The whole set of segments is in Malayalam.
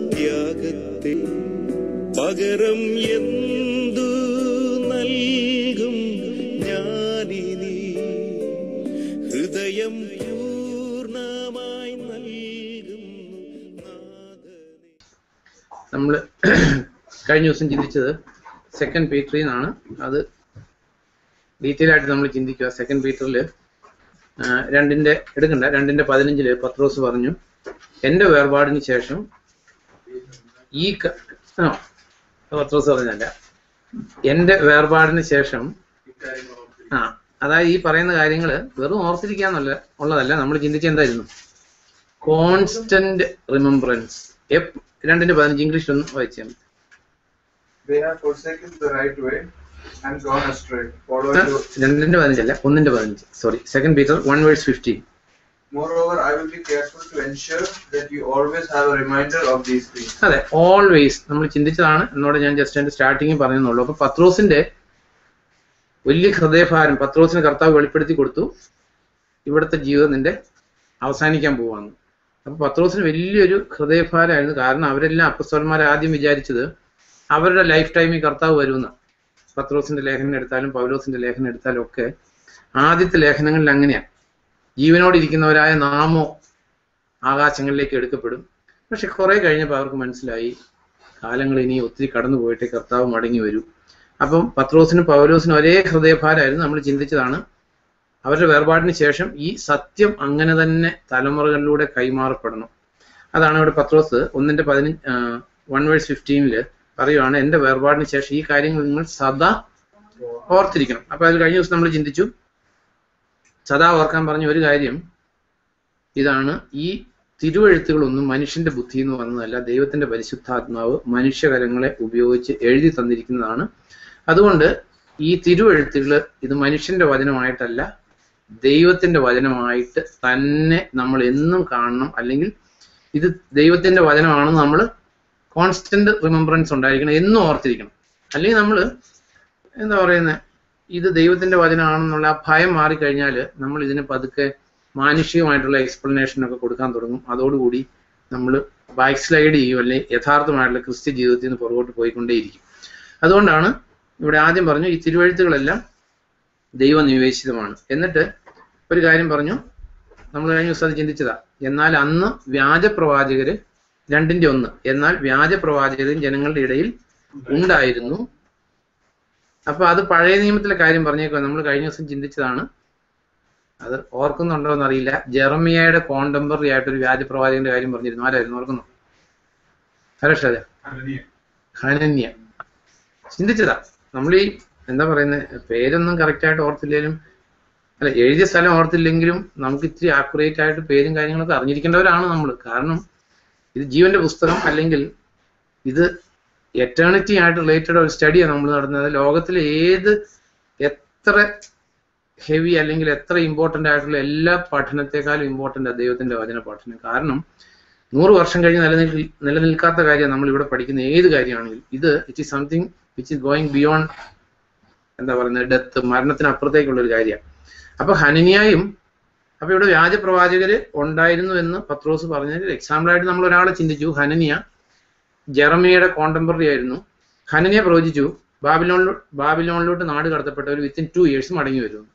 ത്യാഗത്തെ പകരം എന്തു നൽകും ഞാനിനി ഹൃദയം പൂർണ്ണമായി നൽകുന്നു നാഥനേ നമ്മൾ കഴിഞ്ഞ ദിവസം ചിന്തിച്ചത് സെക്കൻഡ് പീറ്ററിൽ നിന്നാണ് അത് ഡീറ്റെയിൽ ആയിട്ട് നമ്മൾ ചിന്തിക്കുക സെക്കൻഡ് പീറ്ററിൽ രണ്ടിന്റെ എടുക്കണ്ട രണ്ടിന്റെ പതിനഞ്ചില് പത്രോസ് പറഞ്ഞു എന്റെ വേർപാടിന് ശേഷം ഈ ക- ആ, പത്രോസ് പറഞ്ഞല്ല എന്റെ വേർപാടിന് ശേഷം ആ അതായത് ഈ പറയുന്ന കാര്യങ്ങൾ വെറും ഓർത്തിരിക്കാന്നല്ല ഉള്ളതല്ല നമ്മൾ ചിന്തിച്ച എന്തായിരുന്നു കോൺസ്റ്റന്റ് റിമെമ്പറൻസ് രണ്ടിന്റെ പതിനഞ്ച് ഇംഗ്ലീഷ് ഒന്ന് വായിച്ചാൽ മതി They have forsaken the right way and gone astray, ആ, following the രണ്ടിന്റെ പതിനഞ്ചല്ല ഒന്നിന്റെ പതിനഞ്ച് sorry second Peter one verse fifteen Moreover, I will be careful to ensure that you always have a reminder of these things. അതെ ഓൾവേസ് നമ്മൾ ചിന്തിച്ചതാണ് എന്നോട് ഞാൻ ജസ്റ്റ് അതിന്റെ സ്റ്റാർട്ടിങ് പറയുന്നുള്ളൂ അപ്പൊ പത്രോസിന്റെ വലിയ ഹൃദയഭാരം പത്രോസിന് കർത്താവ് വെളിപ്പെടുത്തി കൊടുത്തു ഇവിടുത്തെ ജീവിതം നിന്റെ അവസാനിക്കാൻ പോവാന്ന് അപ്പൊ പത്രോസിന് വലിയൊരു ഹൃദയഭാരമായിരുന്നു കാരണം അവരെല്ലാം അപ്പസ്തോന്മാർ ആദ്യം വിചാരിച്ചത് അവരുടെ ലൈഫ് ടൈമിൽ കർത്താവ് വരുമെന്ന പത്രോസിന്റെ ലേഖനം എടുത്താലും പൗലോസിന്റെ ലേഖനം എടുത്താലും ഒക്കെ ആദ്യത്തെ ലേഖനങ്ങളിൽ അങ്ങനെയാണ് ജീവനോട് ഇരിക്കുന്നവരായ നാമോ ആകാശങ്ങളിലേക്ക് എടുക്കപ്പെടും പക്ഷെ കുറെ കഴിഞ്ഞപ്പോൾ അവർക്ക് മനസ്സിലായി കാലങ്ങൾ ഇനി ഒത്തിരി കടന്നു പോയിട്ടേ കർത്താവ് മടങ്ങി വരൂ അപ്പം പത്രോസിനും പൗലോസിനും ഒരേ ഹൃദയഭാരമായിരുന്നു നമ്മൾ ചിന്തിച്ചതാണ് അവരുടെ വേർപാടിന് ശേഷം ഈ സത്യം അങ്ങനെ തന്നെ തലമുറകളിലൂടെ കൈമാറപ്പെടണം അതാണ് ഇവിടെ പത്രോസ് ഒന്നിന്റെ പതിനഞ്ച് വൺ വേഴ്സ് ഫിഫ്റ്റീനില് പറയുവാണ് എന്റെ വേർപാടിന് ശേഷം ഈ കാര്യങ്ങൾ നിങ്ങൾ സദാ ഓർത്തിരിക്കണം അപ്പൊ അത് കഴിഞ്ഞ ദിവസം നമ്മൾ ചിന്തിച്ചു സദാ ഓർക്കാൻ പറഞ്ഞ ഒരു കാര്യം ഇതാണ് ഈ തിരുവെഴുത്തുകളൊന്നും മനുഷ്യന്റെ ബുദ്ധി എന്ന് വന്നതല്ല ദൈവത്തിന്റെ പരിശുദ്ധാത്മാവ് മനുഷ്യകരങ്ങളെ ഉപയോഗിച്ച് എഴുതി തന്നിരിക്കുന്നതാണ് അതുകൊണ്ട് ഈ തിരുവെഴുത്തുകൾ ഇത് മനുഷ്യന്റെ വചനമായിട്ടല്ല ദൈവത്തിന്റെ വചനമായിട്ട് തന്നെ നമ്മൾ എന്നും കാണണം അല്ലെങ്കിൽ ഇത് ദൈവത്തിന്റെ വചനമാണെന്ന് നമ്മൾ കോൺസ്റ്റന്റ് റിമെമ്പറൻസ് ഉണ്ടായിരിക്കണം എന്നും ഓർത്തിരിക്കണം അല്ലെങ്കിൽ നമ്മൾ എന്താ പറയുന്നത് ഇത് ദൈവത്തിന്റെ വചനമാണെന്നുള്ള ആ ഭയം മാറിക്കഴിഞ്ഞാൽ നമ്മൾ ഇതിനെ പതുക്കെ മാനുഷികമായിട്ടുള്ള എക്സ്പ്ലനേഷൻ ഒക്കെ കൊടുക്കാൻ തുടങ്ങും അതോടുകൂടി നമ്മൾ ബാക്ക് സ്ലൈഡ് ചെയ്യും അല്ലെങ്കിൽ യഥാർത്ഥമായിട്ടുള്ള ക്രിസ്ത്യ ജീവിതത്തിൽ നിന്ന് പുറകോട്ട് പോയിക്കൊണ്ടേയിരിക്കും അതുകൊണ്ടാണ് ഇവിടെ ആദ്യം പറഞ്ഞു ഈ തിരുവഴുത്തുകളെല്ലാം ദൈവനിവേശിതമാണ് എന്നിട്ട് ഒരു കാര്യം പറഞ്ഞു നമ്മൾ കഴിഞ്ഞ ദിവസം അത് ചിന്തിച്ചതാ എന്നാൽ അന്ന് വ്യാജ പ്രവാചകര് രണ്ടിന്റെ ഒന്ന് എന്നാൽ വ്യാജ പ്രവാചകരും ജനങ്ങളുടെ ഇടയിൽ ഉണ്ടായിരുന്നു അപ്പൊ അത് പഴയ നിയമത്തിലെ കാര്യം പറഞ്ഞേക്കോ നമ്മൾ കഴിഞ്ഞ ദിവസം ചിന്തിച്ചതാണ് അത് ഓർക്കുന്നുണ്ടോ എന്നറിയില്ല ജെറമിയയുടെ കോണ്ടംപററി ആയിട്ട് ഒരു വ്യാജ പ്രവാചകന്റെ കാര്യം പറഞ്ഞിരുന്നു ആരായിരുന്നു ഓർക്കുന്നു ഹരഷാജ ഹനന്യ ചിന്തിച്ചതാ നമ്മൾ ഈ എന്താ പറയുന്നത് പേരൊന്നും കറക്റ്റ് ആയിട്ട് ഓർത്തില്ലെങ്കിലും അല്ല എഴുതിയ സ്ഥലം ഓർത്തില്ലെങ്കിലും നമുക്ക് ഇത്തിരി ആക്യുറേറ്റ് ആയിട്ട് പേരും കാര്യങ്ങളൊക്കെ അറിഞ്ഞിരിക്കേണ്ടവരാണ് നമ്മൾ കാരണം ഇത് ജീവന്റെ പുസ്തകം അല്ലെങ്കിൽ ഇത് എറ്റേണിറ്റി ആയിട്ട് റിലേറ്റഡ് ഒരു സ്റ്റഡിയാണ് നമ്മൾ നടത്തുന്നത് ലോകത്തിലെ ഏത് എത്ര ഹെവി അല്ലെങ്കിൽ എത്ര ഇമ്പോർട്ടന്റ് ആയിട്ടുള്ള എല്ലാ പഠനത്തെക്കാളും ഇമ്പോർട്ടന്റ് ദൈവത്തിന്റെ വചന പഠനം കാരണം നൂറ് വർഷം കഴിഞ്ഞ് നിലനിൽ നിലനിൽക്കാത്ത കാര്യം നമ്മൾ ഇവിടെ പഠിക്കുന്ന ഏത് കാര്യമാണെങ്കിലും ഇത് it is something which is going beyond എന്താ പറയുന്നത് ഡെത്ത് മരണത്തിനപ്പുറത്തേക്കുള്ള ഒരു കാര്യമാണ് അപ്പൊ ഹനനിയായും അപ്പൊ ഇവിടെ വ്യാജ പ്രവാചകര് ഉണ്ടായിരുന്നു എന്ന് പത്രോസ് പറഞ്ഞതിൽ എക്സാമ്പിൾ ആയിട്ട് നമ്മൾ ഒരാളെ ചിന്തിച്ചു ഹനനിയ ജെറമിയയുടെ കോണ്ടംപററി ആയിരുന്നു ഹനനിയ പ്രവചിച്ചു ബാബിലോണിലോ ബാബിലോണിലോട്ട് നാട് കടത്തപ്പെട്ടവർ വിത്തിൻ ടു ഇയേഴ്സ് മടങ്ങി വരും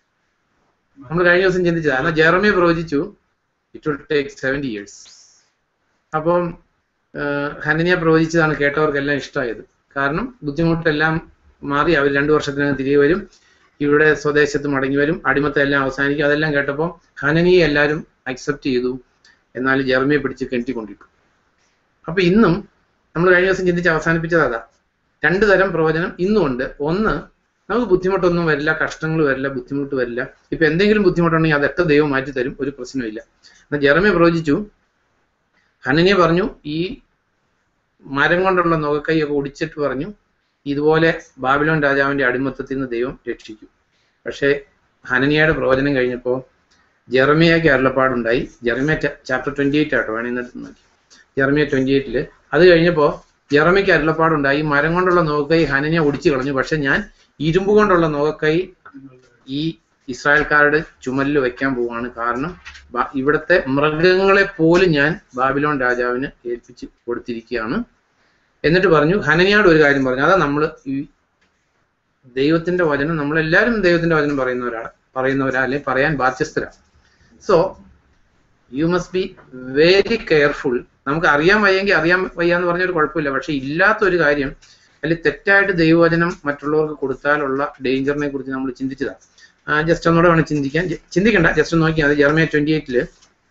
നമ്മൾ കഴിഞ്ഞ ദിവസം ചിന്തിച്ചത് എന്നാൽ ജെറമിയ പ്രവചിച്ചു it will take seventy years അപ്പം ആഹ് ഹനനിയ പ്രവചിച്ചതാണ് കേട്ടവർക്കെല്ലാം ഇഷ്ടമായത് കാരണം ബുദ്ധിമുട്ടെല്ലാം മാറി അവർ രണ്ടു വർഷത്തിനകം തിരികെ വരും ഇവിടെ സ്വദേശത്ത് മടങ്ങി വരും അടിമത്തം എല്ലാം അവസാനിക്കും അതെല്ലാം കേട്ടപ്പോൾ ഹനനിയെ എല്ലാവരും അക്സെപ്റ്റ് ചെയ്തു എന്നാൽ ജെറമിയെ പിടിച്ച് കെട്ടിക്കൊണ്ടിട്ടു അപ്പൊ ഇന്നും നമ്മൾ കഴിഞ്ഞ ദിവസം ചിന്തിച്ച് അവസാനിപ്പിച്ചത് അതാ രണ്ടു തരം പ്രവചനം ഇന്നും ഉണ്ട് ഒന്ന് നമുക്ക് ബുദ്ധിമുട്ടൊന്നും വരില്ല കഷ്ടങ്ങൾ വരില്ല ബുദ്ധിമുട്ട് വരില്ല ഇപ്പൊ എന്തെങ്കിലും ബുദ്ധിമുട്ടുണ്ടെങ്കിൽ അതൊക്കെ ദൈവം മാറ്റി തരും ഒരു പ്രശ്നമില്ല എന്നാൽ ജെറമെ പ്രവചിച്ചു ഹനനിയെ പറഞ്ഞു ഈ മരം കൊണ്ടുള്ള നുകക്കൈയൊക്കെ ഒടിച്ചിട്ട് പറഞ്ഞു ഇതുപോലെ ബാബിലോൺ രാജാവിന്റെ അടിമത്തത്തിൽ നിന്ന് ദൈവം രക്ഷിക്കും പക്ഷേ ഹനനിയയുടെ പ്രവചനം കഴിഞ്ഞപ്പോൾ ജെറമിയയ്ക്ക് അരുളപ്പാടുണ്ടായി ജെറമിയ ചാപ്റ്റർ ട്വന്റി എയ്റ്റ് ആട്ടോ വേണമെങ്കിൽ എടുത്ത് നോക്കി ജെറമിയ ട്വന്റി എയ്റ്റില് അത് കഴിഞ്ഞപ്പോൾ ജെറമിക്ക് അരുളപ്പാടുണ്ടായി മരം കൊണ്ടുള്ള നോക്കൈ ഹനനിയ ഒടിച്ചു കളഞ്ഞു പക്ഷെ ഞാൻ ഇരുമ്പ് കൊണ്ടുള്ള നോക്കൈ ഈ ഇസ്രായേൽക്കാരുടെ ചുമലിൽ വെക്കാൻ പോവാണ് കാരണം ബ- ഇവിടുത്തെ മൃഗങ്ങളെ പോലും ഞാൻ ബാബിലോൺ രാജാവിന് ഏൽപ്പിച്ച് കൊടുത്തിരിക്കുകയാണ് എന്നിട്ട് പറഞ്ഞു ഹനനിയോട് ഒരു കാര്യം പറഞ്ഞു അതാ നമ്മൾ ഈ ദൈവത്തിന്റെ വചനം നമ്മളെല്ലാവരും ദൈവത്തിന്റെ വചനം പറയുന്നവരാണ് പറയുന്നവരാ അല്ലെങ്കിൽ പറയാൻ ബാധ്യസ്ഥരാണ് so you must be very careful നമുക്ക് അറിയാൻ വയ്യെങ്കിൽ അറിയാൻ വയ്യാന്ന് പറഞ്ഞൊരു കുഴപ്പമില്ല പക്ഷെ ഇല്ലാത്ത ഒരു കാര്യം അല്ലെങ്കിൽ തെറ്റായിട്ട് ദൈവവചനം മറ്റുള്ളവർക്ക് കൊടുത്താലുള്ള ഡേഞ്ചറിനെ കുറിച്ച് നമ്മൾ ചിന്തിച്ചതാണ് ജസ്റ്റ് ഒന്നുകൂടെ വേണം ചിന്തിക്കാൻ ജ- ചിന്തിക്കണ്ട ജസ്റ്റ് ഒന്ന് നോക്കിയാൽ മതി ജർമ്മയ ട്വന്റി എയ്റ്റില്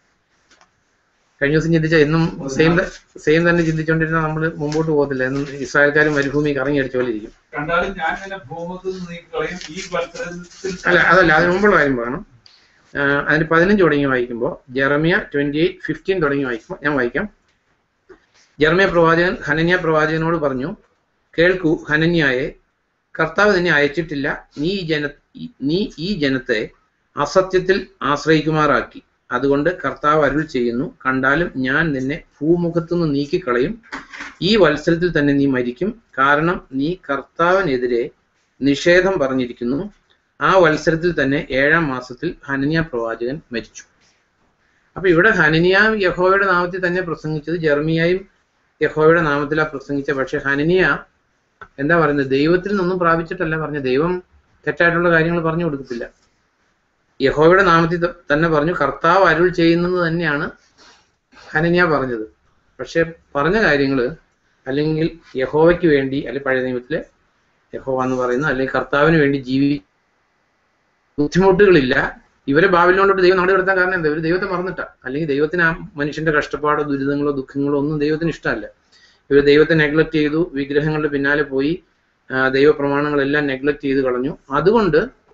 കഴിഞ്ഞ ദിവസം ചിന്തിച്ച എന്നും സെയിം സെയിം തന്നെ ചിന്തിച്ചുകൊണ്ടിരുന്ന നമ്മൾ മുമ്പോട്ട് പോകത്തില്ല എന്നും ഇസ്രായേൽക്കാരും മരുഭൂമി കറങ്ങി അടിച്ച പോലെ ഇരിക്കും കണ്ടാലും ഞാൻ നിന്നെ ഭൂമുഖത്ത് നിന്ന് നീക്കളയും ഈ മത്സരത്തിൽ അല്ല അതല്ല അതിന് മുമ്പുള്ള കാര്യം പറയണം ആ, അതിന് പതിനഞ്ച് തുടങ്ങി വായിക്കുമ്പോൾ ജെറമിയ ട്വന്റി എയ്റ്റ് ഫിഫ്റ്റീൻ തുടങ്ങി വായിക്കുമ്പോൾ ഞാൻ വായിക്കാം ജെറമിയ പ്രവാചകൻ ഹനന്യ പ്രവാചകനോട് പറഞ്ഞു കേൾക്കൂ ഹനന്യായെ കർത്താവ് നിന്നെ അയച്ചിട്ടില്ല നീ ഈ ജന ഈ- നീ ഈ ജനത്തെ അസത്യത്തിൽ ആശ്രയിക്കുമാറാക്കി അതുകൊണ്ട് കർത്താവ് അരുൾ ചെയ്യുന്നു കണ്ടാലും ഞാൻ നിന്നെ ഭൂമുഖത്തുനിന്ന് നീക്കിക്കളയും ഈ വത്സരത്തിൽ തന്നെ നീ മരിക്കും കാരണം നീ കർത്താവിനെതിരെ നിഷേധം പറഞ്ഞിരിക്കുന്നു ആ വത്സരത്തിൽ തന്നെ ഏഴാം മാസത്തിൽ ഹനനിയ പ്രവാചകൻ മരിച്ചു അപ്പൊ ഇവിടെ ഹനനിയ യഹോവയുടെ നാമത്തിൽ തന്നെ പ്രസംഗിച്ചത് ജെർമിയായും യഹോവയുടെ നാമത്തിലാ പ്രസംഗിച്ച പക്ഷെ ഹനനിയ എന്താ പറയുന്നത് ദൈവത്തിൽ നിന്നൊന്നും പ്രാപിച്ചിട്ടല്ല പറഞ്ഞ ദൈവം തെറ്റായിട്ടുള്ള കാര്യങ്ങൾ പറഞ്ഞു കൊടുക്കത്തില്ല യഹോവയുടെ നാമത്തിൽ ത- തന്നെ പറഞ്ഞു കർത്താവ് അരുൾ ചെയ്യുന്നത് തന്നെയാണ് ഹനനിയ പറഞ്ഞത് പക്ഷെ പറഞ്ഞ കാര്യങ്ങൾ അല്ലെങ്കിൽ യഹോവയ്ക്ക് വേണ്ടി അല്ലെങ്കിൽ പഴയ നിയമത്തിലെ യഹോവ എന്ന് പറയുന്ന അല്ലെങ്കിൽ കർത്താവിന് വേണ്ടി ജീവി ബുദ്ധിമുട്ടുകളില്ല ഇവരെ ബാബിലോട്ട് ദൈവം നാട് കടത്താൻ കാരണം എന്താ ഇവർ ദൈവത്തെ മറന്നിട്ടാ അല്ലെങ്കിൽ ദൈവത്തിന് ആ മനുഷ്യന്റെ കഷ്ടപ്പാടോ ദുരിതങ്ങളോ ദുഃഖങ്ങളോ ഒന്നും ദൈവത്തിന് ഇഷ്ടമല്ല ഇവർ ദൈവത്തെ നെഗ്ലക്ട് ചെയ്തു വിഗ്രഹങ്ങളുടെ പിന്നാലെ പോയി ആ, ദൈവപ്രമാണങ്ങളെല്ലാം നെഗ്ലക്ട് ചെയ്ത് കളഞ്ഞു അതുകൊണ്ട്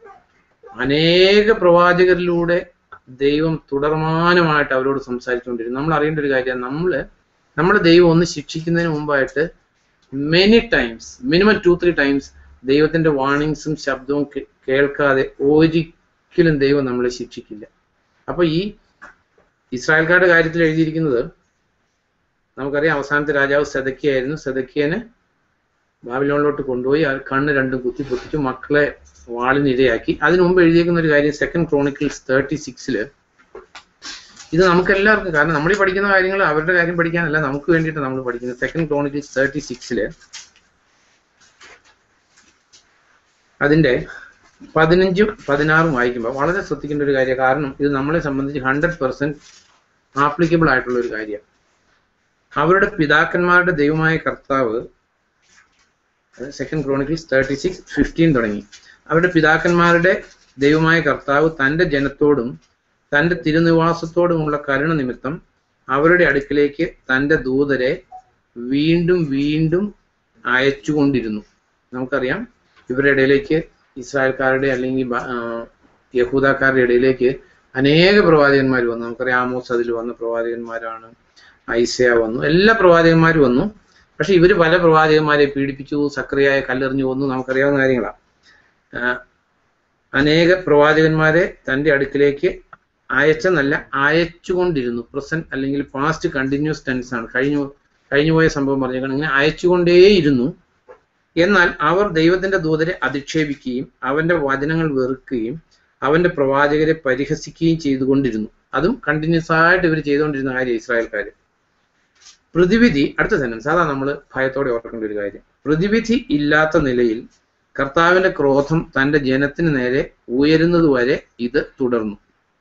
അനേക പ്രവാചകരിലൂടെ ദൈവം തുടർമാനമായിട്ട് അവരോട് സംസാരിച്ചുകൊണ്ടിരുന്നു നമ്മൾ അറിയേണ്ട ഒരു കാര്യം നമ്മള് നമ്മുടെ ദൈവം ഒന്ന് ശിക്ഷിക്കുന്നതിന് മുമ്പായിട്ട് many times minimum two three times ദൈവത്തിന്റെ വാണിങ്സും ശബ്ദവും കേ- കേൾക്കാതെ ഒരിക്കലും ദൈവം നമ്മളെ ശിക്ഷിക്കില്ല അപ്പൊ ഈ ഇസ്രായേൽക്കാരുടെ കാര്യത്തിൽ എഴുതിയിരിക്കുന്നത് നമുക്കറിയാം അവസാനത്തെ രാജാവ് സെതക്കിയായിരുന്നു സെതക്കിയന് ബാബിലോണിലോട്ട് കൊണ്ടുപോയി ആ കണ്ണ് രണ്ടും കുത്തി പൊട്ടിച്ചു മക്കളെ വാളിനിരയാക്കി അതിനു മുമ്പ് എഴുതിയേക്കുന്ന ഒരു കാര്യം സെക്കൻഡ് ക്രോണിക്കിൾസ് തേർട്ടി സിക്സില് ഇത് നമുക്ക് എല്ലാവർക്കും കാരണം നമ്മൾ ഈ പഠിക്കുന്ന കാര്യങ്ങൾ അവരുടെ കാര്യം പഠിക്കാനല്ല നമുക്ക് വേണ്ടിയിട്ട് നമ്മൾ പഠിക്കുന്നത് സെക്കൻഡ് ക്രോണിക്കിൾസ് തേർട്ടി സിക്സില് അതിന്റെ പതിനഞ്ചും പതിനാറും വായിക്കുമ്പോൾ വളരെ ശ്രദ്ധിക്കേണ്ട ഒരു കാര്യം കാരണം ഇത് നമ്മളെ സംബന്ധിച്ച് ഹൺഡ്രഡ് പെർസെന്റ് ആപ്ലിക്കബിൾ ആയിട്ടുള്ള ഒരു കാര്യമാണ് അവരുടെ പിതാക്കന്മാരുടെ ദൈവമായ കർത്താവ് second Chronicles thirty six fifteen തുടങ്ങി അവരുടെ പിതാക്കന്മാരുടെ ദൈവമായ കർത്താവ് തന്റെ ജനത്തോടും തന്റെ തിരുനിവാസത്തോടുമുള്ള കരുണ നിമിത്തം അവരുടെ അടുക്കിലേക്ക് തന്റെ ദൂതരെ വീണ്ടും വീണ്ടും അയച്ചുകൊണ്ടിരുന്നു നമുക്കറിയാം ഇവരുടെ ഇടയിലേക്ക് ഇസ്രായേൽക്കാരുടെ അല്ലെങ്കിൽ ബ- ആ, യഹൂദക്കാരുടെ ഇടയിലേക്ക് അനേക പ്രവാചകന്മാർ വന്നു നമുക്കറിയാം ആമോസ് അതിൽ വന്ന പ്രവാചകന്മാരാണ് ഐസയ വന്നു എല്ലാ പ്രവാചകന്മാരും വന്നു പക്ഷെ ഇവര് പല പ്രവാചകന്മാരെ പീഡിപ്പിച്ചു സക്രിയായ കല്ലെറിഞ്ഞു വന്നു നമുക്കറിയാവുന്ന കാര്യങ്ങളാണ് ആ, അനേക പ്രവാചകന്മാരെ തന്റെ അടുക്കിലേക്ക് അയച്ചെന്നല്ല അയച്ചുകൊണ്ടിരുന്നു പ്രസന്റ് അല്ലെങ്കിൽ പാസ്റ്റ് കണ്ടിന്യൂസ് ടെൻസ് ആണ് കഴിഞ്ഞു കഴിഞ്ഞുപോയ സംഭവം പറഞ്ഞേക്കണം ഇങ്ങനെ അയച്ചുകൊണ്ടേയിരുന്നു എന്നാൽ അവർ ദൈവത്തിന്റെ ദൂതരെ അധിക്ഷേപിക്കുകയും അവന്റെ വചനങ്ങൾ വെറുക്കുകയും അവന്റെ പ്രവാചകരെ പരിഹസിക്കുകയും ചെയ്തുകൊണ്ടിരുന്നു അതും കണ്ടിന്യൂസ് ആയിട്ട് ഇവർ ചെയ്തുകൊണ്ടിരുന്ന കാര്യം ഇസ്രായേൽക്കാര് പ്രതിവിധി അടുത്ത സെന്റൻസ് അതാ നമ്മൾ ഭയത്തോടെ ഓർക്കേണ്ട ഒരു കാര്യം പ്രതിവിധി ഇല്ലാത്ത നിലയിൽ കർത്താവിന്റെ ക്രോധം തന്റെ ജനത്തിന് നേരെ ഉയരുന്നതുവരെ ഇത് തുടർന്നു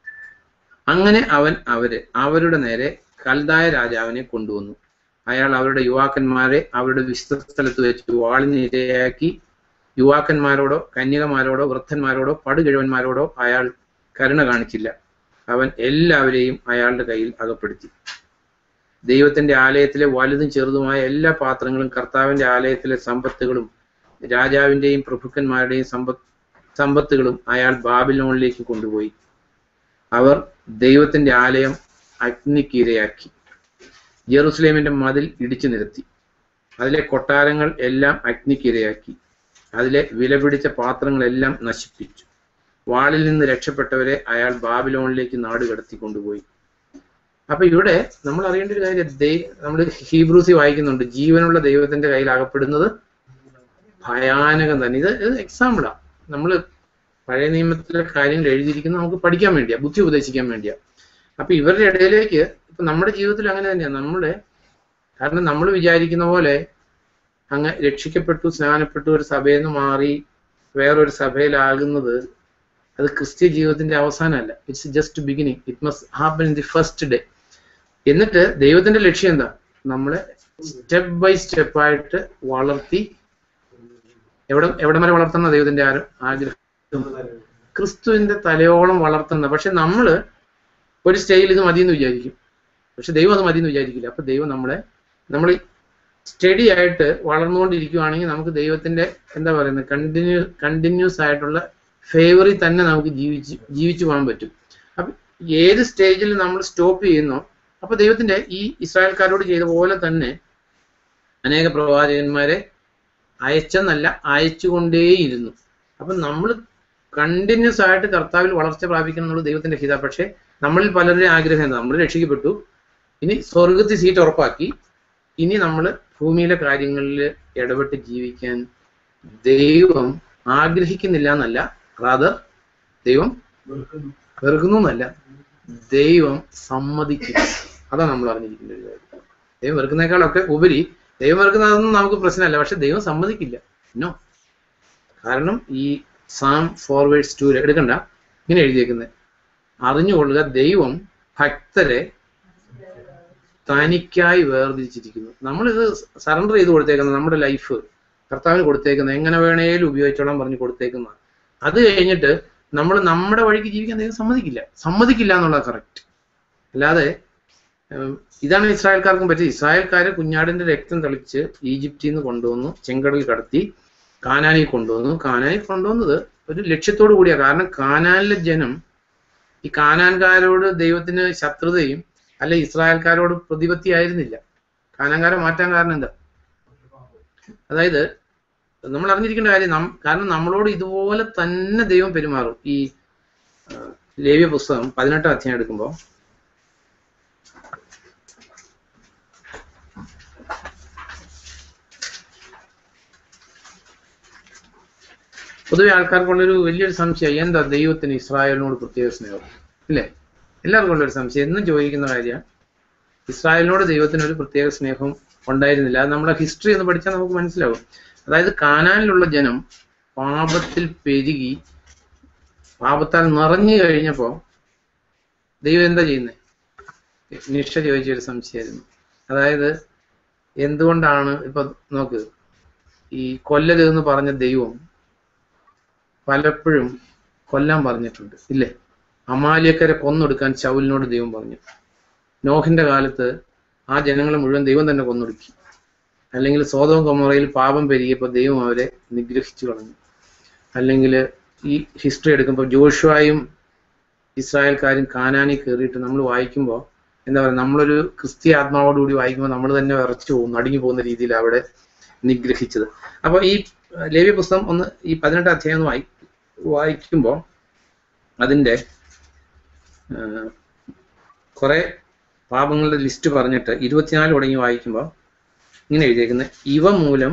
അങ്ങനെ അവൻ അവര് അവരുടെ നേരെ കൽതായ രാജാവിനെ കൊണ്ടുവന്നു അയാൾ അവരുടെ യുവാക്കന്മാരെ അവരുടെ വിശുദ്ധ സ്ഥലത്ത് വെച്ച് വാളിന് ഇരയാക്കി യുവാക്കന്മാരോടോ കന്യകമാരോടോ വൃദ്ധന്മാരോടോ പടുകിഴവന്മാരോടോ അയാൾ കരുണ കാണിച്ചില്ല അവൻ എല്ലാവരെയും അയാളുടെ കയ്യിൽ അകപ്പെടുത്തി ദൈവത്തിന്റെ ആലയത്തിലെ വലുതും ചെറുതുമായ എല്ലാ പാത്രങ്ങളും കർത്താവിന്റെ ആലയത്തിലെ സമ്പത്തുകളും രാജാവിന്റെയും പ്രഭുക്കന്മാരുടെയും സമ്പത്ത് സമ്പത്തുകളും അയാൾ ബാബിലോണിലേക്ക് കൊണ്ടുപോയി അവർ ദൈവത്തിന്റെ ആലയം അഗ്നിക്കിരയാക്കി ജെറുസലേമിന്റെ മതിൽ ഇടിച്ചു നിരത്തി അതിലെ കൊട്ടാരങ്ങൾ എല്ലാം അഗ്നിക്കിരയാക്കി അതിലെ വിലപിടിച്ച പാത്രങ്ങളെല്ലാം നശിപ്പിച്ചു വാളിൽ നിന്ന് രക്ഷപ്പെട്ടവരെ അയാൾ ബാബിലോണിലേക്ക് നാട് കടത്തി കൊണ്ടുപോയി അപ്പൊ ഇവിടെ നമ്മൾ അറിയേണ്ട ഒരു കാര്യം നമ്മൾ ഹീബ്രൂസി വായിക്കുന്നുണ്ട് ജീവനുള്ള ദൈവത്തിന്റെ കയ്യിൽ അകപ്പെടുന്നത് ഭയാനകം തന്നെ ഇത് ഇത് എക്സാമ്പിളാ നമ്മൾ പഴയ നിയമത്തിലെ കാര്യങ്ങൾ എഴുതിയിരിക്കുന്നത് നമുക്ക് പഠിക്കാൻ വേണ്ടിയാ ബുദ്ധി ഉപദേശിക്കാൻ വേണ്ടിയാ അപ്പൊ ഇവരുടെ ഇടയിലേക്ക് ഇപ്പൊ നമ്മുടെ ജീവിതത്തിൽ അങ്ങനെ തന്നെയാണ് നമ്മുടെ കാരണം നമ്മൾ വിചാരിക്കുന്ന പോലെ അങ്ങ് രക്ഷിക്കപ്പെട്ടു സ്നാനപ്പെട്ടു ഒരു സഭയിൽ നിന്ന് മാറി വേറൊരു സഭയിലാകുന്നത് അത് ക്രിസ്ത്യ ജീവിതത്തിന്റെ അവസാനമല്ല it's just beginning it must happen in the first day എന്നിട്ട് ദൈവത്തിന്റെ ലക്ഷ്യം എന്താ നമ്മളെ സ്റ്റെപ്പ് ബൈ സ്റ്റെപ്പ് ആയിട്ട് വളർത്തി എവിടെ എവിടെ വരെ വളർത്തണം ദൈവത്തിന്റെ ആരും ആഗ്രഹം ക്രിസ്തുവിന്റെ തലയോളം വളർത്തുന്ന പക്ഷെ നമ്മള് ഒരു സ്റ്റേജിൽ ഇത് മതിയെന്ന് വിചാരിക്കും പക്ഷെ ദൈവം അത് മതിയെന്ന് വിചാരിക്കില്ല അപ്പൊ ദൈവം നമ്മളെ നമ്മൾ സ്റ്റഡി ആയിട്ട് വളർന്നുകൊണ്ടിരിക്കുവാണെങ്കിൽ നമുക്ക് ദൈവത്തിന്റെ എന്താ പറയുന്നത് കണ്ടിന്യൂ കണ്ടിന്യൂസ് ആയിട്ടുള്ള ഫേവറിൽ തന്നെ നമുക്ക് ജീവിച്ച് ജീവിച്ചു പോകാൻ പറ്റും അപ്പൊ ഏത് സ്റ്റേജിൽ നമ്മൾ സ്റ്റോപ്പ് ചെയ്യുന്നോ അപ്പൊ ദൈവത്തിന്റെ ഈ ഇസ്രായേൽക്കാരോട് ചെയ്ത പോലെ തന്നെ അനേക പ്രവാചകന്മാരെ അയച്ചെന്നല്ല അയച്ചുകൊണ്ടേയിരുന്നു അപ്പൊ നമ്മൾ കണ്ടിന്യൂസ് ആയിട്ട് കർത്താവിൽ വളർച്ച പ്രാപിക്കണം എന്നുള്ളത് ദൈവത്തിന്റെ ഹിത പക്ഷേ നമ്മളിൽ പലരുടെയും ആഗ്രഹം എന്താ നമ്മൾ രക്ഷിക്കപ്പെട്ടു ഇനി സ്വർഗത്തിൽ സീറ്റ് ഉറപ്പാക്കി ഇനി നമ്മൾ ഭൂമിയിലെ കാര്യങ്ങളിൽ ഇടപെട്ട് ജീവിക്കാൻ ദൈവം ആഗ്രഹിക്കുന്നില്ല എന്നല്ല റാദർ ദൈവം വെറുക്കുന്നു എന്നല്ല ദൈവം സമ്മതിക്കും അതാണ് നമ്മൾ അറിഞ്ഞിരിക്കേണ്ട ഒരു കാര്യം ദൈവം വെറുക്കുന്നേക്കാളൊക്കെ ഉപരി ദൈവം വെറുക്കുന്നതൊന്നും നമുക്ക് പ്രശ്നമല്ല പക്ഷെ ദൈവം സമ്മതിക്കില്ല നോ കാരണം ഈ സാം ഫോർവേഡ്സ് ടു എടുക്കണ്ട ഇങ്ങനെ എഴുതിയേക്കുന്നത് അറിഞ്ഞുകൊള്ളുക ദൈവം ഭക്തരെ തനിക്കായി വേർതിരിച്ചിരിക്കുന്നു നമ്മളിത് സറണ്ടർ ചെയ്ത് കൊടുത്തേക്കുന്നത് നമ്മുടെ ലൈഫ് കർത്താവിന് കൊടുത്തേക്കുന്നത് എങ്ങനെ വേണേലും ഉപയോഗിച്ചോളാൻ പറഞ്ഞ് കൊടുത്തേക്കുന്നതാണ് അത് കഴിഞ്ഞിട്ട് നമ്മൾ നമ്മുടെ വഴിക്ക് ജീവിക്കാൻ ദൈവം സമ്മതിക്കില്ല സമ്മതിക്കില്ല എന്നുള്ളത് കറക്റ്റ് അല്ലാതെ ഉം, ഇതാണ് ഇസ്രായേൽക്കാർക്കും പറ്റിയത് ഇസ്രായേൽക്കാര് കുഞ്ഞാടിന്റെ രക്തം തളിച്ച് ഈജിപ്തിൽ നിന്ന് കൊണ്ടുവന്നു ചെങ്കടലിൽ കടത്തി കാനാനിൽ കൊണ്ടുവന്നു കാനാനിൽ കൊണ്ടുവന്നത് ഒരു ലക്ഷ്യത്തോടു കൂടിയാ കാരണം കാനാനിലെ ജനം ഈ കാനാൻകാരോട് ദൈവത്തിന് ശത്രുതയും അല്ലെ ഇസ്രായേൽക്കാരോട് പ്രതിപത്തി ആയിരുന്നില്ല കാനാൻകാരെ മാറ്റാൻ കാരണം എന്താ അതായത് നമ്മൾ അറിഞ്ഞിരിക്കേണ്ട കാര്യം നം കാരണം നമ്മളോട് ഇതുപോലെ തന്നെ ദൈവം പെരുമാറും ഈ ആ, ലേവ്യ പുസ്തകം പതിനെട്ടാം അധ്യായം എടുക്കുമ്പോൾ പൊതുവെ ആൾക്കാർക്കുള്ളൊരു വലിയൊരു സംശയം എന്താ ദൈവത്തിന് ഇസ്രായേലിനോട് പ്രത്യേക സ്നേഹം ഇല്ലേ എല്ലാവർക്കും ഉള്ളൊരു സംശയം എന്നും ചോദിക്കുന്ന കാര്യമാണ് ഇസ്രായേലിനോട് ദൈവത്തിന് ഒരു പ്രത്യേക സ്നേഹം ഉണ്ടായിരുന്നില്ല അത് നമ്മുടെ ഹിസ്റ്ററി ഒന്ന് പഠിച്ചാൽ നമുക്ക് മനസ്സിലാവും അതായത് കാനാനിലുള്ള ജനം പാപത്തിൽ പെരുകി പാപത്താൽ നിറഞ്ഞു കഴിഞ്ഞപ്പോ ദൈവം എന്താ ചെയ്യുന്നത് നിഷ ചോദിച്ചൊരു സംശയമായിരുന്നു അതായത് എന്തുകൊണ്ടാണ് ഇപ്പൊ നോക്ക് ഈ കൊല്ലരുതെന്ന് പറഞ്ഞ ദൈവം പലപ്പോഴും കൊല്ലാൻ പറഞ്ഞിട്ടുണ്ട് ഇല്ലേ അമാലിയക്കരെ കൊന്നൊടുക്കാൻ ശൗലിനോട് ദൈവം പറഞ്ഞു നോഹിന്റെ കാലത്ത് ആ ജനങ്ങളെ മുഴുവൻ ദൈവം തന്നെ കൊന്നൊടുക്കി അല്ലെങ്കിൽ സ്വതവും കൊമറയിൽ പാപം പെരുകിയപ്പോൾ ദൈവം അവരെ നിഗ്രഹിച്ചു കളഞ്ഞു അല്ലെങ്കിൽ ഈ ഹിസ്റ്ററി എടുക്കുമ്പോൾ ജോഷുവായും ഇസ്രായേൽക്കാരും കാനാനി കയറിയിട്ട് നമ്മൾ വായിക്കുമ്പോൾ എന്താ പറയുക നമ്മളൊരു ക്രിസ്ത്യ ആത്മാവോടുകൂടി വായിക്കുമ്പോൾ നമ്മൾ തന്നെ വിറച്ചു പോകും നടുങ്ങി പോകുന്ന രീതിയിൽ അവിടെ നിഗ്രഹിച്ചത് അപ്പോൾ ഈ ലേവ്യ പുസ്തകം ഒന്ന് ഈ പതിനെട്ട് അധ്യായം ഒന്ന് വായി വായിക്കുമ്പോൾ അതിൻ്റെ കുറെ പാപങ്ങളുടെ ലിസ്റ്റ് പറഞ്ഞിട്ട് ഇരുപത്തിനാല് തുടങ്ങി വായിക്കുമ്പോൾ ഇങ്ങനെ എഴുതിയേക്കുന്നത് ഇവ മൂലം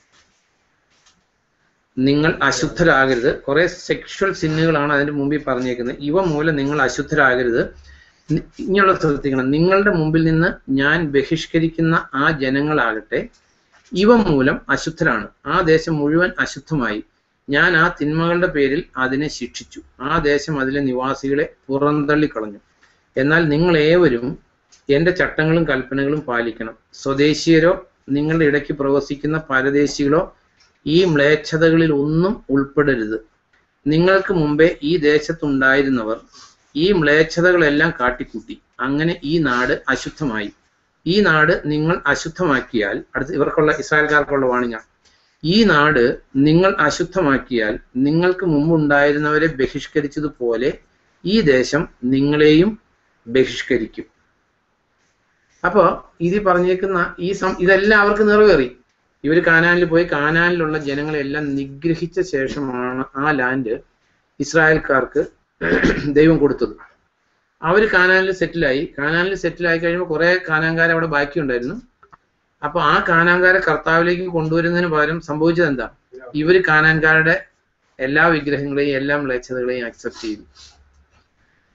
നിങ്ങൾ അശുദ്ധരാകരുത് കുറെ സെക്ഷൽ സിന്നുകളാണ് അതിന്റെ മുമ്പിൽ പറഞ്ഞേക്കുന്നത് ഇവ മൂലം നിങ്ങൾ അശുദ്ധരാകരുത് നി- ഇങ്ങനെയുള്ള ശ്രദ്ധിക്കണം നിങ്ങളുടെ മുമ്പിൽ നിന്ന് ഞാൻ ബഹിഷ്കരിക്കുന്ന ആ ജനങ്ങളാകട്ടെ ഇവ മൂലം അശുദ്ധരാണ് ആ ദേശം മുഴുവൻ അശുദ്ധമായി ഞാൻ ആ തിന്മകളുടെ പേരിൽ അതിനെ ശിക്ഷിച്ചു ആ ദേശം അതിലെ നിവാസികളെ പുറന്തള്ളിക്കളഞ്ഞു എന്നാൽ നിങ്ങൾ ഏവരും എന്റെ ചട്ടങ്ങളും കൽപ്പനകളും പാലിക്കണം സ്വദേശീയരോ നിങ്ങളുടെ ഇടയ്ക്ക് പ്രവസിക്കുന്ന പരദേശികളോ ഈ മ്ലേച്ഛതകളിൽ ഒന്നും ഉൾപ്പെടരുത് നിങ്ങൾക്ക് മുമ്പേ ഈ ദേശത്തുണ്ടായിരുന്നവർ ഈ മ്ലേച്ഛതകളെല്ലാം കാട്ടിക്കൂട്ടി അങ്ങനെ ഈ നാട് അശുദ്ധമായി ഈ നാട് നിങ്ങൾ അശുദ്ധമാക്കിയാൽ അടുത്ത് ഇവർക്കുള്ള ഇസ്രായേൽക്കാർക്കുള്ള വാണിങ്ങ ഈ നാട് നിങ്ങൾ അശുദ്ധമാക്കിയാൽ നിങ്ങൾക്ക് മുമ്പുണ്ടായിരുന്നവരെ ബഹിഷ്കരിച്ചതുപോലെ ഈ ദേശം നിങ്ങളെയും ബഹിഷ്കരിക്കും അപ്പോ ഇതിൽ പറഞ്ഞേക്കുന്ന ഈ സം ഇതെല്ലാം അവർക്ക് നിറവേറി ഇവർ കാനാനിൽ പോയി കാനാനിലുള്ള ജനങ്ങളെല്ലാം നിഗ്രഹിച്ച ശേഷമാണ് ആ ലാൻഡ് ഇസ്രായേൽക്കാർക്ക് ദൈവം കൊടുത്തത് അവർ കാനാനിൽ സെറ്റിലായി കാനാനിൽ സെറ്റിലായി കഴിയുമ്പോൾ കുറെ കാനാൻകാർ അവിടെ ബാക്കിയുണ്ടായിരുന്നു അപ്പൊ ആ കാനാൻകാരെ കർത്താവിലേക്ക് കൊണ്ടുവരുന്നതിന് പകരം സംഭവിച്ചത് എന്താ ഇവർ കാനാൻകാരുടെ എല്ലാ വിഗ്രഹങ്ങളെയും എല്ലാ മ്ലേച്ഛതകളെയും അക്സെപ്റ്റ് ചെയ്തു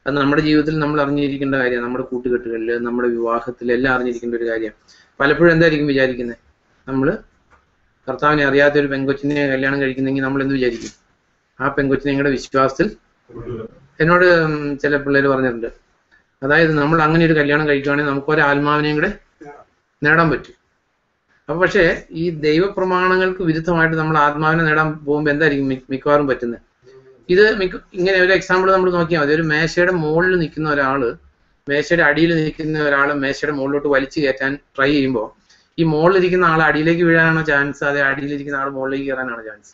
അത് നമ്മുടെ ജീവിതത്തിൽ നമ്മൾ അറിഞ്ഞിരിക്കേണ്ട കാര്യം നമ്മുടെ കൂട്ടുകെട്ടുകളിൽ നമ്മുടെ വിവാഹത്തിൽ എല്ലാം അറിഞ്ഞിരിക്കേണ്ട ഒരു കാര്യം പലപ്പോഴും എന്തായിരിക്കും വിചാരിക്കുന്നത് നമ്മൾ കർത്താവിനെ അറിയാത്ത ഒരു പെങ്കൊച്ചിനെ കല്യാണം കഴിക്കുന്നെങ്കിൽ നമ്മൾ എന്ത് വിചാരിക്കും ആ പെങ്കൊച്ചിനെ നിങ്ങളുടെ വിശ്വാസത്തിൽ എന്നോട് ഉം ചില പിള്ളേർ പറഞ്ഞിട്ടുണ്ട് അതായത് നമ്മൾ അങ്ങനെ ഒരു കല്യാണം കഴിക്കുകയാണെങ്കിൽ നമുക്ക് ഒരു ആത്മാവിനെയും കൂടെ നേടാൻ പറ്റും അപ്പൊ പക്ഷേ ഈ ദൈവപ്രമാണങ്ങൾക്ക് വിരുദ്ധമായിട്ട് നമ്മൾ ആത്മാവിനെ നേടാൻ പോകുമ്പോൾ എന്തായിരിക്കും മിക്ക- മിക്കവാറും പറ്റുന്നത് ഇത് മിക്ക ഇങ്ങനെ ഒരു എക്സാമ്പിൾ നമ്മൾ നോക്കിയാൽ മതി ഒരു മേശയുടെ മുകളിൽ നിൽക്കുന്ന ഒരാള് മേശയുടെ അടിയിൽ നിൽക്കുന്ന ഒരാൾ മേശയുടെ മുകളിലോട്ട് വലിച്ചു കയറ്റാൻ ട്രൈ ചെയ്യുമ്പോൾ ഈ മുകളിലിരിക്കുന്ന ആൾ അടിയിലേക്ക് വീഴാനാണോ ചാൻസ് അതെ അടിയിലിരിക്കുന്ന ആൾ മുകളിലേക്ക് കയറാനാണോ ചാൻസ്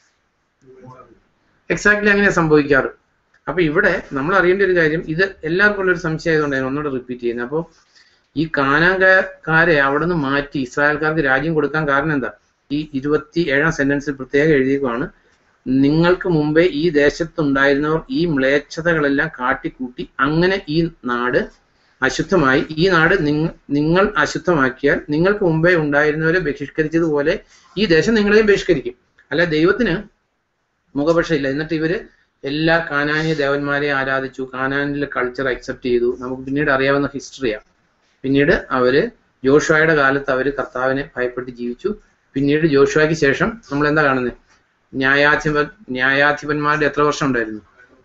എക്സാക്ട്ലി അങ്ങനെ സംഭവിക്കാറ് അപ്പൊ ഇവിടെ നമ്മൾ അറിയേണ്ട ഒരു കാര്യം ഇത് എല്ലാവർക്കും ഉള്ള ഒരു സംശയം ആയതുകൊണ്ട് ഞാൻ ഒന്നുകൂടെ റിപ്പീറ്റ് ചെയ്യുന്നത് അപ്പോൾ ഈ കാനാകാരെ അവിടെ നിന്ന് മാറ്റി ഇസ്രായേൽക്കാർക്ക് രാജ്യം കൊടുക്കാൻ കാരണം എന്താ ഈ ഇരുപത്തി ഏഴാം സെന്റൻസിൽ പ്രത്യേകം എഴുതിയേക്കുവാണ് നിങ്ങൾക്ക് മുമ്പേ ഈ ദേശത്തുണ്ടായിരുന്നവർ ഈ മ്ലേച്ഛതകളെല്ലാം കാട്ടിക്കൂട്ടി അങ്ങനെ ഈ നാട് അശുദ്ധമായി ഈ നാട് നിങ്ങ നിങ്ങൾ അശുദ്ധമാക്കിയാൽ നിങ്ങൾക്ക് മുമ്പേ ഉണ്ടായിരുന്നവരെ ബഹിഷ്കരിച്ചതുപോലെ ഈ ദേശം നിങ്ങളെയും ബഹിഷ്കരിക്കും അല്ല ദൈവത്തിന് മുഖപക്ഷമില്ല എന്നിട്ട് ഇവര് എല്ലാ കാനാനിയ ദേവന്മാരെ ആരാധിച്ചു കാനാനിലെ കൾച്ചർ അക്സെപ്റ്റ് ചെയ്തു നമുക്ക് പിന്നീട് അറിയാവുന്ന ഹിസ്റ്ററിയാണ് പിന്നീട് അവര് ജോഷുവയുടെ കാലത്ത് അവര് കർത്താവിനെ ഭയപ്പെട്ട് ജീവിച്ചു പിന്നീട് ജോഷുവയ്ക്ക് ശേഷം നമ്മൾ എന്താ കാണുന്നത് ന്യായാധിപ ന്യായാധിപന്മാരുടെ എത്ര വർഷം ഉണ്ടായിരുന്നു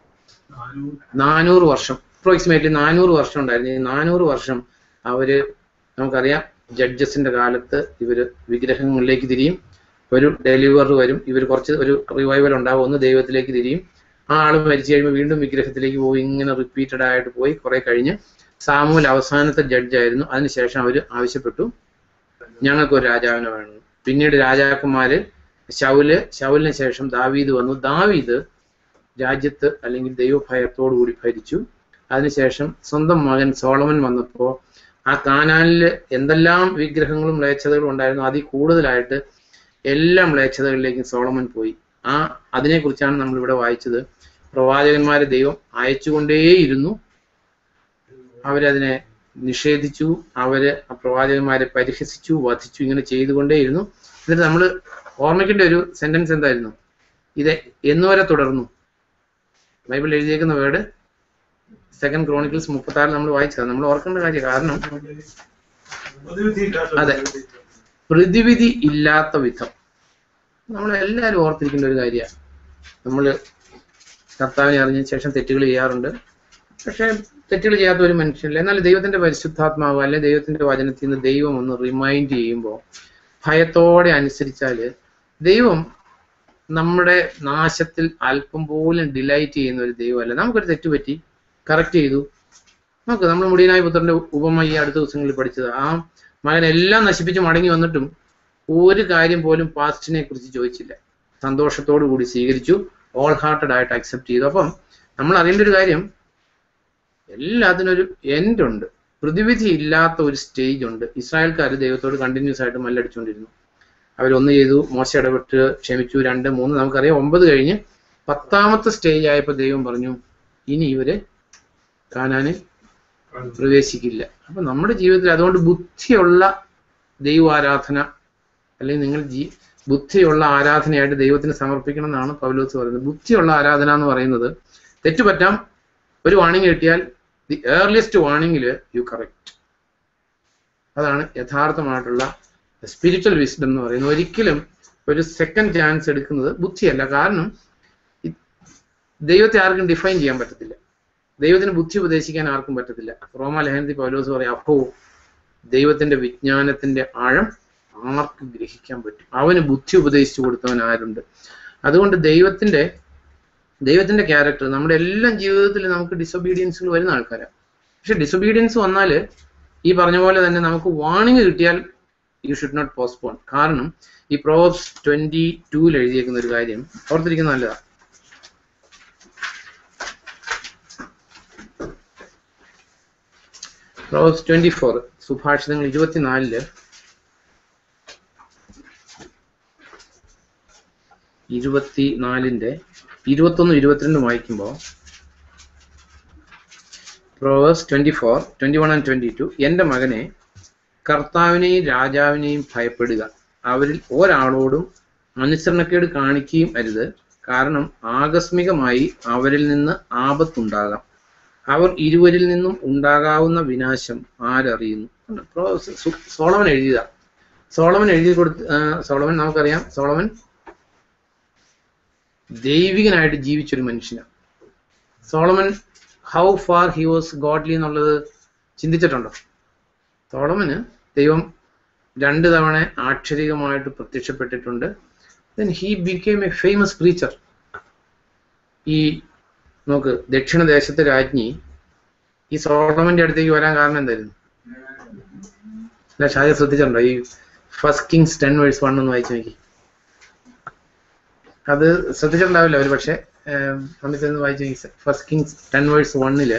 നാനൂറ് വർഷം അപ്രോക്സിമേറ്റ്ലി നാനൂറ് വർഷം ഉണ്ടായിരുന്നു ഈ നാനൂറ് വർഷം അവര് നമുക്കറിയാം ജഡ്ജസിന്റെ കാലത്ത് ഇവര് വിഗ്രഹങ്ങളിലേക്ക് തിരിയും ഒരു ഡെലിവർ വരും ഇവർ കുറച്ച് ഒരു റിവൈവൽ ഉണ്ടാവും ഒന്ന് ദൈവത്തിലേക്ക് തിരിയും ആ ആൾ മരിച്ചു കഴിയുമ്പോൾ വീണ്ടും വിഗ്രഹത്തിലേക്ക് പോയി ഇങ്ങനെ റിപ്പീറ്റഡ് ആയിട്ട് പോയി കുറെ കഴിഞ്ഞ് സാമൂൽ അവസാനത്തെ ജഡ്ജായിരുന്നു അതിനുശേഷം അവർ ആവശ്യപ്പെട്ടു ഞങ്ങൾക്ക് ഒരു രാജാവിനെ വേണം പിന്നീട് രാജാക്കന്മാര് ശൗല് ശൗലിന് ശേഷം ദാവീദ് വന്നു ദാവീദ് രാജ്യത്ത് അല്ലെങ്കിൽ ദൈവഭയത്തോടു കൂടി ഭരിച്ചു അതിനുശേഷം സ്വന്തം മകൻ സോളമൻ വന്നപ്പോൾ ആ കാനാനിൽ എന്തെല്ലാം വിഗ്രഹങ്ങളും മ്ലേച്ഛതകളും ഉണ്ടായിരുന്നു അതിൽ കൂടുതലായിട്ട് എല്ലാ മ്ലേച്ഛതകളിലേക്കും സോളമൻ പോയി ആ അതിനെക്കുറിച്ചാണ് നമ്മൾ ഇവിടെ വായിച്ചത് പ്രവാചകന്മാരെ ദൈവം അയച്ചുകൊണ്ടേയിരുന്നു അവരതിനെ നിഷേധിച്ചു അവര് ആ പ്രവാചകന്മാരെ പരിഹസിച്ചു വധിച്ചു ഇങ്ങനെ ചെയ്തുകൊണ്ടേയിരുന്നു എന്നിട്ട് നമ്മൾ ഓർമ്മിക്കേണ്ട ഒരു സെന്റൻസ് എന്തായിരുന്നു ഇത് എന്നുവരെ തുടർന്നു ബൈബിൾ എഴുതിയേക്കുന്ന വേർഡ് സെക്കൻഡ് ക്രോണിക്കിൾസ് മുപ്പത്തി ആറിൽ നമ്മൾ വായിച്ചത് നമ്മൾ ഓർക്കേണ്ട കാര്യം കാരണം അതെ. പ്രതിവിധി ഇല്ലാത്ത വിധം നമ്മൾ എല്ലാവരും ഓർത്തിരിക്കേണ്ട ഒരു കാര്യമാണ് നമ്മൾ കർത്താവിനെ അറിഞ്ഞ ശേഷം തെറ്റുകൾ ചെയ്യാറുണ്ട് പക്ഷെ തെറ്റുകൾ ചെയ്യാത്ത ഒരു മനുഷ്യനില്ല എന്നാൽ ദൈവത്തിന്റെ പരിശുദ്ധാത്മാവ് അല്ലെ ദൈവത്തിന്റെ വചനത്തിൽ നിന്ന് ദൈവം ഒന്ന് റിമൈൻഡ് ചെയ്യുമ്പോൾ ഭയത്തോടെ അനുസരിച്ചാല് ദൈവം നമ്മുടെ നാശത്തിൽ അല്പം പോലും ഡിലൈറ്റ് ചെയ്യുന്ന ഒരു ദൈവമല്ല നമുക്കൊരു തെറ്റ് പറ്റി കറക്റ്റ് ചെയ്തു നോക്ക് നമ്മൾ മുടിയനായ പുത്രന്റെ ഉപമ ഈ അടുത്ത ദിവസങ്ങളിൽ പഠിച്ചത് ആ മകൻ എല്ലാം നശിപ്പിച്ച് മടങ്ങി വന്നിട്ടും ഒരു കാര്യം പോലും പാസ്റ്റിനെ കുറിച്ച് ചോദിച്ചില്ല സന്തോഷത്തോടു കൂടി സ്വീകരിച്ചു ഓൾ ഹാർട്ടഡ് ആയിട്ട് അക്സെപ്റ്റ് ചെയ്തു അപ്പം നമ്മൾ അറിയേണ്ട ഒരു കാര്യം എല്ലാത്തിനും ഒരു എൻഡ് ഉണ്ട് പ്രതിവിധി ഇല്ലാത്ത ഒരു സ്റ്റേജ് ഉണ്ട് ഇസ്രായേൽക്കാർ ദൈവത്തോട് കണ്ടിന്യൂസ് ആയിട്ട് മല്ലടിച്ചുകൊണ്ടിരുന്നു അവരൊന്ന് ചെയ്തു മോശം ഇടപെട്ട് ക്ഷമിച്ചു രണ്ട് മൂന്ന് നമുക്കറിയാം ഒമ്പത് കഴിഞ്ഞ് പത്താമത്തെ സ്റ്റേജ് ആയപ്പോൾ ദൈവം പറഞ്ഞു ഇനി ഇവര് കാനാനിൽ പ്രവേശിക്കില്ല അപ്പൊ നമ്മുടെ ജീവിതത്തിൽ അതുകൊണ്ട് ബുദ്ധിയുള്ള ദൈവാരാധന അല്ലെങ്കിൽ നിങ്ങൾ ജീ ബുദ്ധിയുള്ള ആരാധനയായിട്ട് ദൈവത്തിന് സമർപ്പിക്കണം എന്നാണ് പൗലോസ് പറയുന്നത് ബുദ്ധിയുള്ള ആരാധന എന്ന് പറയുന്നത് തെറ്റുപറ്റാം ഒരു വാണിംഗ് കിട്ടിയാൽ ദി ഏർലിയസ്റ്റ് വാണിംഗിൽ യു കറക്റ്റ് അതാണ് യഥാർത്ഥമായിട്ടുള്ള സ്പിരിച്വൽ വിസ്ഡം എന്ന് പറയുന്നത് ഒരിക്കലും ഒരു സെക്കൻഡ് ചാൻസ് എടുക്കുന്നത് ബുദ്ധിയല്ല കാരണം ഇ- ദൈവത്തെ ആർക്കും ഡിഫൈൻ ചെയ്യാൻ പറ്റത്തില്ല ദൈവത്തിന് ബുദ്ധി ഉപദേശിക്കാൻ ആർക്കും പറ്റത്തില്ല റോമ ലേഖനത്തിൽ പൗലോസ് പറയും അപ്പോ ദൈവത്തിന്റെ വിജ്ഞാനത്തിന്റെ ആഴം ആർക്ക് ഗ്രഹിക്കാൻ പറ്റും അവന് ബുദ്ധി ഉപദേശിച്ചു കൊടുത്തവൻ ആരുണ്ട് അതുകൊണ്ട് ദൈവത്തിന്റെ ദൈവത്തിന്റെ ക്യാരക്ടർ നമ്മുടെ എല്ലാം ജീവിതത്തിൽ നമുക്ക് ഡിസൊബീഡിയൻസുകൾ വരുന്ന ആൾക്കാരാണ് പക്ഷെ ഡിസൊബീഡിയൻസ് വന്നാൽ ഈ പറഞ്ഞ പോലെ തന്നെ നമുക്ക് വാണിംഗ് കിട്ടിയാൽ യു ഷുഡ് നോട്ട് പോസ്റ്റ്പോൺ കാരണം ഈ പ്രോബ്സ് ട്വന്റി ടൂവിൽ എഴുതിയേക്കുന്ന ഒരു കാര്യം ഓർത്തിരിക്കുന്ന നല്ലതാണ് പ്രോബ്സ് ട്വന്റി ഫോർ സുഭാഷിതങ്ങൾ ഇരുപത്തിനാലില് ഇരുപത്തിനാലിന്റെ ഇരുപത്തൊന്നും ഇരുപത്തിരണ്ടും വായിക്കുമ്പോൾ Proverbs twenty four twenty one and twenty two എൻ്റെ മകനെ കർത്താവിനെയും രാജാവിനെയും ഭയപ്പെടുക അവരിൽ ഒരാളോടും അനുസരണക്കേട് കാണിക്കുകയും അരുത് കാരണം ആകസ്മികമായി അവരിൽ നിന്ന് ആപത്തുണ്ടാകാം അവർ ഇരുവരിൽ നിന്നും ഉണ്ടാകാവുന്ന വിനാശം ആരറിയുന്നു ഉണ്ട്. പ്രോ- സു- സോളമൻ എഴുതിയതാ സോളമൻ എഴുതി കൊടുത്ത് ആ, സോളമൻ നമുക്കറിയാം സോളമൻ ദൈവികനായിട്ട് ജീവിച്ചൊരു മനുഷ്യനാണ് Solomon how far he was godly എന്നുള്ളത് ചിന്തിച്ചിട്ടുണ്ടോ സോളമന് ദൈവം രണ്ട് തവണ ആക്ഷരികമായിട്ട് പ്രത്യക്ഷപ്പെട്ടിട്ടുണ്ട് then he became a famous preacher ഈ നോക്ക് ദക്ഷിണദേശത്തെ രാജ്ഞി ഈ സോളമന്റെ അടുത്തേക്ക് വരാൻ കാരണം എന്തായിരുന്നു അല്ല ഷാജ ശ്രദ്ധിച്ചിട്ടുണ്ടോ ഈ first Kings ten verse one ഒന്ന് വായിച്ചു നോക്കി അത് ശ്രദ്ധിച്ചിട്ടുണ്ടാവില്ല ഒരു പക്ഷെ അമിത് ഒന്ന് വായിച്ചു നോക്കി ഫസ്റ്റ് കിങ്സ് ടെൻ വേഴ്സ് വണ്ണില്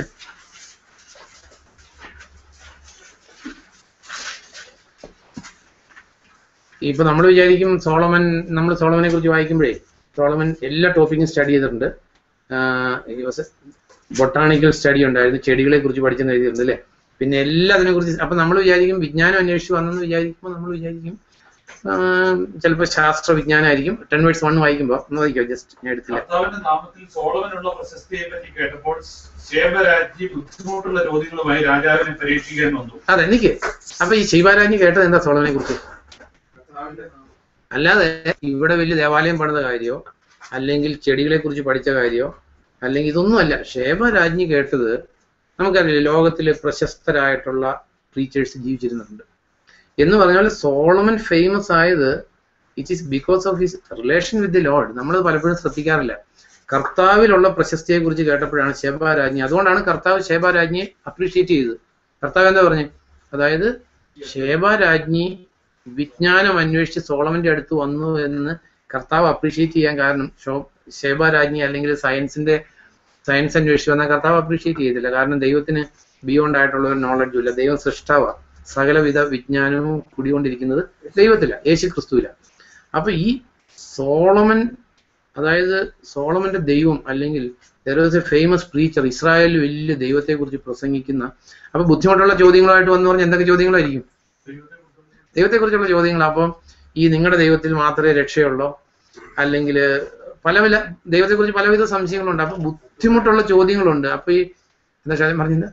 ഇപ്പൊ നമ്മൾ വിചാരിക്കും സോളമൻ നമ്മൾ സോളമനെ കുറിച്ച് വായിക്കുമ്പോഴേ സോളമൻ എല്ലാ ടോപ്പിക്കും സ്റ്റഡി ചെയ്തിട്ടുണ്ട് ബൊട്ടാണിക്കൽ സ്റ്റഡി ഉണ്ടായിരുന്നു ചെടികളെ കുറിച്ച് പഠിച്ചെന്ന് എഴുതിയിട്ടുണ്ട് അല്ലേ പിന്നെ എല്ലാത്തിനെ കുറിച്ച് അപ്പൊ നമ്മൾ വിചാരിക്കും വിജ്ഞാനം അന്വേഷിച്ച് വന്നെന്ന് വിചാരിക്കുമ്പോൾ നമ്മൾ വിചാരിക്കും ചിലപ്പോൾ ശാസ്ത്ര വിജ്ഞാനമായിരിക്കും ടെൻ വേഴ്സ് വൺ വായിക്കുമ്പോൾ ഒന്ന് വായിക്കോ ജസ്റ്റ് ഞാൻ എടുത്തില്ല കർത്താവിന്റെ നാമത്തിൽ സോളവനുള്ള പ്രശസ്തിയെ പറ്റി കേട്ടപ്പോൾ ശേബരാജ്ഞി ബുദ്ധിമുട്ടുള്ള ചോദ്യങ്ങളുമായി രാജാവിനെ പരീക്ഷിക്കാൻ വന്നു അതെ എനിക്ക് അപ്പൊ ഈ ശിവരാജ് കേട്ടത് എന്താ സോളമനെ കുറിച്ച് അല്ലാതെ ഇവിടെ വലിയ ദേവാലയം പണിത കാര്യമോ അല്ലെങ്കിൽ ചെടികളെ കുറിച്ച് പഠിച്ച കാര്യമോ അല്ലെങ്കിൽ ഇതൊന്നുമല്ല ക്ഷേമരാജ്ഞി കേട്ടത് നമുക്കറിയില്ല ലോകത്തിലെ പ്രശസ്തരായിട്ടുള്ള ടീച്ചേഴ്സ് ജീവിച്ചിരുന്നുണ്ട് എന്ന് പറഞ്ഞാൽ സോളമൻ ഫേമസ് ആയത് it is because of his relation with the Lord നമ്മൾ പലപ്പോഴും ശ്രദ്ധിക്കാറില്ല കർത്താവിലുള്ള പ്രശസ്തിയെ കുറിച്ച് കേട്ടപ്പോഴാണ് ശേബാരാജ്ഞി അതുകൊണ്ടാണ് കർത്താവ് ശേബാരാജ്ഞിയെ അപ്രീഷിയേറ്റ് ചെയ്തത് കർത്താവ് എന്താ പറഞ്ഞു അതായത് ശേബാരാജ്ഞി വിജ്ഞാനം അന്വേഷിച്ച് സോളമന്റെ അടുത്ത് വന്നു എന്ന് കർത്താവ് അപ്രീഷിയേറ്റ് ചെയ്യാൻ കാരണം ഷോ ശേബാരാജ്ഞി അല്ലെങ്കിൽ സയൻസിന്റെ സയൻസ് അന്വേഷിച്ച് വന്ന കർത്താവ് അപ്രീഷിയേറ്റ് ചെയ്തില്ല കാരണം ദൈവത്തിന് ബിയോണ്ട് ആയിട്ടുള്ള ഒരു നോളജും ഇല്ല ദൈവം സൃഷ്ടാവ സകലവിധ വിജ്ഞാനവും കുടികൊണ്ടിരിക്കുന്നത് ദൈവത്തില യേശു ക്രിസ്തുവില അപ്പൊ ഈ സോളമൻ അതായത് സോളമന്റെ ദൈവം അല്ലെങ്കിൽ there was a famous preacher ഇസ്രായേലിൽ വലിയ ദൈവത്തെ കുറിച്ച് പ്രസംഗിക്കുന്ന അപ്പൊ ബുദ്ധിമുട്ടുള്ള ചോദ്യങ്ങളായിട്ട് വന്നു പറഞ്ഞാൽ എന്തൊക്കെ ചോദ്യങ്ങളായിരിക്കും ദൈവത്തെ കുറിച്ചുള്ള ചോദ്യങ്ങൾ അപ്പം ഈ നിങ്ങളുടെ ദൈവത്തിൽ മാത്രമേ രക്ഷയുള്ളൂ അല്ലെങ്കിൽ പല പല ദൈവത്തെ കുറിച്ച് പലവിധ സംശയങ്ങളുണ്ട് അപ്പൊ ബുദ്ധിമുട്ടുള്ള ചോദ്യങ്ങളുണ്ട് അപ്പൊ ഈ എന്താ ശാലം പറഞ്ഞില്ല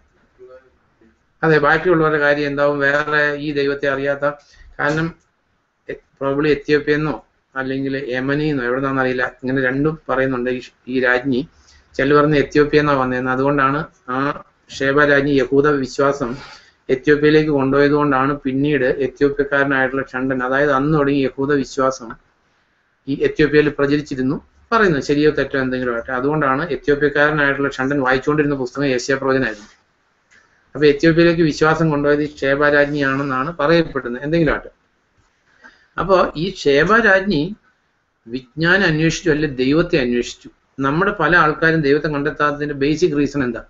അതെ ബാക്കിയുള്ളവരുടെ കാര്യം എന്താവും വേറെ ഈ ദൈവത്തെ അറിയാത്ത കാരണം പ്രോബ്ലി എത്യോപ്യെന്നോ അല്ലെങ്കിൽ യമനിന്നോ എവിടെ നിന്നാണെന്ന് അറിയില്ല ഇങ്ങനെ രണ്ടും പറയുന്നുണ്ട് ഈ- ഈ രാജ്ഞി ചില പറഞ്ഞ് എത്യോപ്യെന്നാ വന്നതെന്ന് അതുകൊണ്ടാണ് ആ ഷേബ രാജ്ഞി യഹൂദ വിശ്വാസം എത്യോപ്യയിലേക്ക് കൊണ്ടുപോയത് കൊണ്ടാണ് പിന്നീട് എത്യോപ്യക്കാരനായിട്ടുള്ള ഷണ്ടൻ അതായത് അന്ന് തുടങ്ങി യഹൂദ വിശ്വാസം ഈ എത്യോപ്യയിൽ പ്രചരിച്ചിരുന്നു പറയുന്നു ശരിയോ തെറ്റോ എന്തെങ്കിലും ആട്ടെ അതുകൊണ്ടാണ് എത്യോപ്യക്കാരനായിട്ടുള്ള ഷണ്ടൻ വായിച്ചുകൊണ്ടിരുന്ന പുസ്തകം ഏഷ്യ പ്രവചനായിരുന്നു അപ്പൊ എത്യോപ്യയിലേക്ക് വിശ്വാസം കൊണ്ടുപോയത് ഈ ക്ഷേബരാജ്ഞിയാണെന്നാണ് പറയപ്പെടുന്നത് എന്തെങ്കിലും ആട്ടെ അപ്പോ ഈ ക്ഷേബരാജ്ഞി വിജ്ഞാനം അന്വേഷിച്ചു അല്ലെ ദൈവത്തെ അന്വേഷിച്ചു നമ്മുടെ പല ആൾക്കാരും ദൈവത്തെ കണ്ടെത്താത്തതിന്റെ ബേസിക് റീസൺ എന്താ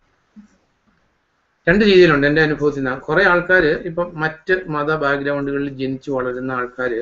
രണ്ട് രീതിയിലുണ്ട് എൻ്റെ അനുഭവത്തിൽ നിന്ന് കുറെ ആൾക്കാർ ഇപ്പം മറ്റ് മത ബാക്ക്ഗ്രൗണ്ടുകളിൽ ജനിച്ചു വളരുന്ന ആൾക്കാര്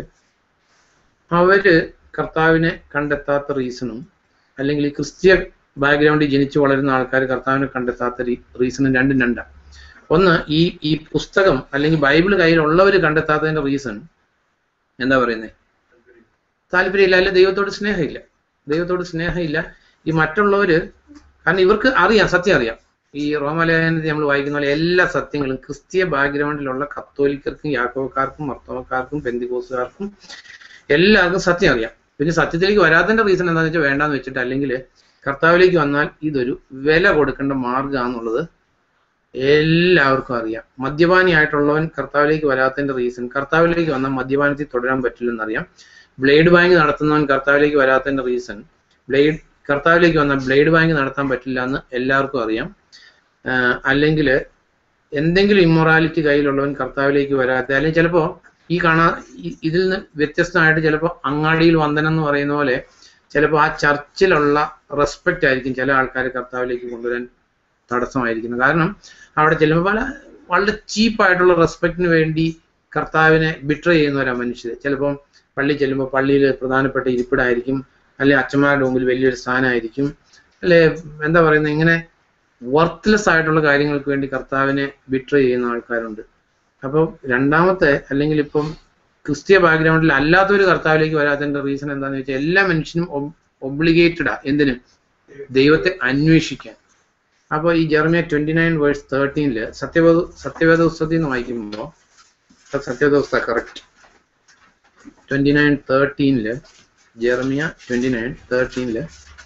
അവര് കർത്താവിനെ കണ്ടെത്താത്ത റീസണും അല്ലെങ്കിൽ ഈ ക്രിസ്ത്യ ബാക്ക്ഗ്രൗണ്ടിൽ ജനിച്ചു വളരുന്ന ആൾക്കാർ കർത്താവിനെ കണ്ടെത്താത്ത റീസണും രണ്ടും രണ്ടാണ് ഒന്ന് ഈ ഈ പുസ്തകം അല്ലെങ്കിൽ ബൈബിൾ കയ്യിലുള്ളവർ കണ്ടെത്താത്തതിന്റെ റീസൺ എന്താ പറയുന്നത് താല്പര്യമില്ല അല്ലെ ദൈവത്തോട് സ്നേഹമില്ല ദൈവത്തോട് സ്നേഹമില്ല ഈ മറ്റുള്ളവര് കാരണം ഇവർക്ക് അറിയാം സത്യം അറിയാം ഈ റോമാലേഖനത്തിൽ നമ്മൾ വായിക്കുന്ന പോലെ എല്ലാ സത്യങ്ങളും ക്രിസ്തീയ ബാക്ക്ഗ്രൗണ്ടിലുള്ള കത്തോലിക്കർക്കും യാക്കോക്കാർക്കും മർത്തോമക്കാർക്കും പെന്തികോസുകാർക്കും എല്ലാവർക്കും സത്യം അറിയാം പിന്നെ സത്യത്തിലേക്ക് വരാത്തതിന്റെ റീസൺ എന്താണെന്ന് വെച്ചാൽ വേണ്ടാന്ന് വെച്ചിട്ട് അല്ലെങ്കിൽ കർത്താവിലേക്ക് വന്നാൽ ഇതൊരു വില കൊടുക്കേണ്ട മാർഗമാണെന്നുള്ളത് എല്ലാവർക്കും അറിയാം മദ്യപാനി ആയിട്ടുള്ളവൻ കർത്താവിലേക്ക് വരാത്തതിന്റെ റീസൺ കർത്താവിലേക്ക് വന്നാൽ മദ്യപാനത്തിൽ തുടരാൻ പറ്റില്ലെന്നറിയാം ബ്ലേഡ് ബാങ്ക് നടത്തുന്നവൻ കർത്താവിലേക്ക് വരാത്തതിന്റെ റീസൺ ബ്ലേഡ് കർത്താവിലേക്ക് വന്നാൽ ബ്ലേഡ് ബാങ്ക് നടത്താൻ പറ്റില്ല എന്ന് എല്ലാവർക്കും അറിയാം അല്ലെങ്കിൽ എന്തെങ്കിലും ഇമ്മൊറാലിറ്റി കയ്യിലുള്ളവൻ കർത്താവിലേക്ക് വരാത്ത അല്ലെങ്കിൽ ചിലപ്പോൾ ഈ കാണാ ഇ- ഇതിൽ നിന്ന് വ്യത്യസ്തമായിട്ട് ചിലപ്പോൾ അങ്ങാടിയിൽ വന്ദനം എന്ന് പറയുന്ന പോലെ ചിലപ്പോൾ ആ ചർച്ചിലുള്ള റെസ്പെക്റ്റ് ആയിരിക്കും ചില ആൾക്കാർ കർത്താവിലേക്ക് കൊണ്ടുവരാൻ തടസ്സമായിരിക്കുന്നത് കാരണം അവിടെ ചെല്ലുമ്പോൾ പല വളരെ ചീപ്പായിട്ടുള്ള റെസ്പെക്റ്റിന് വേണ്ടി കർത്താവിനെ ബിട്ര ചെയ്യുന്നവരാ മനുഷ്യർ ചിലപ്പം പള്ളി ചെല്ലുമ്പോൾ പള്ളിയിൽ പ്രധാനപ്പെട്ട ഇരിപ്പിടായിരിക്കും അല്ലെ അച്ഛന്മാരുടെ മുമ്പിൽ വലിയൊരു സ്ഥാനമായിരിക്കും അല്ലെ എന്താ പറയുന്നത് ഇങ്ങനെ വർത്ത്ലെസ് ആയിട്ടുള്ള കാര്യങ്ങൾക്ക് വേണ്ടി കർത്താവിനെ ബിട്ര ചെയ്യുന്ന ആൾക്കാരുണ്ട് അപ്പോൾ രണ്ടാമത്തെ അല്ലെങ്കിൽ ഇപ്പം ക്രിസ്തീയ ബാക്ക്ഗ്രൗണ്ടിൽ അല്ലാത്തൊരു കർത്താവിലേക്ക് വരാത്തതിന്റെ റീസൺ എന്താണെന്ന് വെച്ചാൽ എല്ലാ മനുഷ്യനും ഒബ്ലിഗേറ്റഡാ എന്തിന് ദൈവത്തെ അന്വേഷിക്കാൻ അപ്പോൾ ഈ ജെർമിയ ട്വന്റി നയൻ വേഴ്സ് തേർട്ടീനില് സത്യവേദ സത്യവേദ പുസ്തകത്തിൽ നിന്ന് വായിക്കുമ്പോൾ സത്യവേദ പുസ്തകം കറക്റ്റ് ട്വന്റി നയൻ തേർട്ടീനില് ജെർമിയ ട്വന്റി നയൻ തേർട്ടീനില്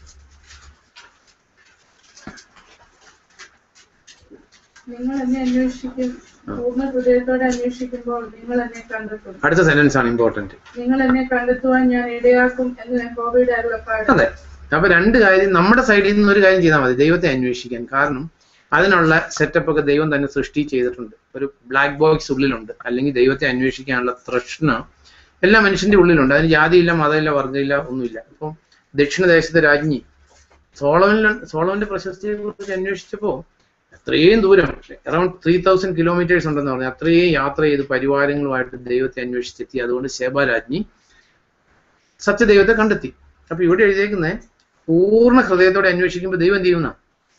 നിങ്ങൾ എന്നെ അന്വേഷിക്കും പൂർണ്ണ ഹൃദയത്തോടെ അന്വേഷിക്കുമ്പോൾ നിങ്ങൾ എന്നെ കണ്ടെത്തും അടുത്ത സെന്റൻസ് ആണ് ഇമ്പോർട്ടന്റ് നിങ്ങൾ എന്നെ കണ്ടെത്തുവാൻ ഞാൻ ഇടയാക്കും എന്ന് യഹോവയുടെ അരുളപ്പാട് അതെ അപ്പൊ രണ്ട് കാര്യം നമ്മുടെ സൈഡിൽ നിന്ന് ഒരു കാര്യം ചെയ്താൽ മതി ദൈവത്തെ അന്വേഷിക്കാൻ കാരണം അതിനുള്ള സെറ്റപ്പ് ഒക്കെ ദൈവം തന്നെ സൃഷ്ടി ചെയ്തിട്ടുണ്ട് ഒരു ബ്ലാക്ക് ബോക്സ് ഉള്ളിലുണ്ട് അല്ലെങ്കിൽ ദൈവത്തെ അന്വേഷിക്കാനുള്ള തൃഷ്ണ എല്ലാ മനുഷ്യന്റെ ഉള്ളിലുണ്ട് അതിന് ജാതിയില്ല മതമില്ല വർഗ്ഗമില്ല ഒന്നുമില്ല അപ്പം ദക്ഷിണദേശത്തെ രാജ്ഞി സോളവനിൽ സോളവന്റെ പ്രശസ്തിയെ കുറിച്ച് അന്വേഷിച്ചപ്പോ അത്രയും ദൂരം അറൌണ്ട് ത്രീ തൗസൻഡ് കിലോമീറ്റേഴ്സ് ഉണ്ടെന്ന് പറഞ്ഞു അത്രയും യാത്ര ചെയ്ത് പരിവാരങ്ങളുമായിട്ട് ദൈവത്തെ അന്വേഷിച്ചെത്തി അതുകൊണ്ട് ശേബ രാജ്ഞി സത്യദൈവത്തെ കണ്ടെത്തി അപ്പൊ ഇവിടെ എഴുതിയേക്കുന്നത് പൂർണ്ണ ഹൃദയത്തോടെ അന്വേഷിക്കുമ്പോൾ ദൈവം എന്ത് ചെയ്യുന്ന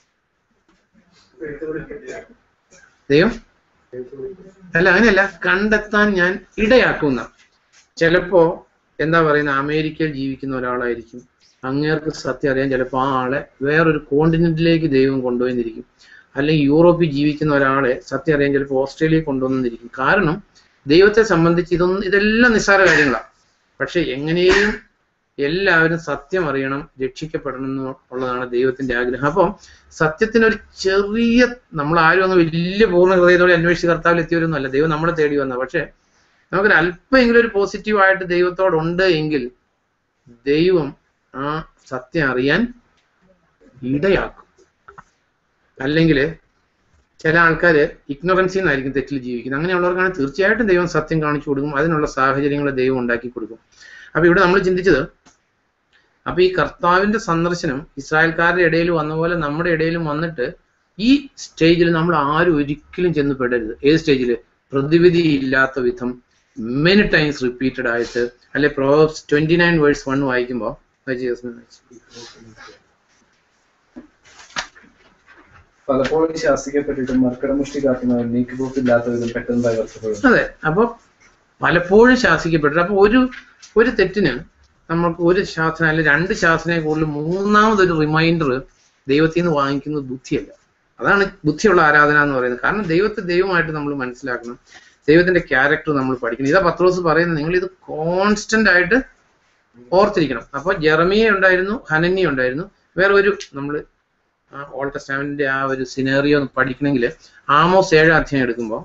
ദൈവം അല്ല അങ്ങനെയല്ല കണ്ടെത്താൻ ഞാൻ ഇടയാക്കുന്ന ചിലപ്പോ എന്താ പറയുന്ന അമേരിക്കയിൽ ജീവിക്കുന്ന ഒരാളായിരിക്കും അങ്ങേർക്ക് സത്യം അറിയാൻ ചിലപ്പോൾ ആ ആളെ വേറൊരു കോണ്ടിനെന്റിലേക്ക് ദൈവം കൊണ്ടുവന്നിരിക്കും അല്ലെങ്കിൽ യൂറോപ്പിൽ ജീവിക്കുന്ന ഒരാളെ സത്യം അറിയാൻ ചിലപ്പോൾ ഓസ്ട്രേലിയയിൽ കൊണ്ടുവന്നിരിക്കും കാരണം ദൈവത്തെ സംബന്ധിച്ച് ഇതൊന്നും ഇതെല്ലാം നിസ്സാര കാര്യങ്ങളാണ് പക്ഷെ എങ്ങനെയും എല്ലാവരും സത്യം അറിയണം രക്ഷിക്കപ്പെടണം എന്നുള്ളതാണ് ദൈവത്തിന്റെ ആഗ്രഹം അപ്പം സത്യത്തിനൊരു ചെറിയ നമ്മൾ ആരും അങ്ങ് വലിയ പൂർണ്ണ ഹൃദയത്തോടെ അന്വേഷിച്ച് കർത്താവിൽ എത്തിയവരൊന്നും അല്ല ദൈവം നമ്മളെ തേടി വന്ന പക്ഷെ നമുക്കൊരു അല്പമെങ്കിലും ഒരു പോസിറ്റീവ് ആയിട്ട് ദൈവത്തോടുണ്ട് എങ്കിൽ ദൈവം ആ സത്യം അറിയാൻ ഇടയാക്കും അല്ലെങ്കിൽ ചില ആൾക്കാർ ഇഗ്നോറൻസിൽ നിന്നായിരിക്കും തെറ്റിൽ ജീവിക്കുന്നത് അങ്ങനെയുള്ളവർക്കാണ് തീർച്ചയായിട്ടും ദൈവം സത്യം കാണിച്ചു കൊടുക്കും അതിനുള്ള സാഹചര്യങ്ങൾ ദൈവം ഉണ്ടാക്കി കൊടുക്കും അപ്പൊ ഇവിടെ നമ്മൾ ചിന്തിച്ചത് അപ്പൊ ഈ കർത്താവിന്റെ സന്ദർശനം ഇസ്രായേൽക്കാരുടെ ഇടയിൽ വന്ന പോലെ നമ്മുടെ ഇടയിലും വന്നിട്ട് ഈ സ്റ്റേജിൽ നമ്മൾ ആരും ഒരിക്കലും ചെന്ന് പെടരുത് ഏത് സ്റ്റേജിൽ പ്രതിവിധി ഇല്ലാത്ത വിധം മെനി ടൈംസ് റിപ്പീറ്റഡ് ആയിട്ട് അല്ലെ Proverbs twenty nine verse one വായിക്കുമ്പോൾ പലപ്പോഴും ശാസിക്കപ്പെട്ടിട്ടും മർക്കടമുഷ്ടി കാക്കുന്നവൻ നീക്കുപോക്കില്ലാത്ത വിധം പെട്ടെന്ന് വർഷപ്പെടും അതെ അപ്പൊ പലപ്പോഴും ശാസിക്കപ്പെട്ടു അപ്പൊ ഒരു ഒരു തെറ്റിന് നമുക്ക് ഒരു ശാസന അല്ലെ രണ്ട് ശാസനയെ കൂടുതൽ മൂന്നാമതൊരു റിമൈൻഡർ ദൈവത്തിൽ നിന്ന് വാങ്ങിക്കുന്നത് ബുദ്ധിയല്ല അതാണ് ബുദ്ധിയുള്ള ആരാധന എന്ന് പറയുന്നത് കാരണം ദൈവത്തെ ദൈവമായിട്ട് നമ്മൾ മനസ്സിലാക്കണം ദൈവത്തിന്റെ ക്യാരക്ടർ നമ്മൾ പഠിക്കണം ഇതാ പത്രോസ് പറയുന്നത് നിങ്ങൾ ഇത് കോൺസ്റ്റന്റ് ആയിട്ട് ഓർത്തിരിക്കണം അപ്പൊ ജെറമിയ ഉണ്ടായിരുന്നു ഹനന്യ ഉണ്ടായിരുന്നു വേറെ ഒരു നമ്മൾ ഓൾഡ് ടെസ്റ്റാമെന്റിന്റെ ആ ഒരു സിനേറിയോ പഠിക്കണമെങ്കിൽ ആമോസ് ഏഴ് അധ്യായം എടുക്കുമ്പോൾ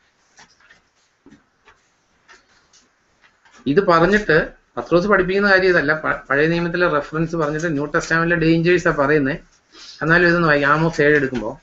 ഇത് പറഞ്ഞിട്ട് പത്രോസ് പഠിപ്പിക്കുന്ന കാര്യം ഇതല്ല പ- പഴയ നിയമത്തിലെ റെഫറൻസ് പറഞ്ഞിട്ട് ന്യൂ ടെസ്റ്റാമെന്റിലെ ഡേഞ്ചേഴ്സ് ആ പറയുന്നത് എന്നാലും ഇതൊന്ന് വായിക്കാം ആമോസ് ഏഴ് എടുക്കുമ്പോൾ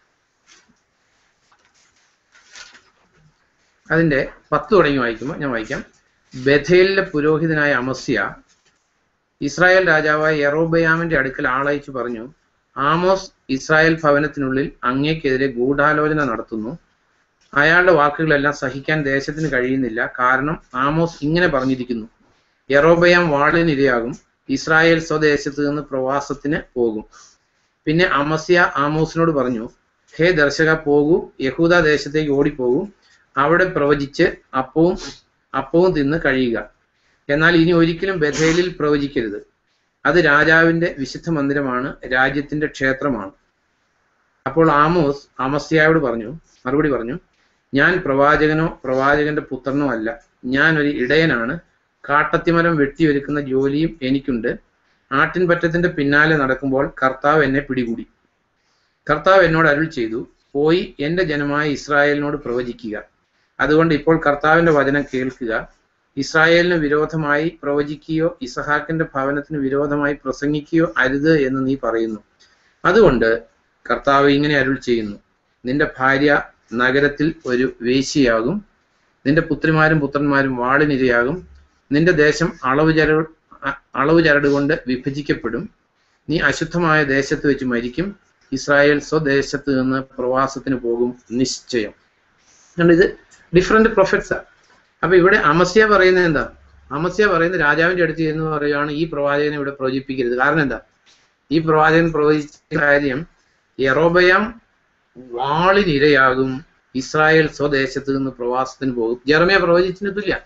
അതിന്റെ പത്ത് തുടങ്ങി വായിക്കുമ്പോൾ ഞാൻ വായിക്കാം ബഥേലിലെ പുരോഹിതനായ അമസ്യ ഇസ്രായേൽ രാജാവായ യെറോബയാമിന്റെ അടുക്കൽ ആളയച്ചു പറഞ്ഞു ആമോസ് ഇസ്രായേൽ ഭവനത്തിനുള്ളിൽ അങ്ങേക്കെതിരെ ഗൂഢാലോചന നടത്തുന്നു അയാളുടെ വാക്കുകളെല്ലാം സഹിക്കാൻ ദേശത്തിന് കഴിയുന്നില്ല കാരണം ആമോസ് ഇങ്ങനെ പറഞ്ഞിരിക്കുന്നു യെറോബയാം വാളിനിരയാകും ഇസ്രായേൽ സ്വദേശത്ത് നിന്ന് പ്രവാസത്തിന് പോകും പിന്നെ അമസ്യ ആമോസിനോട് പറഞ്ഞു ഹേ ദർശക പോകൂ യഹൂദ ദേശത്തേക്ക് ഓടിപ്പോകൂ അവിടെ പ്രവചിച്ച് അപ്പവും അപ്പവും തിന്ന് കഴിയുക എന്നാൽ ഇനി ഒരിക്കലും ബഥേലിൽ പ്രവചിക്കരുത് അത് രാജാവിന്റെ വിശുദ്ധ മന്ദിരമാണ് രാജ്യത്തിന്റെ ക്ഷേത്രമാണ് അപ്പോൾ ആമോസ് അമസ്യായോട് പറഞ്ഞു മറുപടി പറഞ്ഞു ഞാൻ പ്രവാചകനോ പ്രവാചകന്റെ പുത്രനോ അല്ല ഞാൻ ഒരു ഇടയനാണ് കാട്ടത്തിമരം വെട്ടിയൊരുക്കുന്ന ജോലിയും എനിക്കുണ്ട് ആട്ടിൻപറ്റത്തിന്റെ പിന്നാലെ നടക്കുമ്പോൾ കർത്താവ് എന്നെ പിടികൂടി കർത്താവ് എന്നോട് അരുൾ ചെയ്തു പോയി എന്റെ ജനമായ ഇസ്രായേലിനോട് പ്രവചിക്കുക അതുകൊണ്ട് ഇപ്പോൾ കർത്താവിന്റെ വചനം കേൾക്കുക ഇസ്രായേലിന് വിരോധമായി പ്രവചിക്കുകയോ ഇസഹാക്കിന്റെ ഭവനത്തിന് വിരോധമായി പ്രസംഗിക്കുകയോ അരുത് എന്ന് നീ പറയുന്നു അതുകൊണ്ട് കർത്താവ് ഇങ്ങനെ അരുൾ ചെയ്യുന്നു നിന്റെ ഭാര്യ നഗരത്തിൽ ഒരു വേശ്യയാകും നിന്റെ പുത്രിമാരും പുത്രന്മാരും വാളിനിരയാകും നിന്റെ ദേശം അളവ് ചര അ- അളവ് ചരട് കൊണ്ട് വിഭജിക്കപ്പെടും നീ അശുദ്ധമായ ദേശത്ത് വെച്ച് മരിക്കും ഇസ്രായേൽ സ്വദേശത്ത് നിന്ന് പ്രവാസത്തിന് പോകും നിശ്ചയം അതുകൊണ്ട് ഇത് ഡിഫറെന്റ് പ്രൊഫറ്റ്സാ അപ്പൊ ഇവിടെ അമസ്യ പറയുന്നത് എന്താ അമസ്യ പറയുന്നത് രാജാവിന്റെ അടുത്ത് എന്ന് പറയുകയാണ് ഈ പ്രവാചകനെ ഇവിടെ പ്രവചിപ്പിക്കരുത് കാരണം എന്താ ഈ പ്രവാചകൻ പ്രവചിച്ച കാര്യം യറോബയാം വാളിനിരയാകും ഇസ്രായേൽ സ്വദേശത്ത് നിന്ന് പ്രവാസത്തിന് പോകും ജെറമിയ പ്രവചിച്ചതിന് തുല്യ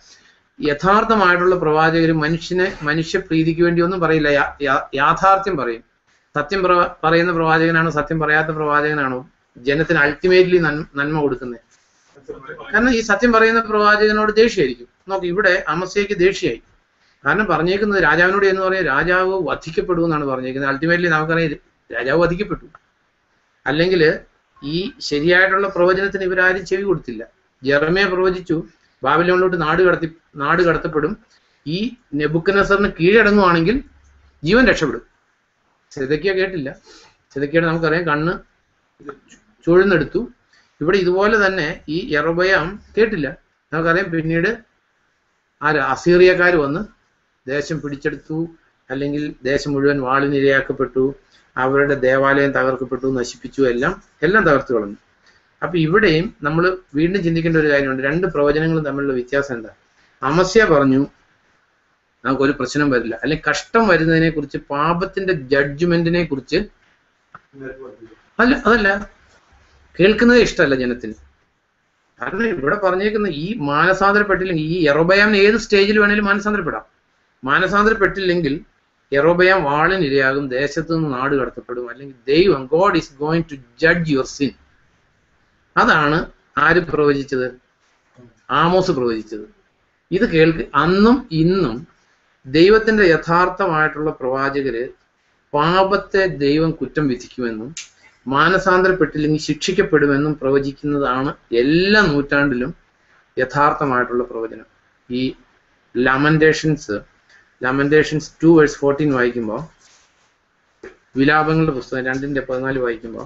യഥാർത്ഥമായിട്ടുള്ള പ്രവാചകർ മനുഷ്യനെ മനുഷ്യപ്രീതിക്ക് വേണ്ടി ഒന്നും പറയില്ല യാ- യാ- യാഥാർത്ഥ്യം പറയും സത്യം പ്രവ- പറയുന്ന പ്രവാചകനാണോ സത്യം പറയാത്ത പ്രവാചകനാണോ ജനത്തിന് അൾട്ടിമേറ്റ്ലി നന്മ കൊടുക്കുന്നത് കാരണം ഈ സത്യം പറയുന്ന പ്രവാചകനോട് ദേഷ്യമായിരിക്കും നോക്ക് ഇവിടെ അമസ്യയ്ക്ക് ദേഷ്യമായി കാരണം പറഞ്ഞേക്കുന്നത് രാജാവിനോട് എന്ന് പറയാൻ രാജാവ് വധിക്കപ്പെടുമെന്നാണ് പറഞ്ഞേക്കുന്നത് അൾട്ടിമേറ്റ്ലി നമുക്കറിയാം രാജാവ് വധിക്കപ്പെട്ടു അല്ലെങ്കിൽ ഈ ശരിയായിട്ടുള്ള പ്രവചനത്തിന് ഇവരാരും ചെവി കൊടുത്തില്ല ജെറമയെ പ്രവചിച്ചു ബാബിലോണിലോട്ട് നാട് കടത്തി നാട് കടത്തപ്പെടും ഈ നെബുക്കനസറിന് കീഴടങ്ങുവാണെങ്കിൽ ജീവൻ രക്ഷപ്പെടും സെതക്കിയ കേട്ടില്ല സെതക്കിയുടെ നമുക്കറിയാം കണ്ണ് ചുഴന്നെടുത്തു ഇവിടെ ഇതുപോലെ തന്നെ ഈ യറബയാം കേട്ടില്ല നമുക്കറിയാം പിന്നീട് ആര് അസീറിയക്കാർ വന്ന് ദേശം പിടിച്ചെടുത്തു അല്ലെങ്കിൽ ദേശം മുഴുവൻ വാളിനിരയാക്കപ്പെട്ടു അവരുടെ ദേവാലയം തകർക്കപ്പെട്ടു നശിപ്പിച്ചു എല്ലാം എല്ലാം തകർത്തു കളഞ്ഞു അപ്പൊ ഇവിടെയും നമ്മൾ വീണ്ടും ചിന്തിക്കേണ്ട ഒരു കാര്യമുണ്ട് രണ്ട് പ്രവചനങ്ങളും തമ്മിലുള്ള വ്യത്യാസം എന്താ അമസ്യ പറഞ്ഞു നമുക്കൊരു പ്രശ്നം വരില്ല അല്ലെങ്കിൽ കഷ്ടം വരുന്നതിനെ കുറിച്ച് പാപത്തിന്റെ ജഡ്ജ്മെന്റിനെ കുറിച്ച് അല്ല അതല്ല കേൾക്കുന്നതേ ഇഷ്ടമല്ല ജനത്തിന് കാരണം ഇവിടെ പറഞ്ഞേക്കുന്ന ഈ മാനസാന്തരപ്പെട്ടില്ലെങ്കിൽ ഈ എറോബയാമിന് ഏത് സ്റ്റേജിൽ വേണേലും മാനസാന്തരപ്പെടാം മാനസാന്തരപ്പെട്ടില്ലെങ്കിൽ എറോബയാം വാളിനിരയാകും ദേശത്തു നിന്ന് നാട് കടത്തപ്പെടും അല്ലെങ്കിൽ ദൈവം God is going to judge your sin അതാണ് ആര് പ്രവചിച്ചത് ആമോസ് പ്രവചിച്ചത് ഇത് കേൾക്ക് അന്നും ഇന്നും ദൈവത്തിന്റെ യഥാർത്ഥമായിട്ടുള്ള പ്രവാചകര് പാപത്തെ ദൈവം കുറ്റം വിധിക്കുമെന്നും മാനസാന്തരപ്പെട്ടില്ലെങ്കിൽ ശിക്ഷിക്കപ്പെടുമെന്നും പ്രവചിക്കുന്നതാണ് എല്ലാ നൂറ്റാണ്ടിലും യഥാർത്ഥമായിട്ടുള്ള പ്രവചനം ഈ Lamentations Lamentations two verse fourteen വായിക്കുമ്പോൾ വിലാപങ്ങളുടെ പുസ്തകം രണ്ടിന്റെ പതിനാല് വായിക്കുമ്പോൾ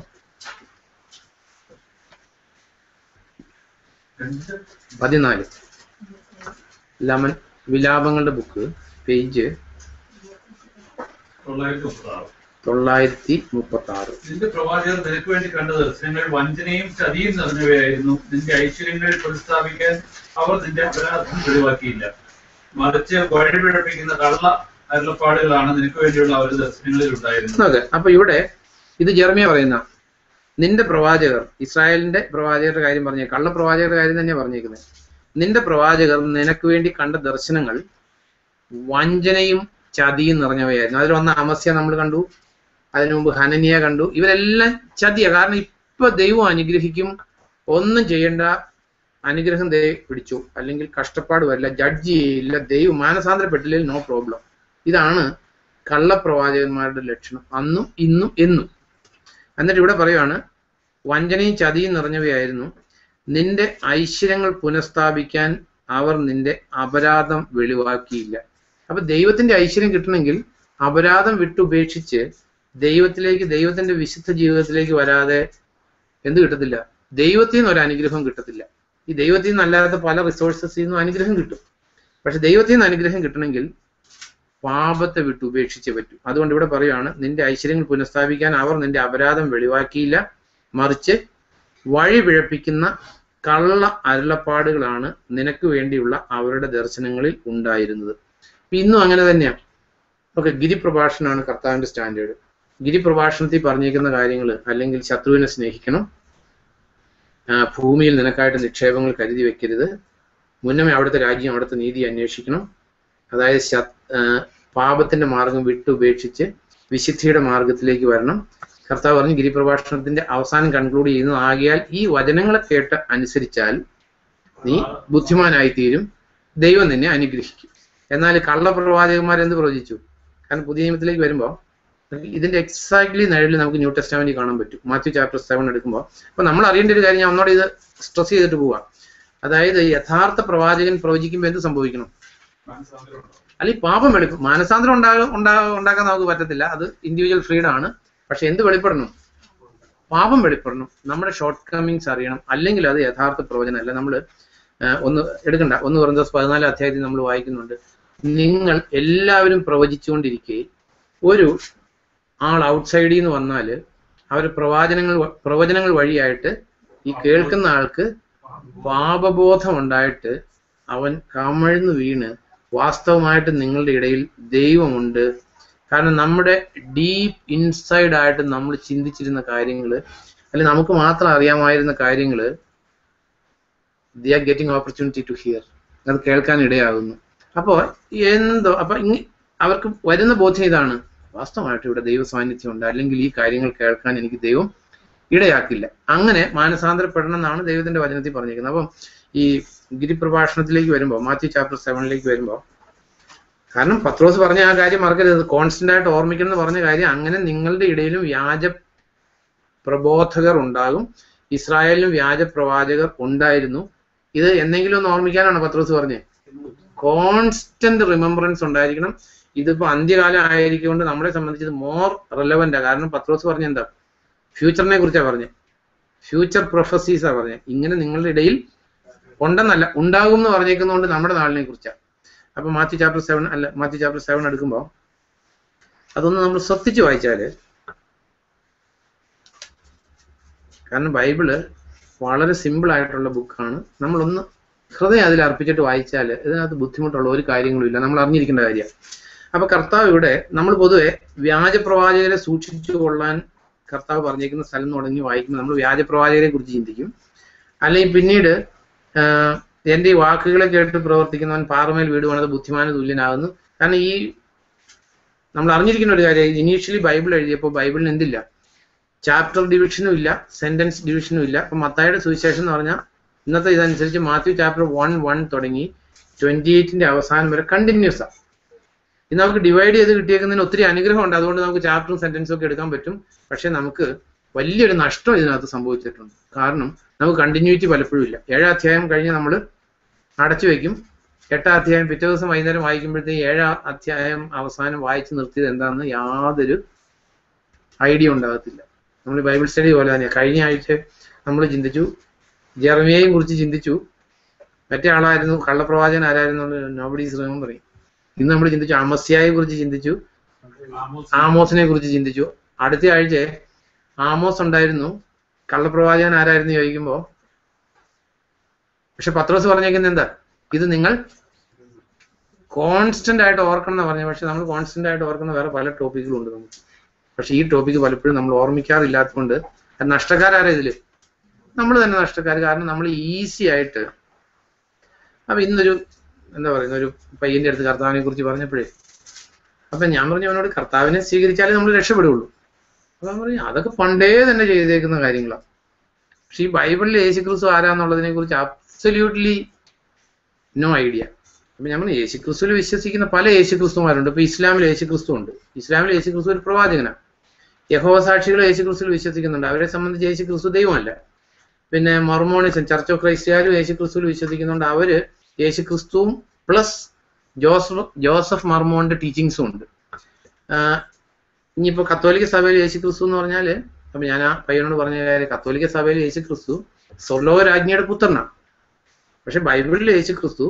പതിനാല് ലമൻ വിലാപങ്ങളുടെ ബുക്ക് പേജ് തൊള്ളായിരത്തി മുപ്പത്താറ് തൊള്ളായിരത്തി മുപ്പത്തി ആറ് നിന്റെ പ്രവാചകർ നിനക്ക് വേണ്ടി കണ്ട ദർശനങ്ങൾ വഞ്ചനയും ചതിയും നിറഞ്ഞവയായിരുന്നു നിന്റെ ഐശ്വര്യങ്ങളിൽ പുനഃസ്ഥാപിക്കാൻ അവർ നിന്റെ അപരാധം വെളിവാക്കിയില്ല മറിച്ച് വഴി പിഴപ്പിക്കുന്ന കള്ള അരുളപ്പാടുകളാണ് നിനക്ക് വേണ്ടിയുള്ള അവരുടെ ദർശനങ്ങളിൽ ഉണ്ടായിരുന്നത് അതെ അപ്പൊ ഇവിടെ ഇത് ജെർമിയ പറയുന്ന നിന്റെ പ്രവാചകർ ഇസ്രായേലിന്റെ പ്രവാചകരുടെ കാര്യം പറഞ്ഞ കള്ളപ്രവാചകരുടെ കാര്യം തന്നെയാണ് പറഞ്ഞേക്കുന്നത് നിന്റെ പ്രവാചകർ നിനക്ക് വേണ്ടി കണ്ട ദർശനങ്ങൾ വഞ്ചനയും ചതിയും നിറഞ്ഞവയായിരുന്നു അതിൽ വന്ന അമസ്യ നമ്മൾ കണ്ടു അതിനു മുമ്പ് ഹനനിയ കണ്ടു ഇവരെല്ലാം ചതിയ കാരണം ഇപ്പൊ ദൈവം അനുഗ്രഹിക്കും ഒന്നും ചെയ്യേണ്ട അനുഗ്രഹം ദൈ പിടിച്ചു അല്ലെങ്കിൽ കഷ്ടപ്പാട് വരില്ല ജഡ്ജ് ചെയ്യില്ല ദൈവം മാനസാന്തരപ്പെട്ടില്ലെങ്കിൽ നോ പ്രോബ്ലം ഇതാണ് കള്ളപ്രവാചകന്മാരുടെ ലക്ഷണം അന്നും ഇന്നും എന്നും എന്നിട്ട് ഇവിടെ പറയുവാണ് വഞ്ചനയും ചതിയും നിറഞ്ഞവയായിരുന്നു നിന്റെ ഐശ്വര്യങ്ങൾ പുനഃസ്ഥാപിക്കാൻ അവർ നിന്റെ അപരാധം വെളിവാക്കിയില്ല അപ്പൊ ദൈവത്തിന്റെ ഐശ്വര്യം കിട്ടണമെങ്കിൽ അപരാധം വിട്ടുപേക്ഷിച്ച് ദൈവത്തിലേക്ക് ദൈവത്തിന്റെ വിശുദ്ധ ജീവിതത്തിലേക്ക് വരാതെ എന്ത് കിട്ടത്തില്ല ദൈവത്തിൽ നിന്ന് ഒരു അനുഗ്രഹം കിട്ടത്തില്ല ഈ ദൈവത്തിൽ നിന്നല്ലാത്ത പല റിസോഴ്സസിൽ നിന്നും അനുഗ്രഹം കിട്ടും പക്ഷെ ദൈവത്തിൽ നിന്ന് അനുഗ്രഹം കിട്ടണമെങ്കിൽ പാപത്തെ വിട്ട് ഉപേക്ഷിച്ചേ പറ്റൂ അതുകൊണ്ട് ഇവിടെ പറയുകയാണ് നിന്റെ ഐശ്വര്യങ്ങൾ പുനഃസ്ഥാപിക്കാൻ അവർ നിന്റെ അപരാധം വെളിവാക്കിയില്ല മറിച്ച് വഴി പിഴപ്പിക്കുന്ന കള്ള അരുളപ്പാടുകളാണ് നിനക്ക് വേണ്ടിയുള്ള അവരുടെ ദർശനങ്ങളിൽ ഉണ്ടായിരുന്നത് അപ്പൊ ഇന്നും അങ്ങനെ തന്നെയാണ് ഓക്കെ ഗിരിപ്രഭാഷണമാണ് കർത്താവിന്റെ സ്റ്റാൻഡേർഡ് ഗിരിപ്രഭാഷണത്തിൽ പറഞ്ഞേക്കുന്ന കാര്യങ്ങൾ അല്ലെങ്കിൽ ശത്രുവിനെ സ്നേഹിക്കണം ആ, ഭൂമിയിൽ നിനക്കായിട്ട് നിക്ഷേപങ്ങൾ കരുതി വെക്കരുത് മുന്നമേ അവിടുത്തെ രാജ്യം അവിടുത്തെ നീതി അന്വേഷിക്കണം അതായത് ശത്- ആ, പാപത്തിന്റെ മാർഗം വിട്ടുപേക്ഷിച്ച് വിശുദ്ധിയുടെ മാർഗത്തിലേക്ക് വരണം കർത്താവ് പറഞ്ഞു ഗിരിപ്രഭാഷണത്തിന്റെ അവസാനം കൺക്ലൂഡ് ചെയ്യുന്നു ആകിയാൽ ഈ വചനങ്ങളെ കേട്ട് അനുസരിച്ചാൽ നീ ബുദ്ധിമാനായി തീരും ദൈവം നിന്നെ അനുഗ്രഹിക്കും എന്നാൽ കള്ളപ്രവാചകന്മാർ എന്ത് പ്രവചിച്ചു കാരണം പുതിയ നിയമത്തിലേക്ക് വരുമ്പോൾ ഇതിന്റെ എക്സാക്ട്ലി നിഴലിൽ നമുക്ക് ന്യൂ ടെസ്റ്റാമെന്റിൽ കാണാൻ പറ്റും മാത്യു ചാപ്റ്റർ സെവൻ എടുക്കുമ്പോൾ അപ്പൊ നമ്മൾ അറിയേണ്ട ഒരു കാര്യം ഞാൻ ഒന്നോടെ ഇത് സ്ട്രെസ് ചെയ്തിട്ട് പോവാം അതായത് യഥാർത്ഥ പ്രവാചകൻ പ്രവചിക്കുമ്പോൾ എന്ത് സംഭവിക്കണം മാനസാന്തരം ഉണ്ടാവും. അല്ലെങ്കിൽ പാപം വെളിപ്പെടും മാനസാന്തരം ഉണ്ടാകാൻ ഉണ്ടാക്കാൻ നമുക്ക് പറ്റത്തില്ല അത് ഇൻഡിവിജ്വൽ ഫ്രീഡം ആണ് പക്ഷെ എന്ത് വെളിപ്പെടണം പാപം വെളിപ്പെടണം നമ്മുടെ ഷോർട്ട് കമ്മിങ്സ് അറിയണം അല്ലെങ്കിൽ അത് യഥാർത്ഥ പ്രവചനമല്ല നമ്മൾ ഒന്ന് എടുക്കണ്ട ഒന്ന് പറഞ്ഞ പതിനാലാം അധ്യായത്തിൽ നമ്മൾ വായിക്കുന്നുണ്ട് നിങ്ങൾ എല്ലാവരും പ്രവചിച്ചുകൊണ്ടിരിക്കെ ഒരു ആൾ ഔട്ട്സൈഡിൽ നിന്ന് വന്നാൽ അവർ പ്രവാചനങ്ങൾ വ- പ്രവചനങ്ങൾ വഴിയായിട്ട് ഈ കേൾക്കുന്ന ആൾക്ക് പാപബോധം ഉണ്ടായിട്ട് അവൻ കമഴ്ന്നു വീണ് വാസ്തവമായിട്ട് നിങ്ങളുടെ ഇടയിൽ ദൈവമുണ്ട് കാരണം നമ്മുടെ ഡീപ്പ് ഇൻസൈഡ് ആയിട്ട് നമ്മൾ ചിന്തിച്ചിരുന്ന കാര്യങ്ങൾ അല്ലെങ്കിൽ നമുക്ക് മാത്രം അറിയാമായിരുന്ന കാര്യങ്ങൾ they are getting opportunity to hear അത് കേൾക്കാൻ ഇടയാകുന്നു അപ്പോൾ എന്തോ അപ്പൊ ഇങ്ങ അവർക്ക് വരുന്ന ബോധ്യം ഇതാണ് വാസ്തവമായിട്ട് ഇവിടെ ദൈവ സാന്നിധ്യം ഉണ്ട് അല്ലെങ്കിൽ ഈ കാര്യങ്ങൾ കേൾക്കാൻ എനിക്ക് ദൈവം ഇടയാക്കില്ല അങ്ങനെ മാനസാന്തരപ്പെടണം എന്നാണ് ദൈവത്തിന്റെ വചനത്തിൽ പറഞ്ഞിരിക്കുന്നത് അപ്പം ഈ ഗിരിപ്രഭാഷണത്തിലേക്ക് വരുമ്പോൾ മാത്യു ചാപ്റ്റർ സെവനിലേക്ക് വരുമ്പോൾ കാരണം പത്രോസ് പറഞ്ഞ ആ കാര്യം മറക്കരുത് കോൺസ്റ്റന്റ് ആയിട്ട് ഓർമ്മിക്കണം എന്ന് പറഞ്ഞ കാര്യം അങ്ങനെ നിങ്ങളുടെ ഇടയിലും വ്യാജ പ്രബോധകർ ഉണ്ടാകും ഇസ്രായേലിലും വ്യാജ പ്രവാചകർ ഉണ്ടായിരുന്നു ഇത് എന്തെങ്കിലും ഒന്ന് ഓർമ്മിക്കാനാണ് പത്രോസ് പറഞ്ഞത് കോൺസ്റ്റന്റ് റിമെമ്പറൻസ് ഉണ്ടായിരിക്കണം ഇതിപ്പോ അന്ത്യകാലം ആയിരിക്കൊണ്ട് നമ്മളെ സംബന്ധിച്ച് ഇത് മോർ റെലവെന്റാ കാരണം പത്രോസ് പറഞ്ഞ എന്താ ഫ്യൂച്ചറിനെ കുറിച്ചാണ് പറഞ്ഞത് ഫ്യൂച്ചർ പ്രൊഫസീസാ പറഞ്ഞത് ഇങ്ങനെ നിങ്ങളുടെ ഇടയിൽ ഉണ്ടെന്നല്ല ഉണ്ടാകും എന്ന് പറഞ്ഞേക്കുന്നതുകൊണ്ട് നമ്മുടെ നാളിനെ കുറിച്ചാണ് അപ്പൊ മാത്യു ചാപ്റ്റർ സെവൻ അല്ല മാത്യു ചാപ്റ്റർ സെവൻ എടുക്കുമ്പോൾ അതൊന്ന് നമ്മൾ ശ്രദ്ധിച്ച് വായിച്ചാല് കാരണം ബൈബിള് വളരെ സിമ്പിൾ ആയിട്ടുള്ള ബുക്കാണ് നമ്മളൊന്ന് ഹൃദയം അതിൽ അർപ്പിച്ചിട്ട് വായിച്ചാൽ ഇതിനകത്ത് ബുദ്ധിമുട്ടുള്ള ഒരു കാര്യങ്ങളും ഇല്ല നമ്മൾ അറിഞ്ഞിരിക്കേണ്ട കാര്യമാണ് അപ്പൊ കർത്താവ് ഇവിടെ നമ്മൾ പൊതുവെ വ്യാജ പ്രവാചകരെ സൂക്ഷിച്ചു കൊള്ളാൻ കർത്താവ് പറഞ്ഞേക്കുന്ന സ്ഥലം തുടങ്ങി വായിക്കുമ്പോൾ നമ്മൾ വ്യാജ പ്രവാചകരെ കുറിച്ച് ചിന്തിക്കും അല്ലെങ്കിൽ പിന്നീട് ആഹ്, എന്റെ ഈ വാക്കുകളെ കേട്ട് പ്രവർത്തിക്കുന്നവൻ പാറമേൽ വീട് പണിത് ബുദ്ധിമാന് തുല്യനാകുന്നു കാരണം ഈ നമ്മൾ അറിഞ്ഞിരിക്കുന്ന ഒരു കാര്യം ഇനീഷ്യലി ബൈബിൾ എഴുതിയപ്പോൾ ബൈബിളിന് എന്തില്ല ചാപ്റ്റർ ഡിവിഷനും ഇല്ല സെന്റൻസ് ഡിവിഷനും ഇല്ല അപ്പൊ മത്തായുടെ സുവിശേഷം എന്ന് പറഞ്ഞാൽ ഇന്നത്തെ ഇതനുസരിച്ച് മാത്യു ചാപ്റ്റർ വൺ വൺ തുടങ്ങി ട്വന്റി എയ്റ്റിന്റെ അവസാനം വരെ കണ്ടിന്യൂസ് ആണ് ഇത് നമുക്ക് ഡിവൈഡ് ചെയ്ത് കിട്ടിയേക്കുന്നതിന് ഒത്തിരി അനുഗ്രഹമുണ്ട് അതുകൊണ്ട് നമുക്ക് ചാപ്റ്ററും സെന്റൻസും ഒക്കെ എടുക്കാൻ പറ്റും പക്ഷെ നമുക്ക് വലിയൊരു നഷ്ടം ഇതിനകത്ത് സംഭവിച്ചിട്ടുണ്ട് കാരണം നമുക്ക് കണ്ടിന്യൂറ്റി പലപ്പോഴും ഇല്ല ഏഴാം അധ്യായം കഴിഞ്ഞ് നമ്മൾ അടച്ചു വെക്കും എട്ടാം അധ്യായം പിറ്റേ ദിവസം വൈകുന്നേരം വായിക്കുമ്പോഴത്തേക്ക് ഏഴാം അധ്യായം അവസാനം വായിച്ചു നിർത്തിയത് എന്താണെന്ന് യാതൊരു ഐഡിയ ഉണ്ടാകത്തില്ല നമ്മൾ ബൈബിൾ സ്റ്റഡി പോലെ തന്നെയാണ് കഴിഞ്ഞ ആഴ്ച നമ്മൾ ചിന്തിച്ചു ജെറമിയെയും കുറിച്ച് ചിന്തിച്ചു മറ്റേ ആളായിരുന്നു കള്ളപ്രവാചകൻ ആരായിരുന്നു നോബഡീസ് റിമെമ്പർ ഇന്ന് നമ്മൾ ചിന്തിച്ചു അമസ്യായെ കുറിച്ച് ചിന്തിച്ചു ആമോസിനെ കുറിച്ച് ചിന്തിച്ചു അടുത്ത ആഴ്ച ആമോസ് ഉണ്ടായിരുന്നു കള്ളപ്രവാചകൻ ആരായിരുന്നു ചോദിക്കുമ്പോ പക്ഷെ പത്രോസ് പറഞ്ഞേക്കുന്നത് എന്താ ഇത് നിങ്ങൾ കോൺസ്റ്റന്റ് ആയിട്ട് ഓർക്കണം എന്ന് പറഞ്ഞു പക്ഷെ നമ്മൾ കോൺസ്റ്റന്റ് ആയിട്ട് ഓർക്കുന്ന വേറെ പല ടോപ്പിക്കുകളും ഉണ്ട് നമുക്ക് പക്ഷെ ഈ ടോപ്പിക്ക് പലപ്പോഴും നമ്മൾ ഓർമ്മിക്കാറില്ലാത്തതുകൊണ്ട് അത് നഷ്ടക്കാരാരാ ഇതില് നമ്മൾ തന്നെ നഷ്ടക്കാർ കാരണം നമ്മൾ ഈസി ആയിട്ട് അപ്പൊ ഇന്നൊരു എന്താ പറയുന്ന ഒരു പയ്യന്റെ അടുത്ത് കർത്താവിനെ കുറിച്ച് പറഞ്ഞപ്പോഴേ അപ്പൊ ഞാൻ പറഞ്ഞു അവനോട് കർത്താവിനെ സ്വീകരിച്ചാലേ നമ്മൾ രക്ഷപ്പെടുകയുള്ളൂ അപ്പൊ അവൻ പറഞ്ഞു അതൊക്കെ പണ്ടേ തന്നെ ചെയ്തേക്കുന്ന കാര്യങ്ങളാണ് പക്ഷെ ഈ ബൈബിളിൽ യേശുക്രിസ്തു ആരാന്നുള്ളതിനെ കുറിച്ച് അബ്സല്യൂട്ട്ലി നോ ഐഡിയ അപ്പൊ നമ്മൾ യേശുക്രിസ്തുവിൽ വിശ്വസിക്കുന്ന പല യേശുക്രിസ്തുമാരുണ്ട് ഇപ്പൊ ഇസ്ലാമിൽ യേശുക്രിസ്തു ഉണ്ട് ഇസ്ലാമിൽ യേശുക്രിസ്തു ഒരു പ്രവാചകനാണ് യഹോവ സാക്ഷികൾ യേശുക്രിസ്തുവിൽ വിശ്വസിക്കുന്നുണ്ട് അവരെ സംബന്ധിച്ച് യേശുക്രിസ്തു ദൈവമല്ല പിന്നെ മൊർമോണിസം ചർച്ച് ഓഫ് ക്രൈസ്റ്റുകാരും യേശുക്രിസ്തുവിൽ വിശ്വസിക്കുന്നുണ്ട് അവര് യേശുക്രിസ്തുവും പ്ലസ് ജോസഫ് ജോസഫ് മർമോന്റെ ടീച്ചിങ്സും ഉണ്ട് ആഹ് ഇനിയിപ്പോ കത്തോലിക്ക സഭയിൽ യേശുക്രിസ്തു എന്ന് പറഞ്ഞാല് അപ്പൊ ഞാൻ ആ പയ്യനോട് പറഞ്ഞ കാര്യം കത്തോലിക്ക സഭയിൽ യേശുക്രിസ്തു സ്വർലോക രാജ്ഞിയുടെ പുത്രനാണ് പക്ഷെ ബൈബിളിൽ യേശുക്രിസ്തു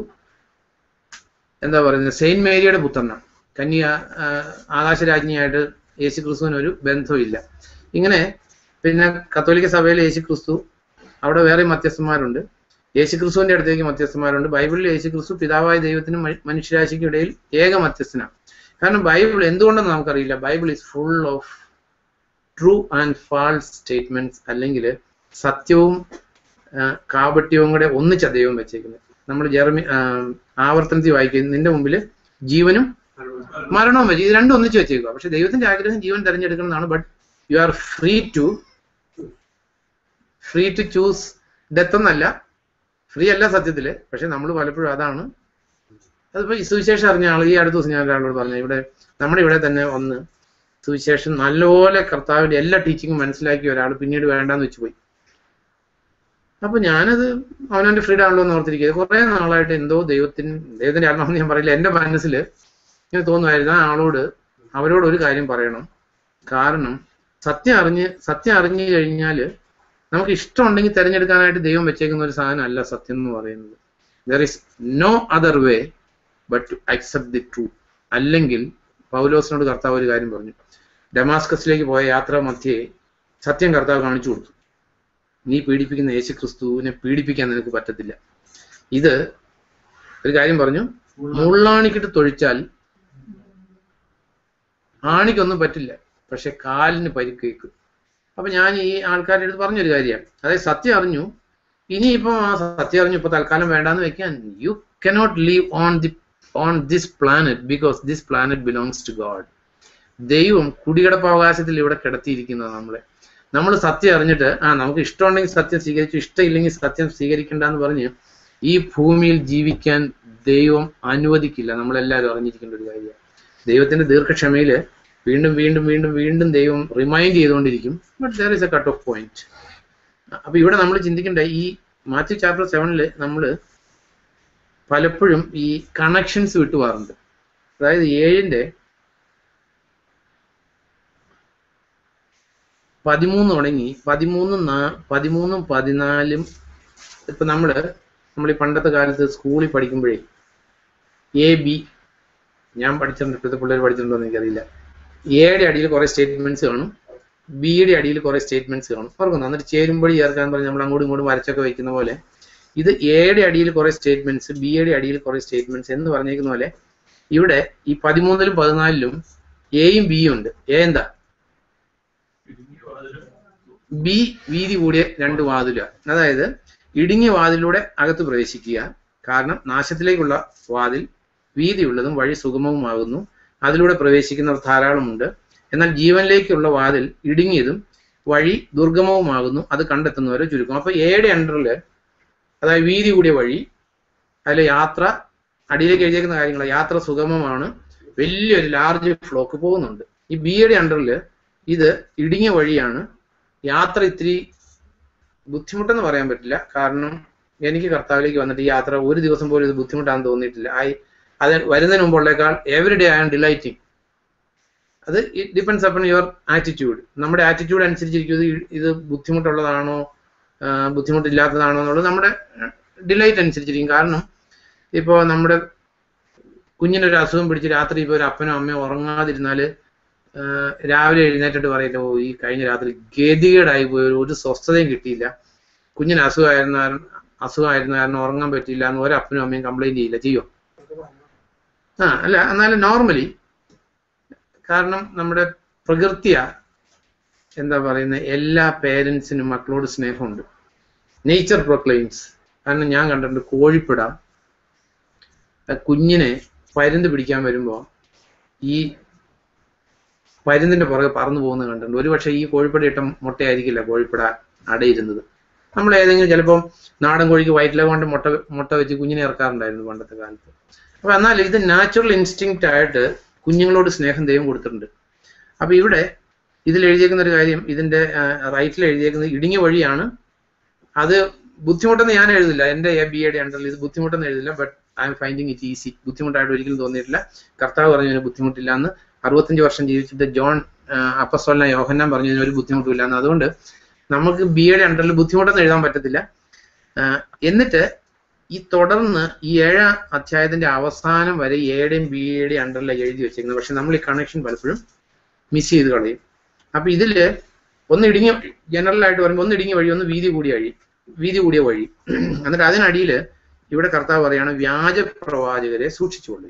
എന്താ പറയുന്നത് സെയിന്റ് മേരിയുടെ പുത്രനാണ് കന്യ ആഹ് ആകാശരാജ്ഞിയായിട്ട് യേശുക്രിസ്തുവിന് ഒരു ബന്ധമില്ല ഇങ്ങനെ പിന്നെ കത്തോലിക്ക സഭയിൽ യേശുക്രിസ്തു അവിടെ വേറെ മധ്യസ്ഥന്മാരുണ്ട് യേശുക്രിസ്തുവിന്റെ അടുത്തേക്ക് മധ്യസ്ഥന്മാരുണ്ട് ബൈബിളിൽ യേശുക്രിസ്തു പിതാവായ ദൈവത്തിനും മ- മനുഷ്യരാശിക്കും ഇടയിൽ ഏക മധ്യസ്ഥനാണ് കാരണം ബൈബിൾ എന്തുകൊണ്ടെന്ന് നമുക്കറിയില്ല Bible is full of true and false statements അല്ലെങ്കിൽ സത്യവും ആ, കാപട്യവും കൂടെ ഒന്നിച്ച ദൈവം വെച്ചേക്കുന്നത് നമ്മൾ ജെറമി ആ, ആവർത്തനത്തിൽ വായിക്കും നിന്റെ മുമ്പിൽ ജീവനും മരണവും വെച്ച് ഇത് രണ്ടും ഒന്നിച്ച് വെച്ചേക്കുക പക്ഷെ ദൈവത്തിന്റെ ആഗ്രഹം ജീവൻ തിരഞ്ഞെടുക്കണമെന്നാണ് but you are free to free to choose death എന്നല്ല ഫ്രീ അല്ല സത്യത്തില് പക്ഷെ നമ്മൾ പലപ്പോഴും അതാണ് അതിപ്പോ ഈ സുവിശേഷം അറിഞ്ഞ ആൾ ഈ അടുത്ത ദിവസം ഞാൻ ഒരാളോട് പറഞ്ഞു ഇവിടെ നമ്മുടെ ഇവിടെ തന്നെ ഒന്ന് സുവിശേഷം നല്ലപോലെ കർത്താവിന്റെ എല്ലാ ടീച്ചിങ്ങും മനസ്സിലാക്കിയ ഒരാൾ പിന്നീട് വേണ്ടാന്ന് വെച്ച് പോയി അപ്പൊ ഞാനത് അവനവന്റെ ഫ്രീഡം ആണല്ലോ എന്ന് ഓർത്തിരിക്കുന്നത് കുറെ നാളായിട്ട് എന്തോ ദൈവത്തിന് ദൈവത്തിന്റെ ആത്മാവെന്ന് ഞാൻ പറയില്ല എന്റെ മനസ്സിൽ ഇങ്ങനെ തോന്നുമായിരുന്നു ആ ആളോട് അവരോട് ഒരു കാര്യം പറയണം കാരണം സത്യം അറിഞ്ഞ് സത്യം അറിഞ്ഞു കഴിഞ്ഞാല് നമുക്ക് ഇഷ്ടമുണ്ടെങ്കിൽ തിരഞ്ഞെടുക്കാനായിട്ട് ദൈവം വെച്ചേക്കുന്ന ഒരു സാധനം അല്ല സത്യം എന്ന് പറയുന്നത് there is no other way but to accept the truth അല്ലെങ്കിൽ പൗലോസിനോട് കർത്താവ് ഒരു കാര്യം പറഞ്ഞു ഡമാസ്കസിലേക്ക് പോയ യാത്രാ മധ്യേ സത്യം കർത്താവ് കാണിച്ചു കൊടുത്തു നീ പീഡിപ്പിക്കുന്ന യേശു ക്രിസ്തുവിനെ പീഡിപ്പിക്കാൻ നിനക്ക് പറ്റത്തില്ല ഇത് ഒരു കാര്യം പറഞ്ഞു മുള്ളാണിക്കിട്ട് തൊഴിച്ചാൽ ആണിക്കൊന്നും പറ്റില്ല പക്ഷെ കാലിന് പരിക്കേക്കും അപ്പൊ ഞാൻ ഈ ആൾക്കാരുടെ അടുത്ത് പറഞ്ഞൊരു കാര്യമാണ് അതായത് സത്യം അറിഞ്ഞു ഇനിയിപ്പം ആ സത്യം അറിഞ്ഞു ഇപ്പൊ തൽക്കാലം വേണ്ടാന്ന് വെക്കാൻ you cannot live on the on this planet because this planet belongs to God ദൈവം കുടികിടപ്പാവകാശത്തിൽ ഇവിടെ കിടത്തിയിരിക്കുന്നത് നമ്മളെ നമ്മൾ സത്യം അറിഞ്ഞിട്ട് ആ നമുക്ക് ഇഷ്ടമുണ്ടെങ്കിൽ സത്യം സ്വീകരിച്ചു ഇഷ്ടമില്ലെങ്കിൽ സത്യം സ്വീകരിക്കണ്ട എന്ന് പറഞ്ഞ് ഈ ഭൂമിയിൽ ജീവിക്കാൻ ദൈവം അനുവദിക്കില്ല നമ്മളെല്ലാവരും അറിഞ്ഞിരിക്കേണ്ട ഒരു കാര്യമാണ് ദൈവത്തിന്റെ ദീർഘക്ഷമയില് വീണ്ടും വീണ്ടും വീണ്ടും വീണ്ടും ദൈവം റിമൈൻഡ് ചെയ്തുകൊണ്ടിരിക്കും but there is a cut off point അപ്പൊ ഇവിടെ നമ്മൾ ചിന്തിക്കേണ്ട ഈ മാത്യു ചാപ്റ്റർ സെവനില് നമ്മൾ പലപ്പോഴും ഈ കണക്ഷൻസ് വിട്ടുപോകാറുണ്ട് അതായത് ഏഴിന്റെ പതിമൂന്ന് തുടങ്ങി പതിമൂന്നും നാ- പതിമൂന്നും പതിനാലും ഇപ്പൊ നമ്മള് നമ്മൾ ഈ പണ്ടത്തെ കാലത്ത് സ്കൂളിൽ പഠിക്കുമ്പോഴേ എ ബി ഞാൻ പഠിച്ചിട്ടുണ്ട് ഇപ്പോഴത്തെ പിള്ളേർ പഠിച്ചിട്ടുണ്ടോ എന്ന് എനിക്കറിയില്ല എയുടെ അടിയിൽ കുറെ സ്റ്റേറ്റ്മെന്റ്സ് കാണും ബിയുടെ അടിയിൽ കുറെ സ്റ്റേറ്റ്മെന്റ്സ് കാണും ഓർക്കുന്നു എന്നിട്ട് ചേരുമ്പടി ചേർക്കാൻ പറഞ്ഞ് നമ്മൾ അങ്ങോട്ടും ഇങ്ങോട്ടും വരച്ചൊക്കെ വെക്കുന്ന പോലെ ഇത് എയുടെ അടിയിൽ കുറെ സ്റ്റേറ്റ്മെന്റ്സ് ബിയുടെ അടിയിൽ കുറെ സ്റ്റേറ്റ്മെന്റ്സ് എന്ന് പറഞ്ഞേക്കുന്ന പോലെ ഇവിടെ ഈ പതിമൂന്നിലും പതിനാലിലും എയും ബിയും ഉണ്ട് എ എന്താ ബി വീതി കൂടിയ രണ്ട് വാതില അതായത് ഇടുങ്ങിയ വാതിലൂടെ അകത്ത് പ്രവേശിക്കുക കാരണം നാശത്തിലേക്കുള്ള വാതിൽ വീതിയുള്ളതും വഴി സുഗമവുമാകുന്നു അതിലൂടെ പ്രവേശിക്കുന്നവർ ധാരാളമുണ്ട് എന്നാൽ ജീവനിലേക്കുള്ള വാതിൽ ഇടുങ്ങിയതും വഴി ദുർഗമവുമാകുന്നു അത് കണ്ടെത്തുന്നവരെ ചുരുക്കം അപ്പൊ എയുടെ അണ്ടറിൽ അതായത് വീതി കൂടിയ വഴി അതിൽ യാത്ര അടിയിലേക്ക് എഴുതിയേക്കുന്ന കാര്യങ്ങൾ യാത്ര സുഗമമാണ് വലിയൊരു ലാർജ് ഫ്ലോക്ക് പോകുന്നുണ്ട് ഈ ബിയുടെ അണ്ടറിൽ ഇത് ഇടുങ്ങിയ വഴിയാണ് യാത്ര ഇത്തിരി ബുദ്ധിമുട്ടെന്ന് പറയാൻ പറ്റില്ല കാരണം എനിക്ക് കർത്താവിലേക്ക് വന്നിട്ട് ഈ യാത്ര ഒരു ദിവസം പോലും ഇത് ബുദ്ധിമുട്ടാണെന്ന് തോന്നിയിട്ടില്ല ഐ അത് വരുന്നതിന് മുമ്പുള്ളേക്കാൾ every day I am delighting അത് it depends upon your attitude നമ്മുടെ ആറ്റിറ്റ്യൂഡ് അനുസരിച്ചിരിക്കും ഇത് ഇത് ബുദ്ധിമുട്ടുള്ളതാണോ ആ, ബുദ്ധിമുട്ടില്ലാത്തതാണോ എന്നുള്ളത് നമ്മുടെ ഡിലൈറ്റ് അനുസരിച്ചിരിക്കും കാരണം ഇപ്പോൾ നമ്മുടെ കുഞ്ഞിനൊരു അസുഖം പിടിച്ച് രാത്രി ഇപ്പോൾ ഒരു അപ്പനോ അമ്മയോ ഉറങ്ങാതിരുന്നാല് ആ, രാവിലെ എഴുന്നേറ്റിട്ട് പറയില്ല ഓ ഈ കഴിഞ്ഞ രാത്രി ഗതികേടായി പോയി ഒരു- ഒരു സ്വസ്ഥതയും കിട്ടിയില്ല കുഞ്ഞിന് അസുഖമായിരുന്ന കാരണം അസുഖമായിരുന്ന കാരണം ഉറങ്ങാൻ പറ്റിയില്ല എന്ന് ഒരു അപ്പനും അമ്മയും കംപ്ലൈന്റ് ചെയ്യില്ല ചെയ്യോ ആ അല്ല എന്നാലും നോർമലി കാരണം നമ്മുടെ പ്രകൃതിയ എന്താ പറയുന്നത് എല്ലാ പേരൻസിനും മക്കളോട് സ്നേഹമുണ്ട് നേച്ചർ പ്രൊക്ലെയിംസ് കാരണം ഞാൻ കണ്ടിട്ടുണ്ട് കോഴിപ്പിട ആ കുഞ്ഞിനെ പരുന്ത് പിടിക്കാൻ വരുമ്പോൾ ഈ പരുന്തിന്റെ പുറകെ പറന്നു പോകുന്നത് കണ്ടിട്ടുണ്ട് ഒരുപക്ഷെ ഈ കോഴിപ്പിട ഇട്ട മുട്ടയായിരിക്കില്ല കോഴിപ്പിട അടയിരുന്നത് നമ്മൾ ഏതെങ്കിലും ചിലപ്പം നാടൻ കോഴിക്ക് വയറ്റിലെ കൊണ്ട് മുട്ട മുട്ട വെച്ച് കുഞ്ഞിനെ ഇറക്കാറുണ്ടായിരുന്നു പണ്ടത്തെ കാലത്ത് അപ്പൊ എന്നാൽ ഇത് നാച്ചുറൽ ഇൻസ്റ്റിങ്ക്റ്റ് ആയിട്ട് കുഞ്ഞുങ്ങളോട് സ്നേഹം ദൈവം കൊടുത്തിട്ടുണ്ട് അപ്പൊ ഇവിടെ ഇതിൽ എഴുതിയേക്കുന്ന ഒരു കാര്യം ഇതിന്റെ റൈറ്റിൽ എഴുതിയേക്കുന്നത് ഇടുങ്ങിയ വഴിയാണ് അത് ബുദ്ധിമുട്ടെന്ന് ഞാൻ എഴുതില്ല എന്റെ എ ബി എയുടെ അണ്ടറിൽ ഇത് ബുദ്ധിമുട്ടെന്ന് എഴുതില്ല but I am finding it easy ബുദ്ധിമുട്ടായിട്ട് ഒരിക്കലും തോന്നിയിട്ടില്ല കർത്താവ് പറഞ്ഞു ഇതിന് ബുദ്ധിമുട്ടില്ല എന്ന് അറുപത്തഞ്ച് വർഷം ജീവിച്ചിട്ട് ജോൺ അപ്പസ്വലിന യോഹന്നാൻ പറഞ്ഞു ഇതിന് ഒരു ബുദ്ധിമുട്ടില്ല എന്ന് അതുകൊണ്ട് നമുക്ക് ബി എയുടെ അണ്ടറിൽ ബുദ്ധിമുട്ടെന്ന് എഴുതാൻ പറ്റത്തില്ല ആ, എന്നിട്ട് ഈ തുടർന്ന് ഈ ഏഴാം അധ്യായത്തിന്റെ അവസാനം വരെ എയുടെയും ബി എയുടെയും അണ്ടറിലാണ് എഴുതി വെച്ചിരിക്കുന്നത് പക്ഷെ നമ്മൾ ഈ കണക്ഷൻ പലപ്പോഴും മിസ് ചെയ്ത് കളയും അപ്പൊ ഇതില് ഒന്ന് ഇടുങ്ങിയ ജനറൽ ആയിട്ട് പറയുമ്പോൾ ഒന്ന് ഇടുങ്ങിയ വഴി ഒന്ന് വീതി കൂടിയ വഴി വീതി കൂടിയ വഴി എന്നിട്ട് അതിനടിയില് ഇവിടെ കർത്താവ് പറയാണ് വ്യാജ പ്രവാചകരെ സൂക്ഷിച്ചുകൊള്ളു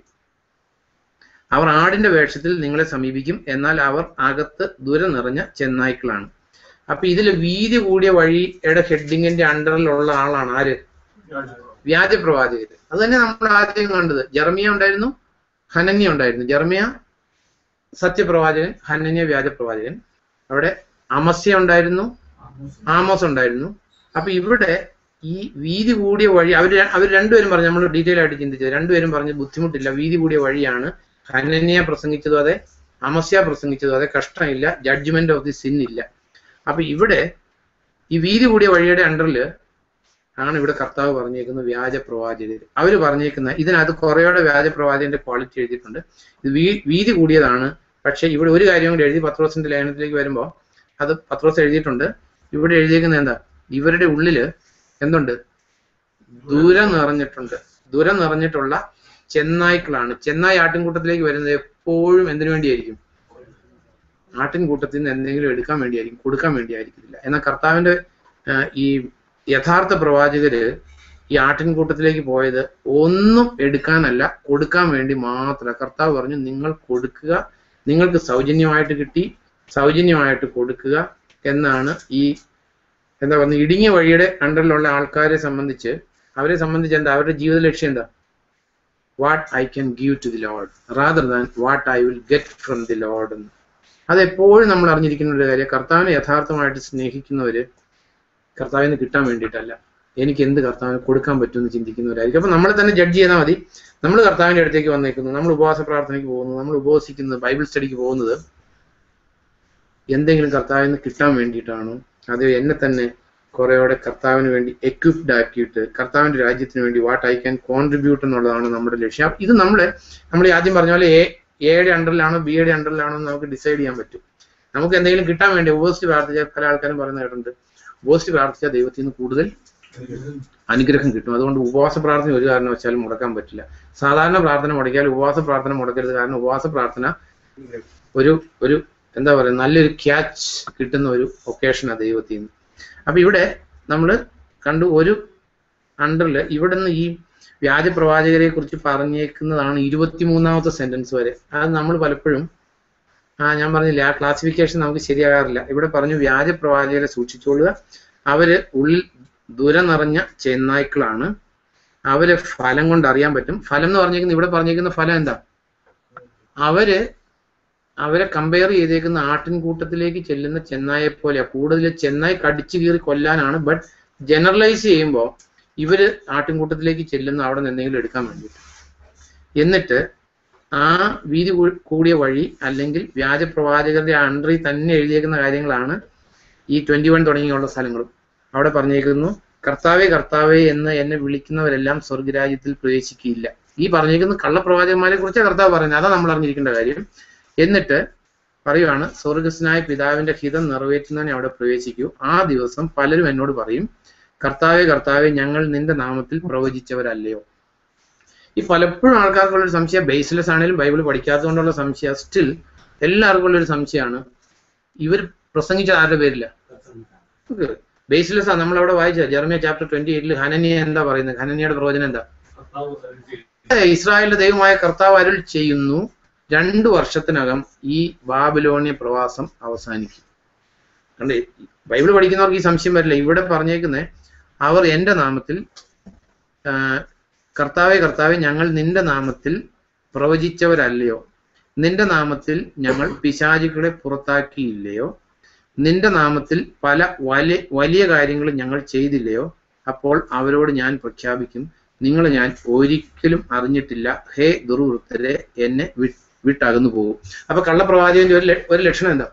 അവർ ആടിന്റെ വേഷത്തിൽ നിങ്ങളെ സമീപിക്കും എന്നാൽ അവർ അകത്ത് ദുര നിറഞ്ഞ ചെന്നായ്ക്കളാണ് അപ്പൊ ഇതിൽ വീതി കൂടിയ വഴിയുടെ ഹെഡിങ്ങിന്റെ അണ്ടറിലുള്ള ആളാണ് ആര് വ്യാജ പ്രവാചകര് അത് തന്നെ നമ്മൾ ആദ്യം കണ്ടത് ജർമിയ ഉണ്ടായിരുന്നു ഹനന്യ ഉണ്ടായിരുന്നു ജർമിയ സത്യപ്രവാചകൻ ഹനന്യ വ്യാജ പ്രവാചകൻ അവിടെ അമസ്യ ഉണ്ടായിരുന്നു ആമോസ് ഉണ്ടായിരുന്നു അപ്പൊ ഇവിടെ ഈ വീതി കൂടിയ വഴി അവർ അവർ രണ്ടുപേരും പറഞ്ഞു നമ്മൾ ഡീറ്റെയിൽ ആയിട്ട് ചിന്തിച്ചത് രണ്ടുപേരും പറഞ്ഞ് ബുദ്ധിമുട്ടില്ല വീതി കൂടിയ വഴിയാണ് ഹനന്യ പ്രസംഗിച്ചതും അതെ അമസ്യ പ്രസംഗിച്ചതും അതെ കഷ്ടമില്ല ജഡ്ജ്മെന്റ് ഓഫ് ദി സിൻ ഇല്ല അപ്പൊ ഇവിടെ ഈ വീതി കൂടിയ വഴിയുടെ അണ്ടറിൽ ആണ് ഇവിടെ കർത്താവ് പറഞ്ഞേക്കുന്ന വ്യാജ പ്രവാചകർ അവർ പറഞ്ഞേക്കുന്ന ഇതിനകത്ത് കുറേയുടെ വ്യാജ പ്രവാചകന്റെ ക്വാളിറ്റി എഴുതിയിട്ടുണ്ട് ഇത് വീ- വീതി കൂടിയതാണ് പക്ഷെ ഇവിടെ ഒരു കാര്യം കൂടി എഴുതി പത്രോസിന്റെ ലേഖനത്തിലേക്ക് വരുമ്പോൾ അത് പത്രോസ് എഴുതിയിട്ടുണ്ട് ഇവിടെ എഴുതിയേക്കുന്നത് എന്താ ഇവരുടെ ഉള്ളില് എന്തുണ്ട് ദൂരം നിറഞ്ഞിട്ടുണ്ട് ദൂരം നിറഞ്ഞിട്ടുള്ള ചെന്നായ്ക്കളാണ് ചെന്നായി ആട്ടിൻകൂട്ടത്തിലേക്ക് വരുന്നത് എപ്പോഴും എന്തിനു വേണ്ടിയായിരിക്കും ആട്ടിൻകൂട്ടത്തിൽ നിന്ന് എന്തെങ്കിലും എടുക്കാൻ വേണ്ടിയായിരിക്കും കൊടുക്കാൻ വേണ്ടിയായിരിക്കില്ല എന്നാൽ കർത്താവിന്റെ ആ, ഈ യഥാർത്ഥ പ്രവാചകര് ഈ ആട്ടിൻകൂട്ടത്തിലേക്ക് പോയത് ഒന്നും എടുക്കാനല്ല കൊടുക്കാൻ വേണ്ടി മാത്രം കർത്താവ് പറഞ്ഞു നിങ്ങൾ കൊടുക്കുക നിങ്ങൾക്ക് സൗജന്യമായിട്ട് കിട്ടി സൗജന്യമായിട്ട് കൊടുക്കുക എന്നാണ് ഈ എന്താ പറയുക ഇടുങ്ങിയ വഴിയുടെ അണ്ടറിലുള്ള ആൾക്കാരെ സംബന്ധിച്ച് അവരെ സംബന്ധിച്ച് എന്താ അവരുടെ ജീവിത ലക്ഷ്യം എന്താ what I can give to the Lord rather than what I will get from the Lord എന്ന് അത് എപ്പോഴും നമ്മൾ അറിഞ്ഞിരിക്കുന്ന ഒരു കാര്യം കർത്താവിനെ യഥാർത്ഥമായിട്ട് സ്നേഹിക്കുന്നവര് കർത്താവിന് കിട്ടാൻ വേണ്ടിയിട്ടല്ല എനിക്ക് എന്ത് കർത്താവിന് കൊടുക്കാൻ പറ്റുമെന്ന് ചിന്തിക്കുന്നവരായിരിക്കും അപ്പൊ നമ്മളെ തന്നെ ജഡ്ജ് ചെയ്താൽ മതി നമ്മൾ കർത്താവിന്റെ അടുത്തേക്ക് വന്നേക്കുന്നു നമ്മൾ ഉപവാസ പ്രാർത്ഥനയ്ക്ക് പോകുന്നു നമ്മൾ ഉപവസിക്കുന്നത് ബൈബിൾ സ്റ്റഡിക്ക് പോകുന്നത് എന്തെങ്കിലും കർത്താവിൽ നിന്ന് കിട്ടാൻ വേണ്ടിയിട്ടാണോ അത് എന്നെ തന്നെ കുറേയോടെ കർത്താവിന് വേണ്ടി എക്വിപ്ഡ് ആക്കിയിട്ട് കർത്താവിന്റെ രാജ്യത്തിന് വേണ്ടി വാട്ട് ഐ ക്യാൻ കോൺട്രിബ്യൂട്ട് എന്നുള്ളതാണ് നമ്മുടെ ലക്ഷ്യം ഇത് നമ്മള് നമ്മൾ ഈ ആദ്യം പറഞ്ഞ പോലെ എ എയുടെ അണ്ടറിലാണോ ബി യുടെ അണ്ടറിലാണോ എന്ന് നമുക്ക് ഡിസൈഡ് ചെയ്യാൻ പറ്റും നമുക്ക് എന്തെങ്കിലും കിട്ടാൻ വേണ്ടി ഉപവസിച്ച് പ്രാർത്ഥിച്ചാൽ പല ആൾക്കാരും പറയുന്ന കേട്ടിട്ടുണ്ട് ഉപവസിച്ച് പ്രാർത്ഥിച്ചാൽ ദൈവത്തിൽ നിന്ന് കൂടുതൽ അനുഗ്രഹം കിട്ടും അതുകൊണ്ട് ഉപവാസ പ്രാർത്ഥന ഒരു കാരണവശാലും മുടക്കാൻ പറ്റില്ല സാധാരണ പ്രാർത്ഥന മുടക്കിയാൽ ഉപവാസ പ്രാർത്ഥന മുടക്കരുത് കാരണം ഉപവാസ പ്രാർത്ഥന ഒരു ഒരു എന്താ പറയുക നല്ലൊരു ക്യാച്ച് കിട്ടുന്ന ഒരു ഒക്കേഷനാണ് ദൈവത്തിൽ നിന്ന് അപ്പൊ ഇവിടെ നമ്മൾ കണ്ടു ഒരു അണ്ടറിൽ ഇവിടെ നിന്ന് ഈ വ്യാജ പ്രവാചകരെ കുറിച്ച് പറഞ്ഞേക്കുന്നതാണ് ഇരുപത്തിമൂന്നാമത്തെ സെന്റൻസ് വരെ അത് നമ്മൾ പലപ്പോഴും ആ ഞാൻ പറഞ്ഞില്ല ആ ക്ലാസിഫിക്കേഷൻ നമുക്ക് ശരിയാകാറില്ല ഇവിടെ പറഞ്ഞു വ്യാജ പ്രവാചകരെ സൂക്ഷിച്ചോളുക അവര് ഉള്ളിൽ ദുര നിറഞ്ഞ ചെന്നായ്ക്കളാണ് അവര് ഫലം കൊണ്ട് അറിയാൻ പറ്റും ഫലം എന്ന് പറഞ്ഞേക്കുന്ന ഇവിടെ പറഞ്ഞേക്കുന്ന ഫലം എന്താ അവര് അവരെ കമ്പയർ ചെയ്തേക്കുന്ന ആട്ടിൻകൂട്ടത്തിലേക്ക് ചെല്ലുന്ന ചെന്നായെ പോലെയാ കൂടുതൽ ചെന്നായി കടിച്ചു കീറി കൊല്ലാനാണ് ബട്ട് ജനറലൈസ് ചെയ്യുമ്പോൾ ഇവര് ആട്ടിൻകൂട്ടത്തിലേക്ക് ചെല്ലുന്ന അവിടെ നിന്ന് എന്തെങ്കിലും എടുക്കാൻ വേണ്ടിയിട്ട് എന്നിട്ട് ആ വീതി കൂ- കൂടിയ വഴി അല്ലെങ്കിൽ വ്യാജ പ്രവാചകരുടെ അണ്ടറിൽ തന്നെ എഴുതിയേക്കുന്ന കാര്യങ്ങളാണ് ഈ ട്വന്റി വൺ തുടങ്ങിയുള്ള സ്ഥലങ്ങളും അവിടെ പറഞ്ഞേക്കുന്നു കർത്താവേ കർത്താവേ എന്ന് എന്നെ വിളിക്കുന്നവരെല്ലാം സ്വർഗരാജ്യത്തിൽ പ്രവേശിക്കില്ല ഈ പറഞ്ഞേക്കുന്ന കള്ളപ്രവാചകന്മാരെ കുറിച്ച് കർത്താവ് പറയുന്നത് അതാ നമ്മൾ അറിഞ്ഞിരിക്കേണ്ട കാര്യം എന്നിട്ട് പറയുവാണ് സ്വർഗസ്നായ പിതാവിന്റെ ഹിതം നിറവേറ്റുന്നവനെ അവിടെ പ്രവേശിക്കൂ ആ ദിവസം പലരും എന്നോട് പറയും കർത്താവെ കർത്താവെ ഞങ്ങൾ നിന്റെ നാമത്തിൽ പ്രവചിച്ചവരല്ലയോ ഈ പലപ്പോഴും ആൾക്കാർക്കുള്ള ഒരു സംശയം ബേസ്ലെസ് ആണെങ്കിലും ബൈബിൾ പഠിക്കാത്തതുകൊണ്ടുള്ള സംശയം സ്റ്റിൽ എല്ലാവർക്കും ഉള്ള ഒരു സംശയമാണ് ഇവർ പ്രസംഗിച്ച ആരുടെ പേരില്ല ബേസ്ലെസ് ആണ് നമ്മളവിടെ വായിച്ച ജെർമിയ ചാപ്റ്റർ ട്വന്റി എയ്റ്റിൽ ഹനനിയ എന്താ പറയുന്നത് ഹനനിയുടെ പ്രവചനം എന്താ കർത്താവ് സഹായം ചെയ്യും. ഇസ്രായേലിന്റെ ദൈവമായ കർത്താവ് അരുൾ ചെയ്യുന്നു രണ്ടു വർഷത്തിനകം ഈ ബാബിലോണിയ പ്രവാസം അവസാനിക്കും കണ്ടേ ബൈബിൾ പഠിക്കുന്നവർക്ക് ഈ സംശയം വരില്ല ഇവിടെ പറഞ്ഞേക്കുന്നത് അവർ എന്റെ നാമത്തിൽ ആ, കർത്താവെ കർത്താവെ ഞങ്ങൾ നിന്റെ നാമത്തിൽ പ്രവചിച്ചവരല്ലയോ നിന്റെ നാമത്തിൽ ഞങ്ങൾ പിശാചുക്കളെ പുറത്താക്കിയില്ലയോ നിന്റെ നാമത്തിൽ പല വലിയ വലിയ കാര്യങ്ങളും ഞങ്ങൾ ചെയ്തില്ലയോ അപ്പോൾ അവരോട് ഞാൻ പ്രഖ്യാപിക്കും നിങ്ങളെ ഞാൻ ഒരിക്കലും അറിഞ്ഞിട്ടില്ല ഹേ ദുർവൃത്തരെ എന്നെ വി- വിട്ടകന്നു പോകും അപ്പൊ കള്ളപ്രവാചകന്റെ ഒരു ല- ഒരു ലക്ഷണം എന്താ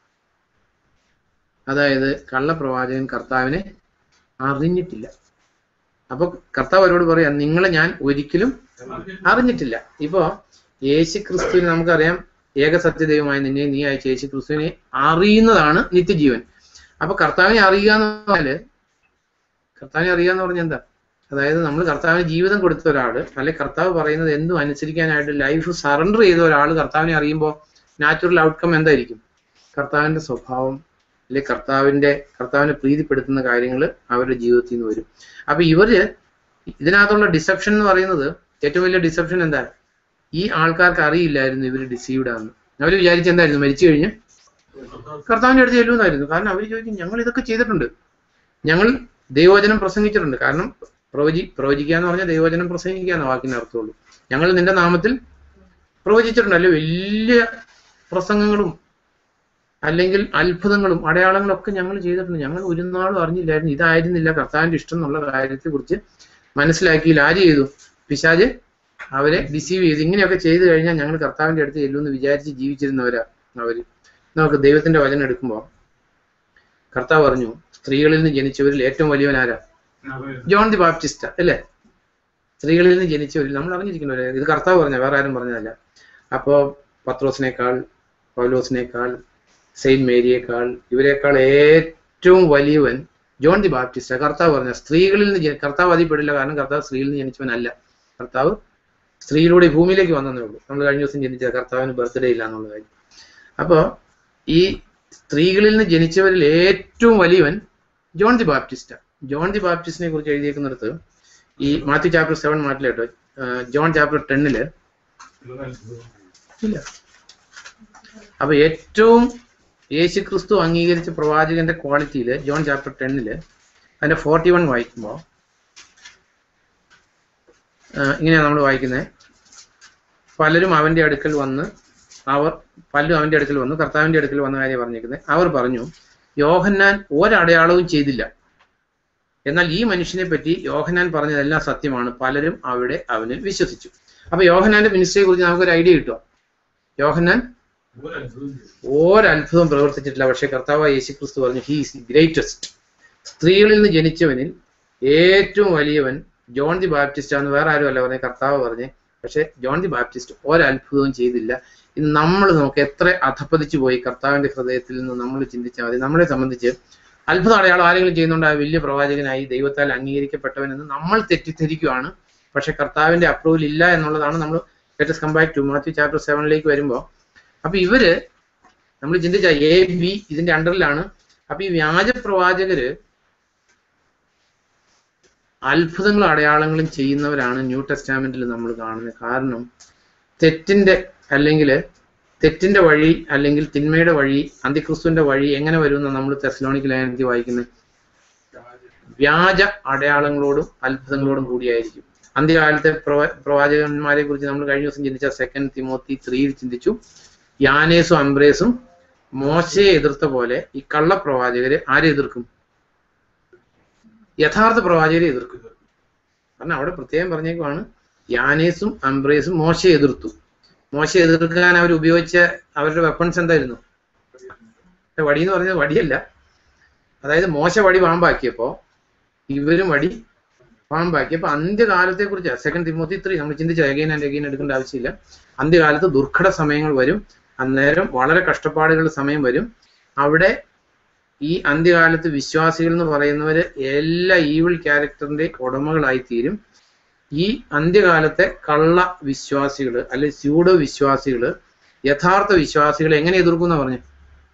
അതായത് കള്ളപ്രവാചകൻ കർത്താവിനെ അറിഞ്ഞിട്ടില്ല അപ്പൊ കർത്താവ് അവരോട് പറയാം നിങ്ങളെ ഞാൻ ഒരിക്കലും അറിഞ്ഞിട്ടില്ല ഇപ്പോ യേശു ക്രിസ്തുവിന് നമുക്കറിയാം ഏക സത്യദൈവമായ നിന്നെ നീ അയച്ച യേശു ക്രിസ്തുവിനെ അറിയുന്നതാണ് നിത്യജീവൻ അപ്പൊ കർത്താവിനെ അറിയുക എന്ന് പറഞ്ഞാല് കർത്താവിനെ അറിയുക എന്ന് പറഞ്ഞാൽ എന്താ അതായത് നമ്മൾ കർത്താവിന് ജീവിതം കൊടുത്ത ഒരാള് അല്ലെ കർത്താവ് പറയുന്നത് എന്തും അനുസരിക്കാനായിട്ട് ലൈഫ് സറണ്ടർ ചെയ്ത ഒരാൾ കർത്താവിനെ അറിയുമ്പോൾ നാച്ചുറൽ ഔട്ട്കം എന്തായിരിക്കും കർത്താവിന്റെ സ്വഭാവം അല്ലെ കർത്താവിന്റെ കർത്താവിനെ പ്രീതിപ്പെടുത്തുന്ന കാര്യങ്ങൾ അവരുടെ ജീവിതത്തിൽ നിന്ന് വരും അപ്പൊ ഇവര് ഇതിനകത്തുള്ള ഡിസെപ്ഷൻ എന്ന് പറയുന്നത് ഏറ്റവും വലിയ ഡിസെപ്ഷൻ എന്താ ഈ ആൾക്കാർക്ക് അറിയില്ലായിരുന്നു ഇവര് ഡിസീവ്ഡ് ആണ് അവർ വിചാരിച്ച എന്തായിരുന്നു മരിച്ചു കഴിഞ്ഞ് കർത്താവിന്റെ അടുത്ത് ചെല്ലുമെന്നായിരുന്നു കാരണം അവർ ചോദിക്കും ഞങ്ങൾ ഇതൊക്കെ ചെയ്തിട്ടുണ്ട് ഞങ്ങൾ ദൈവവചനം പ്രസംഗിച്ചിട്ടുണ്ട് കാരണം പ്രവചി പ്രവചിക്കുക എന്ന് പറഞ്ഞാൽ ദൈവവചനം പ്രസംഗിക്കുക എന്ന വാക്കിന് അർത്ഥമുള്ളൂ ഞങ്ങൾ നിന്റെ നാമത്തിൽ പ്രവചിച്ചിട്ടുണ്ട് അല്ലെ വലിയ പ്രസംഗങ്ങളും അല്ലെങ്കിൽ അത്ഭുതങ്ങളും അടയാളങ്ങളും ഒക്കെ ഞങ്ങൾ ചെയ്തിട്ടുണ്ട് ഞങ്ങൾ ഒരു നാളും അറിഞ്ഞില്ലായിരുന്നു ഇതായിരുന്നില്ല കർത്താവിന്റെ ഇഷ്ടം എന്നുള്ള കാര്യത്തെ കുറിച്ച് മനസ്സിലാക്കിയില്ല ആര് ചെയ്തു പിശാജ് അവരെ ഡിസീവ് ചെയ്തു ഇങ്ങനെയൊക്കെ ചെയ്തു കഴിഞ്ഞാൽ ഞങ്ങൾ കർത്താവിന്റെ അടുത്ത് ചെല്ലുമെന്ന് വിചാരിച്ച് ജീവിച്ചിരുന്നവരാ അവര് നമുക്ക് ദൈവത്തിന്റെ വചനം എടുക്കുമ്പോൾ കർത്താവ് പറഞ്ഞു സ്ത്രീകളിൽ നിന്ന് ജനിച്ചവരിൽ ഏറ്റവും വലിയവൻ ആരാ ജോൺ ദി ബാപ്റ്റിസ്റ്റ് അല്ലേ സ്ത്രീകളിൽ നിന്ന് ജനിച്ചവരിൽ നമ്മൾ അറിഞ്ഞിരിക്കുന്നവരെ ഇത് കർത്താവ് പറഞ്ഞ വേറെ ആരും പറഞ്ഞതല്ല അപ്പോ പത്രോസിനേക്കാൾ പൗലോസിനേക്കാൾ സെയിന്റ് മേരിയേക്കാൾ ഇവരെക്കാൾ ഏറ്റവും വലിയവൻ ജോൺ ദി ബാപ്റ്റിസ്റ്റ് കർത്താവ് പറഞ്ഞ സ്ത്രീകളിൽ നിന്ന് ജനി- കർത്താവ് അതിൽപ്പെടില്ല കാരണം കർത്താവ് സ്ത്രീയിൽ നിന്ന് ജനിച്ചവനല്ല കർത്താവ് സ്ത്രീയിലൂടെ ഈ ഭൂമിയിലേക്ക് വന്നതേ ഉള്ളൂ നമ്മൾ കഴിഞ്ഞ ദിവസം ജനിച്ച കർത്താവിന് ബർത്ത്ഡേ ഇല്ല എന്നുള്ള കാര്യം അപ്പോ ഈ സ്ത്രീകളിൽ നിന്ന് ജനിച്ചവരിൽ ഏറ്റവും വലിയവൻ John the Baptist John the ബാപ്റ്റിസ്റ്റിനെ കുറിച്ച് എഴുതിയേക്കുന്നിടത്ത് ഈ മാത്യു ചാപ്റ്റർ സെവൻ മാറ്റിലേട്ടോ ജോൺ ചാപ്റ്റർ ടെന്നില് ഇല്ല അപ്പൊ ഏറ്റവും യേശു ക്രിസ്തു അംഗീകരിച്ച പ്രവാചകന്റെ ക്വാളിറ്റിയില് ജോൺ ചാപ്റ്റർ ടെന്നില് അതിന്റെ ഫോർട്ടി വൺ വായിക്കുമ്പോൾ ഇങ്ങനെയാണ് നമ്മൾ വായിക്കുന്നത് പലരും അവന്റെ അടുക്കൽ വന്ന് അവർ പലരും അവന്റെ അടുക്കൽ വന്നു കർത്താവിന്റെ അടുക്കൽ വന്ന കാര്യം പറഞ്ഞിരിക്കുന്നത് അവർ പറഞ്ഞു യോഹന്നാൻ ഒരടയാളവും ചെയ്തില്ല എന്നാൽ ഈ മനുഷ്യനെ പറ്റി യോഹന്നാൻ പറഞ്ഞതെല്ലാം സത്യമാണ് പലരും അവിടെ അവനിൽ വിശ്വസിച്ചു അപ്പൊ യോഹന്നാന്റെ മിനിസ്ട്രിയെ കുറിച്ച് നമുക്കൊരു ഐഡിയ കിട്ടുക യോഹന്നാൻ ഒരു അത്ഭുതം ചെയ്തു. ഒരത്ഭുതം പ്രവർത്തിച്ചിട്ടില്ല പക്ഷെ കർത്താവ് യേശു ക്രിസ്തു പറഞ്ഞു ഹീസ് ഗ്രേറ്റസ്റ്റ് സ്ത്രീകളിൽ നിന്ന് ജനിച്ചവനിൽ ഏറ്റവും വലിയവൻ ജോൺ ദി ബാപ്റ്റിസ്റ്റ് ആണെന്ന് വേറെ ആരും അല്ല പറഞ്ഞ കർത്താവ് പറഞ്ഞേ പക്ഷെ ജോൺ ദി ബാപ്റ്റിസ്റ്റ് ഒരത്ഭുതവും ചെയ്തില്ല ഇന്ന് നമ്മൾ നോക്ക് എത്ര അധപ്പതിച്ചു പോയി കർത്താവിന്റെ ഹൃദയത്തിൽ നിന്ന് നമ്മൾ ചിന്തിച്ചാൽ മതി നമ്മളെ സംബന്ധിച്ച് അത്ഭുത അടയാളം ആരെങ്കിലും ചെയ്യുന്നുണ്ട് ആ വലിയ പ്രവാചകനായി ദൈവത്താൽ അംഗീകരിക്കപ്പെട്ടവനെന്ന് നമ്മൾ തെറ്റിദ്ധരിക്കുകയാണ് പക്ഷെ കർത്താവിന്റെ അപ്രൂവൽ ഇല്ല എന്നുള്ളതാണ് നമ്മൾ let's come back to Matthew chapter സെവനിലേക്ക് വരുമ്പോൾ അപ്പൊ ഇവര് നമ്മൾ ചിന്തിച്ച എ ബി ഇതിന്റെ അണ്ടറിലാണ് അപ്പൊ ഈ വ്യാജ പ്രവാചകര് അത്ഭുതങ്ങളും അടയാളങ്ങളും ചെയ്യുന്നവരാണ് ന്യൂ ടെസ്റ്റാമെന്റിൽ നമ്മൾ കാണുന്നത് കാരണം തെറ്റിന്റെ അല്ലെങ്കിൽ തെറ്റിന്റെ വഴി അല്ലെങ്കിൽ തിന്മയുടെ വഴി അന്തിക്രിസ്തുവിന്റെ വഴി എങ്ങനെ വരുമെന്ന് നമ്മൾ തെസ്ലോണിക്ക് ലേഖനത്തിൽ വായിക്കുന്നത് വ്യാജ അടയാളങ്ങളോടും അത്ഭുതങ്ങളോടും കൂടിയായിരിക്കും അന്ത്യകാലത്തെ പ്രവ പ്രവാചകന്മാരെ കുറിച്ച് നമ്മൾ കഴിഞ്ഞ ദിവസം ചിന്തിച്ച സെക്കൻഡ് തിമോത്തി ത്രീയിൽ ചിന്തിച്ചു യാനേസും അംബ്രേസും മോശയെ എതിർത്ത പോലെ ഈ കള്ളപ്രവാചകരെ ആരെ എതിർക്കും യഥാർത്ഥ പ്രവാചകരെ എതിർക്കും കാരണം അവിടെ പ്രത്യേകം പറഞ്ഞേക്കുവാണ് യാനേസും അംബ്രേസും മോശയെ എതിർത്തു മോശയെ എതിർക്കാൻ അവർ ഉപയോഗിച്ച അവരുടെ വെപ്പൺസ് എന്തായിരുന്നു വടി എന്ന് പറഞ്ഞത് വടിയല്ല അതായത് മോശ വടി പാമ്പാക്കിയപ്പോ ഇവരും വടി പാമ്പാക്കിയപ്പോ അന്ത്യകാലത്തെ കുറിച്ച് സെക്കൻഡ് തിമോത്തി ത്രീ നമ്മൾ ചിന്തിച്ച അഗൈൻ ആൻഡ് അഗൈൻ എടുക്കേണ്ട ആവശ്യമില്ല അന്ത്യകാലത്ത് ദുർഘട സമയങ്ങൾ വരും അന്നേരം വളരെ കഷ്ടപ്പാടുകളുടെ സമയം വരും അവിടെ ഈ അന്ത്യകാലത്ത് വിശ്വാസികൾ എന്ന് പറയുന്നവര് എല്ലാ ഈവിൾ ക്യാരക്ടറിന്റെ ഉടമകളായി തീരും ഈ അന്ത്യകാലത്തെ കള്ള വിശ്വാസികള് അല്ലെ സ്യൂഡോ വിശ്വാസികള് യഥാർത്ഥ വിശ്വാസികളെ എങ്ങനെ എതിർക്കും എന്നാ പറഞ്ഞു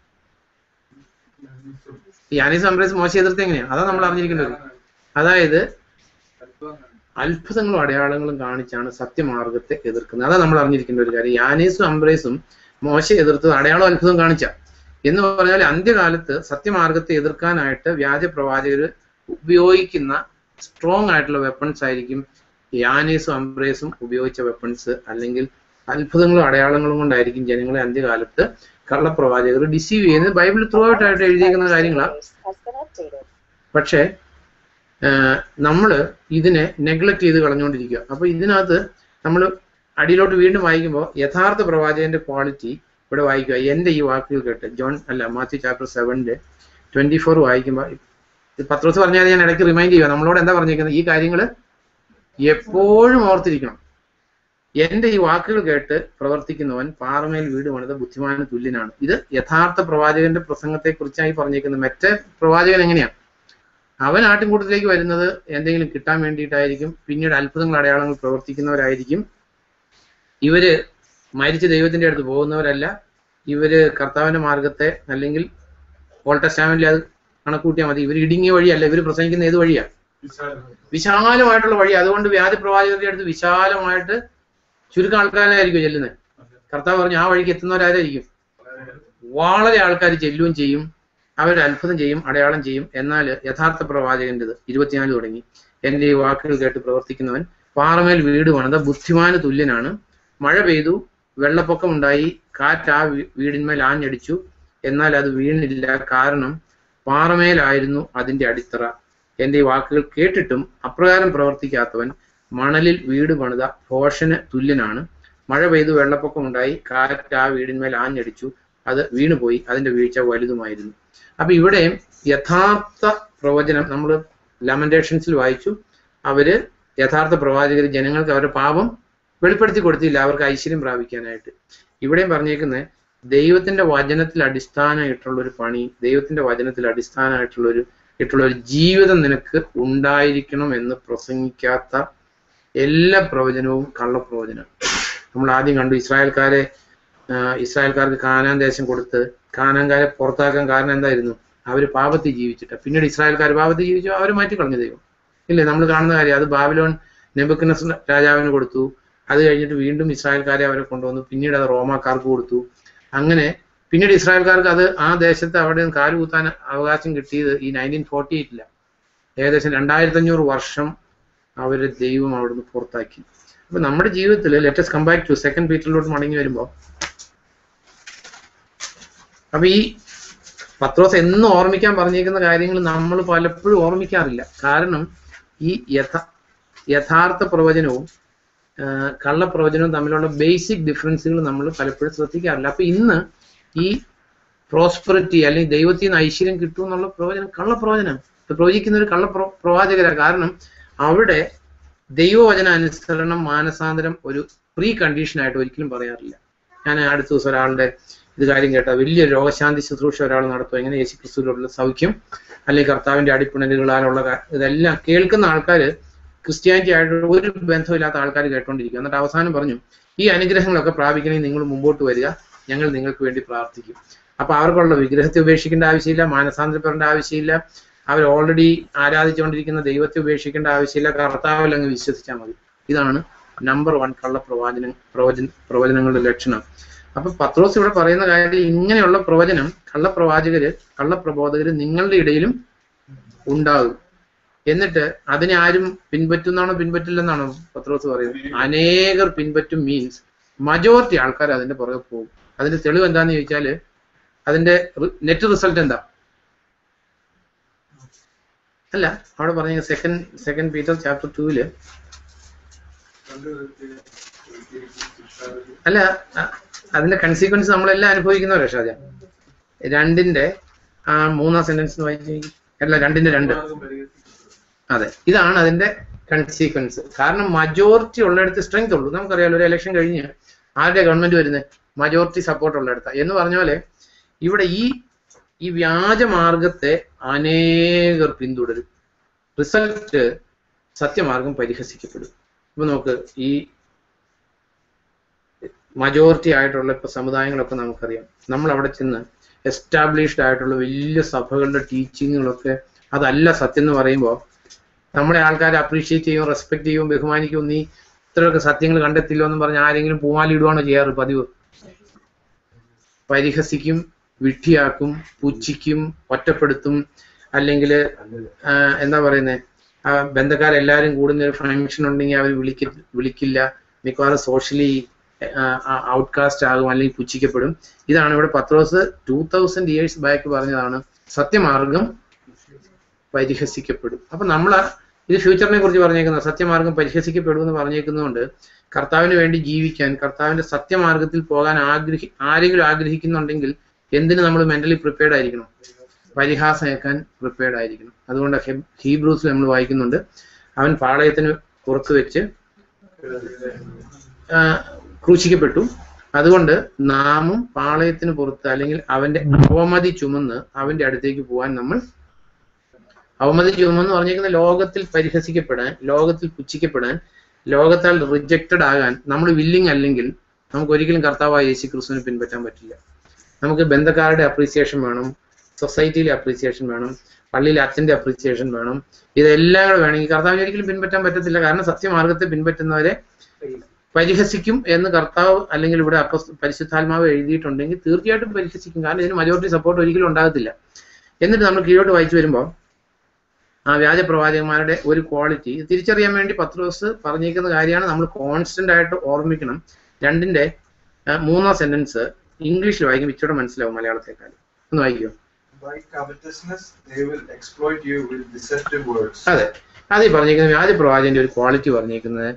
ഈ അനീസ് അംബ്രേസ് മോശം എതിർത്ത് എങ്ങനെയാ അതാ നമ്മൾ അറിഞ്ഞിരിക്കേണ്ടത് അതായത് അത്ഭുതങ്ങളും അടയാളങ്ങളും കാണിച്ചാണ് സത്യമാർഗത്തെ എതിർക്കുന്നത് അതാ നമ്മൾ അറിഞ്ഞിരിക്കേണ്ട ഒരു കാര്യം യാനീസും അംബ്രേസും മോശ എതിർത്തത് അടയാളം അത്ഭുതം കാണിച്ച എന്ന് പറഞ്ഞാൽ അന്ത്യകാലത്ത് സത്യമാർഗത്തെ എതിർക്കാനായിട്ട് വ്യാജ പ്രവാചകർ ഉപയോഗിക്കുന്ന സ്ട്രോങ് ആയിട്ടുള്ള വെപ്പൺസ് ആയിരിക്കും യാനീസും അംബ്രേസും ഉപയോഗിച്ച വെപ്പൺസ് അല്ലെങ്കിൽ അത്ഭുതങ്ങളും അടയാളങ്ങളും കൊണ്ടായിരിക്കും ജനങ്ങളെ അന്ത്യകാലത്ത് കള്ളപ്രവാചകർ ഡിസീവ് ചെയ്യുന്നത് ബൈബിൾ ത്രൂ ഔട്ട് ആയിട്ട് എഴുതിയിരിക്കുന്ന കാര്യങ്ങളാണ് പക്ഷേ നമ്മൾ ഇതിനെ നെഗ്ലക്ട് ചെയ്ത് കളഞ്ഞുകൊണ്ടിരിക്കുക അപ്പൊ ഇതിനകത്ത് നമ്മൾ അടിയിലോട്ട് വീണ്ടും വായിക്കുമ്പോൾ യഥാർത്ഥ പ്രവാചകന്റെ ക്വാളിറ്റി ഇവിടെ വായിക്കുക എന്റെ ഈ വാക്കുകൾ കേട്ട് ജോൺ അല്ല മാത്യു ചാപ്റ്റർ സെവന്റെ ട്വന്റി ഫോർ വായിക്കുമ്പോൾ പത്രോസ് പറഞ്ഞാൽ ഞാൻ ഇടയ്ക്ക് റിമൈൻഡ് ചെയ്യുക നമ്മളോട് എന്താ പറഞ്ഞിരിക്കുന്നത് ഈ കാര്യങ്ങൾ എപ്പോഴും ഓർത്തിരിക്കണം എന്റെ ഈ വാക്കുകൾ കേട്ട് പ്രവർത്തിക്കുന്നവൻ പാറമേൽ വീട് പണിത ബുദ്ധിമാന് തുല്യനാണ് ഇത് യഥാർത്ഥ പ്രവാചകന്റെ പ്രസംഗത്തെ കുറിച്ചായി പറഞ്ഞിരിക്കുന്നത് മറ്റേ പ്രവാചകൻ എങ്ങനെയാണ് അവൻ ആട്ടിൻകൂട്ടത്തിലേക്ക് വരുന്നത് എന്തെങ്കിലും കിട്ടാൻ വേണ്ടിയിട്ടായിരിക്കും പിന്നീട് അത്ഭുതങ്ങൾ അടയാളങ്ങൾ പ്രവർത്തിക്കുന്നവരായിരിക്കും ഇവര് മരിച്ച ദൈവത്തിന്റെ അടുത്ത് പോകുന്നവരല്ല ഇവര് കർത്താവിന്റെ മാർഗത്തെ അല്ലെങ്കിൽ ഓൾഡ് ടെസ്റ്റാമെന്റിൽ അത് കണക്കൂട്ടിയാൽ മതി ഇവർ ഇടുങ്ങിയ വഴിയല്ല ഇവർ പ്രസംഗിക്കുന്ന ഏത് വഴിയാ വിശാലമായിട്ടുള്ള വഴി അതുകൊണ്ട് വ്യാജ പ്രവാചകരുടെ അടുത്ത് വിശാലമായിട്ട് ചുരുക്കം ആൾക്കാരായിരിക്കും ചെല്ലുന്നത് കർത്താവ് പറഞ്ഞു ആ വഴിക്ക് എത്തുന്നവരാരായിരിക്കും വളരെ ആൾക്കാർ ചെല്ലുകയും ചെയ്യും അവർ അത്ഭുതം ചെയ്യും അടയാളം ചെയ്യും എന്നാൽ യഥാർത്ഥ പ്രവാചകന്റേത് ഇരുപത്തിനാല് തുടങ്ങി എന്റെ ഈ വാക്കുകൾ കേട്ട് പ്രവർത്തിക്കുന്നവൻ പാറമേൽ വീട് പണിത ബുദ്ധിമാന് തുല്യനാണ് മഴ പെയ്തു വെള്ളപ്പൊക്കം ഉണ്ടായി കാറ്റ് ആ വീ- വീടിന്മേൽ ആഞ്ഞടിച്ചു എന്നാൽ അത് വീണില്ല കാരണം പാറമേലായിരുന്നു അതിന്റെ അടിത്തറ എന്റെ ഈ വാക്കുകൾ കേട്ടിട്ടും അപ്രകാരം പ്രവർത്തിക്കാത്തവൻ മണലിൽ വീട് പണിത ഭോഷന് തുല്യനാണ് മഴ പെയ്തു വെള്ളപ്പൊക്കം ഉണ്ടായി കാറ്റ് ആ വീടിന്മേൽ ആഞ്ഞടിച്ചു അത് വീണുപോയി അതിന്റെ വീഴ്ച വലുതുമായിരുന്നു അപ്പൊ ഇവിടെ യഥാർത്ഥ പ്രവചനം നമ്മൾ ലമന്റേഷൻസിൽ വായിച്ചു അവര് യഥാർത്ഥ പ്രവാചകർ ജനങ്ങൾക്ക് അവരുടെ പാപം വെളിപ്പെടുത്തി കൊടുത്തില്ല അവർക്ക് ഐശ്വര്യം പ്രാപിക്കാനായിട്ട് ഇവിടെയും പറഞ്ഞേക്കുന്നത് ദൈവത്തിന്റെ വചനത്തിൽ അടിസ്ഥാനമായിട്ടുള്ള ഒരു പണി ദൈവത്തിന്റെ വചനത്തിൽ അടിസ്ഥാനമായിട്ടുള്ള ഒരു ഇട്ടുള്ള ഒരു ജീവിതം നിനക്ക് ഉണ്ടായിരിക്കണം എന്ന് പ്രസംഗിക്കാത്ത എല്ലാ പ്രവചനവും കള്ളപ്രവചനം നമ്മൾ ആദ്യം കണ്ടു ഇസ്രായേൽക്കാരെ ആഹ് ഇസ്രായേൽക്കാർക്ക് കാനാൻ ദേശം കൊടുത്ത് കാനാൻകാരെ പുറത്താക്കാൻ കാരണം എന്തായിരുന്നു അവർ പാപത്തിൽ ജീവിച്ചിട്ട് പിന്നീട് ഇസ്രായേൽക്കാർ പാപത്തിൽ ജീവിച്ചു അവർ മാറ്റിക്കളഞ്ഞു ദൈവം ഇല്ലേ നമ്മൾ കാണുന്ന കാര്യം അത് ബാബിലോൺ നെബുക്കനസ് രാജാവിന് കൊടുത്തു അത് കഴിഞ്ഞിട്ട് വീണ്ടും ഇസ്രായേൽക്കാരെ അവരെ കൊണ്ടുവന്നു പിന്നീട് അത് റോമാക്കാർക്ക് കൊടുത്തു അങ്ങനെ പിന്നീട് ഇസ്രായേൽക്കാർക്ക് അത് ആ ദേശത്ത് അവിടെ നിന്ന് കാലുകുത്താൻ അവകാശം കിട്ടിയത് ഈ നയൻറ്റീൻ ഫോർട്ടി എയ്റ്റില്ല ഏകദേശം രണ്ടായിരത്തി അഞ്ഞൂറ് വർഷം അവരെ ദൈവം അവിടുന്ന് പുറത്താക്കി അപ്പൊ നമ്മുടെ ജീവിതത്തിൽ let's come back to second പീറ്ററിലോട്ട് മടങ്ങി വരുമ്പോൾ അപ്പൊ ഈ പത്രോസ് എന്നും ഓർമ്മിക്കാൻ പറഞ്ഞേക്കുന്ന കാര്യങ്ങൾ നമ്മൾ പലപ്പോഴും ഓർമ്മിക്കാറില്ല കാരണം ഈ യഥ യഥാർത്ഥ പ്രവചനവും ആ, കള്ളപ്രവചനവും തമ്മിലുള്ള ബേസിക് ഡിഫറൻസുകൾ നമ്മൾ പലപ്പോഴും ശ്രദ്ധിക്കാറില്ല അപ്പൊ ഇന്ന് ഈ പ്രോസ്പെറിറ്റി അല്ലെങ്കിൽ ദൈവത്തിൽ നിന്ന് ഐശ്വര്യം കിട്ടും എന്നുള്ള പ്രവചനം കള്ളപ്രവചനം ഇത് പ്രവചിക്കുന്ന ഒരു കള്ള പ്രവാചകരാണ് കാരണം അവിടെ ദൈവവചന അനുസരണം മാനസാന്തരം ഒരു പ്രീ കണ്ടീഷൻ ആയിട്ട് ഒരിക്കലും പറയാറില്ല ഞാൻ അടുത്ത ദിവസം ഒരാളുടെ ഇത് കാര്യം കേട്ട വലിയ രോഗശാന്തി ശുശ്രൂഷ ഒരാൾ നടത്തും എങ്ങനെ യേശു ക്രിസ്തുവിലുള്ള സൗഖ്യം അല്ലെങ്കിൽ കർത്താവിന്റെ അടിപ്പിണലുകളാലുള്ള കാ- ഇതെല്ലാം കേൾക്കുന്ന ആൾക്കാർ ക്രിസ്ത്യാനിറ്റി ആയിട്ട് ഒരു ബന്ധമില്ലാത്ത ആൾക്കാർ കേട്ടോണ്ടിരിക്കും എന്നിട്ട് അവസാനം പറഞ്ഞു ഈ അനുഗ്രഹങ്ങളൊക്കെ പ്രാപിക്കണമെങ്കിൽ നിങ്ങൾ മുമ്പോട്ട് വരിക ഞങ്ങൾ നിങ്ങൾക്ക് വേണ്ടി പ്രാർത്ഥിക്കും അപ്പൊ അവർക്കുള്ള വിഗ്രഹത്തെ ഉപേക്ഷിക്കേണ്ട ആവശ്യമില്ല മാനസാന്തരപ്പെടേണ്ട ആവശ്യമില്ല അവർ ഓൾറെഡി ആരാധിച്ചുകൊണ്ടിരിക്കുന്ന ദൈവത്തെ ഉപേക്ഷിക്കേണ്ട ആവശ്യമില്ല കർത്താവിൽ അങ്ങ് വിശ്വസിച്ചാൽ മതി ഇതാണ് നമ്പർ വൺ കള്ള പ്രവാചന പ്രവചന പ്രവചനങ്ങളുടെ ലക്ഷണം അപ്പൊ പത്രോസ് ഇവിടെ പറയുന്ന കാര്യം ഇങ്ങനെയുള്ള പ്രവചനം കള്ളപ്രവാചകര് കള്ളപ്രബോധകര് നിങ്ങളുടെ ഇടയിലും ഉണ്ടാകും എന്നിട്ട് അതിനെ ആരും പിൻപറ്റുന്നാണോ പിൻപറ്റില്ലെന്നാണോ പത്രോസ് പറയുന്നത് അനേകർ പിൻപറ്റും മീൻസ് മജോറിറ്റി ആൾക്കാർ അതിന്റെ പുറകെ പോകും അതിന്റെ തെളിവ് എന്താന്ന് ചോദിച്ചാല് അതിന്റെ നെറ്റ് റിസൾട്ട് എന്താ അല്ല അവിടെ പറഞ്ഞ സെക്കൻഡ് സെക്കൻഡ് പീറ്റർ ചാപ്റ്റർ ടൂവില് അല്ല അ- അതിന്റെ കൺസീക്വൻസ് നമ്മളെല്ലാം അനുഭവിക്കുന്നവരാ ഷാജ രണ്ടിന്റെ ആ മൂന്നാം സെന്റൻസ് വായിച്ചു അല്ല രണ്ടിന്റെ രണ്ട് അതെ ഇതാണ് അതിന്റെ കൺസീക്വൻസ് കാരണം മജോറിറ്റി ഉള്ളിടത്ത് സ്ട്രെങ്ത് ഉള്ളൂ നമുക്കറിയാലോ ഒരു ഇലക്ഷൻ കഴിഞ്ഞ് ആരുടെ ഗവൺമെന്റ് വരുന്നത് മജോറിറ്റി സപ്പോർട്ട് ഉള്ളിടത്ത എന്ന് പറഞ്ഞ പോലെ ഇവിടെ ഈ ഈ വ്യാജ മാർഗത്തെ അനേകർ പിന്തുടരും റിസൾട്ട് സത്യമാർഗം പരിഹസിക്കപ്പെടും ഇപ്പൊ നോക്ക് ഈ മജോറിറ്റി ആയിട്ടുള്ള ഇപ്പൊ സമുദായങ്ങളൊക്കെ നമുക്കറിയാം നമ്മൾ അവിടെ ചെന്ന് എസ്റ്റാബ്ലിഷ്ഡ് ആയിട്ടുള്ള വലിയ സഭകളുടെ ടീച്ചിങ്ങുകളൊക്കെ അതല്ല സത്യം എന്ന് പറയുമ്പോൾ നമ്മുടെ ആൾക്കാരെ അപ്രീഷിയേറ്റ് ചെയ്യും റെസ്പെക്ട് ചെയ്യും ബഹുമാനിക്കും നീ ഇത്രയൊക്കെ സത്യങ്ങൾ കണ്ടെത്തില്ലോ എന്ന് പറഞ്ഞ് ആരെങ്കിലും പൂമാലി ഇടുവാണോ ചെയ്യാറ് പതിവ് പരിഹസിക്കും വിഡ്ഢിയാക്കും പുച്ഛിക്കും ഒറ്റപ്പെടുത്തും അല്ലെങ്കിൽ എന്താ പറയുന്നത് ആ ബന്ധക്കാരെല്ലാരും കൂടുന്ന ഒരു ഫംഗ്ഷൻ ഉണ്ടെങ്കിൽ അവർ വിളിക്ക വിളിക്കില്ല മിക്കവാറും സോഷ്യലി ഔട്ട്കാസ്റ്റ് ആകും അല്ലെങ്കിൽ പുച്ഛിക്കപ്പെടും ഇതാണ് ഇവിടെ Pathros two thousand years back പറഞ്ഞതാണ് സത്യമാർഗം പരിഹസിക്കപ്പെടും അപ്പൊ നമ്മൾ ഇത് ഫ്യൂച്ചറിനെ കുറിച്ച് പറഞ്ഞേക്കുന്നത് സത്യമാർഗം പരിഹസിക്കപ്പെടും എന്ന് പറഞ്ഞേക്കുന്നതുകൊണ്ട് കർത്താവിന് വേണ്ടി ജീവിക്കാൻ കർത്താവിന്റെ സത്യമാർഗത്തിൽ പോകാൻ ആഗ്രഹി ആരെങ്കിലും ആഗ്രഹിക്കുന്നുണ്ടെങ്കിൽ എന്തിന് നമ്മൾ മെന്റലി പ്രിപ്പയർഡ് ആയിരിക്കണം പരിഹാസം ഏൽക്കാൻ പ്രിപ്പയർഡ് ആയിരിക്കണം അതുകൊണ്ട് ഹെ- ഹീബ്രൂസിൽ നമ്മൾ വായിക്കുന്നുണ്ട് അവൻ പാളയത്തിന് പുറത്ത് വെച്ച് ആ, ക്രൂശിക്കപ്പെട്ടു അതുകൊണ്ട് നാമും പാളയത്തിന് പുറത്ത് അല്ലെങ്കിൽ അവന്റെ അവമതി ചുമന്ന് അവന്റെ അടുത്തേക്ക് പോകാൻ നമ്മൾ അവമതി ചുമന്ന് പറഞ്ഞിരിക്കുന്ന ലോകത്തിൽ പരിഹസിക്കപ്പെടാൻ ലോകത്തിൽ പുച്ഛിക്കപ്പെടാൻ ലോകത്താൽ റിജക്റ്റഡ് ആകാൻ നമ്മൾ വില്ലിങ് അല്ലെങ്കിൽ നമുക്ക് ഒരിക്കലും കർത്താവായ യേശു ക്രിസ്തുവിനെ പിൻപറ്റാൻ പറ്റില്ല നമുക്ക് ബന്ധക്കാരുടെ അപ്രീസിയേഷൻ വേണം സൊസൈറ്റിയിലെ അപ്രീസിയേഷൻ വേണം പള്ളിയിലെ അച്ഛന്റെ അപ്രീസിയേഷൻ വേണം ഇതെല്ലാം കൂടെ വേണമെങ്കിൽ കർത്താവിനെ ഒരിക്കലും പിൻപറ്റാൻ പറ്റത്തില്ല കാരണം സത്യമാർഗത്തെ പിൻപറ്റുന്നവരെ പരിഹസിക്കും എന്ന് കർത്താവ് അല്ലെങ്കിൽ ഇവിടെ അപ്പ പരിശുദ്ധാത്മാവ് എഴുതിയിട്ടുണ്ടെങ്കിൽ തീർച്ചയായിട്ടും പരിഹസിക്കും കാരണം ഇതിന് മജോറിറ്റി സപ്പോർട്ട് ഒരിക്കലും ഉണ്ടാകത്തില്ല എന്നിട്ട് നമ്മൾ കീഴോട്ട് വായിച്ചു വരുമ്പോൾ ആ വ്യാജ പ്രവാചകന്മാരുടെ ഒരു ക്വാളിറ്റി തിരിച്ചറിയാൻ വേണ്ടി പത്രോസ് പറഞ്ഞിരിക്കുന്ന കാര്യമാണ് നമ്മൾ കോൺസ്റ്റന്റ് ആയിട്ട് ഓർമ്മിക്കണം രണ്ടിന്റെ ആ, മൂന്നാം സെന്റൻസ് ഇംഗ്ലീഷിൽ വായിക്കും ഇച്ചിരി മനസ്സിലാവും മലയാളത്തെക്കാൾ ഒന്ന് വായിക്കോ By covetousness, they will exploit you with deceptive words. അതെ അത് ഈ പറഞ്ഞിരിക്കുന്ന വ്യാജ പ്രവാചകന്റെ ഒരു ക്വാളിറ്റി പറഞ്ഞിരിക്കുന്നത്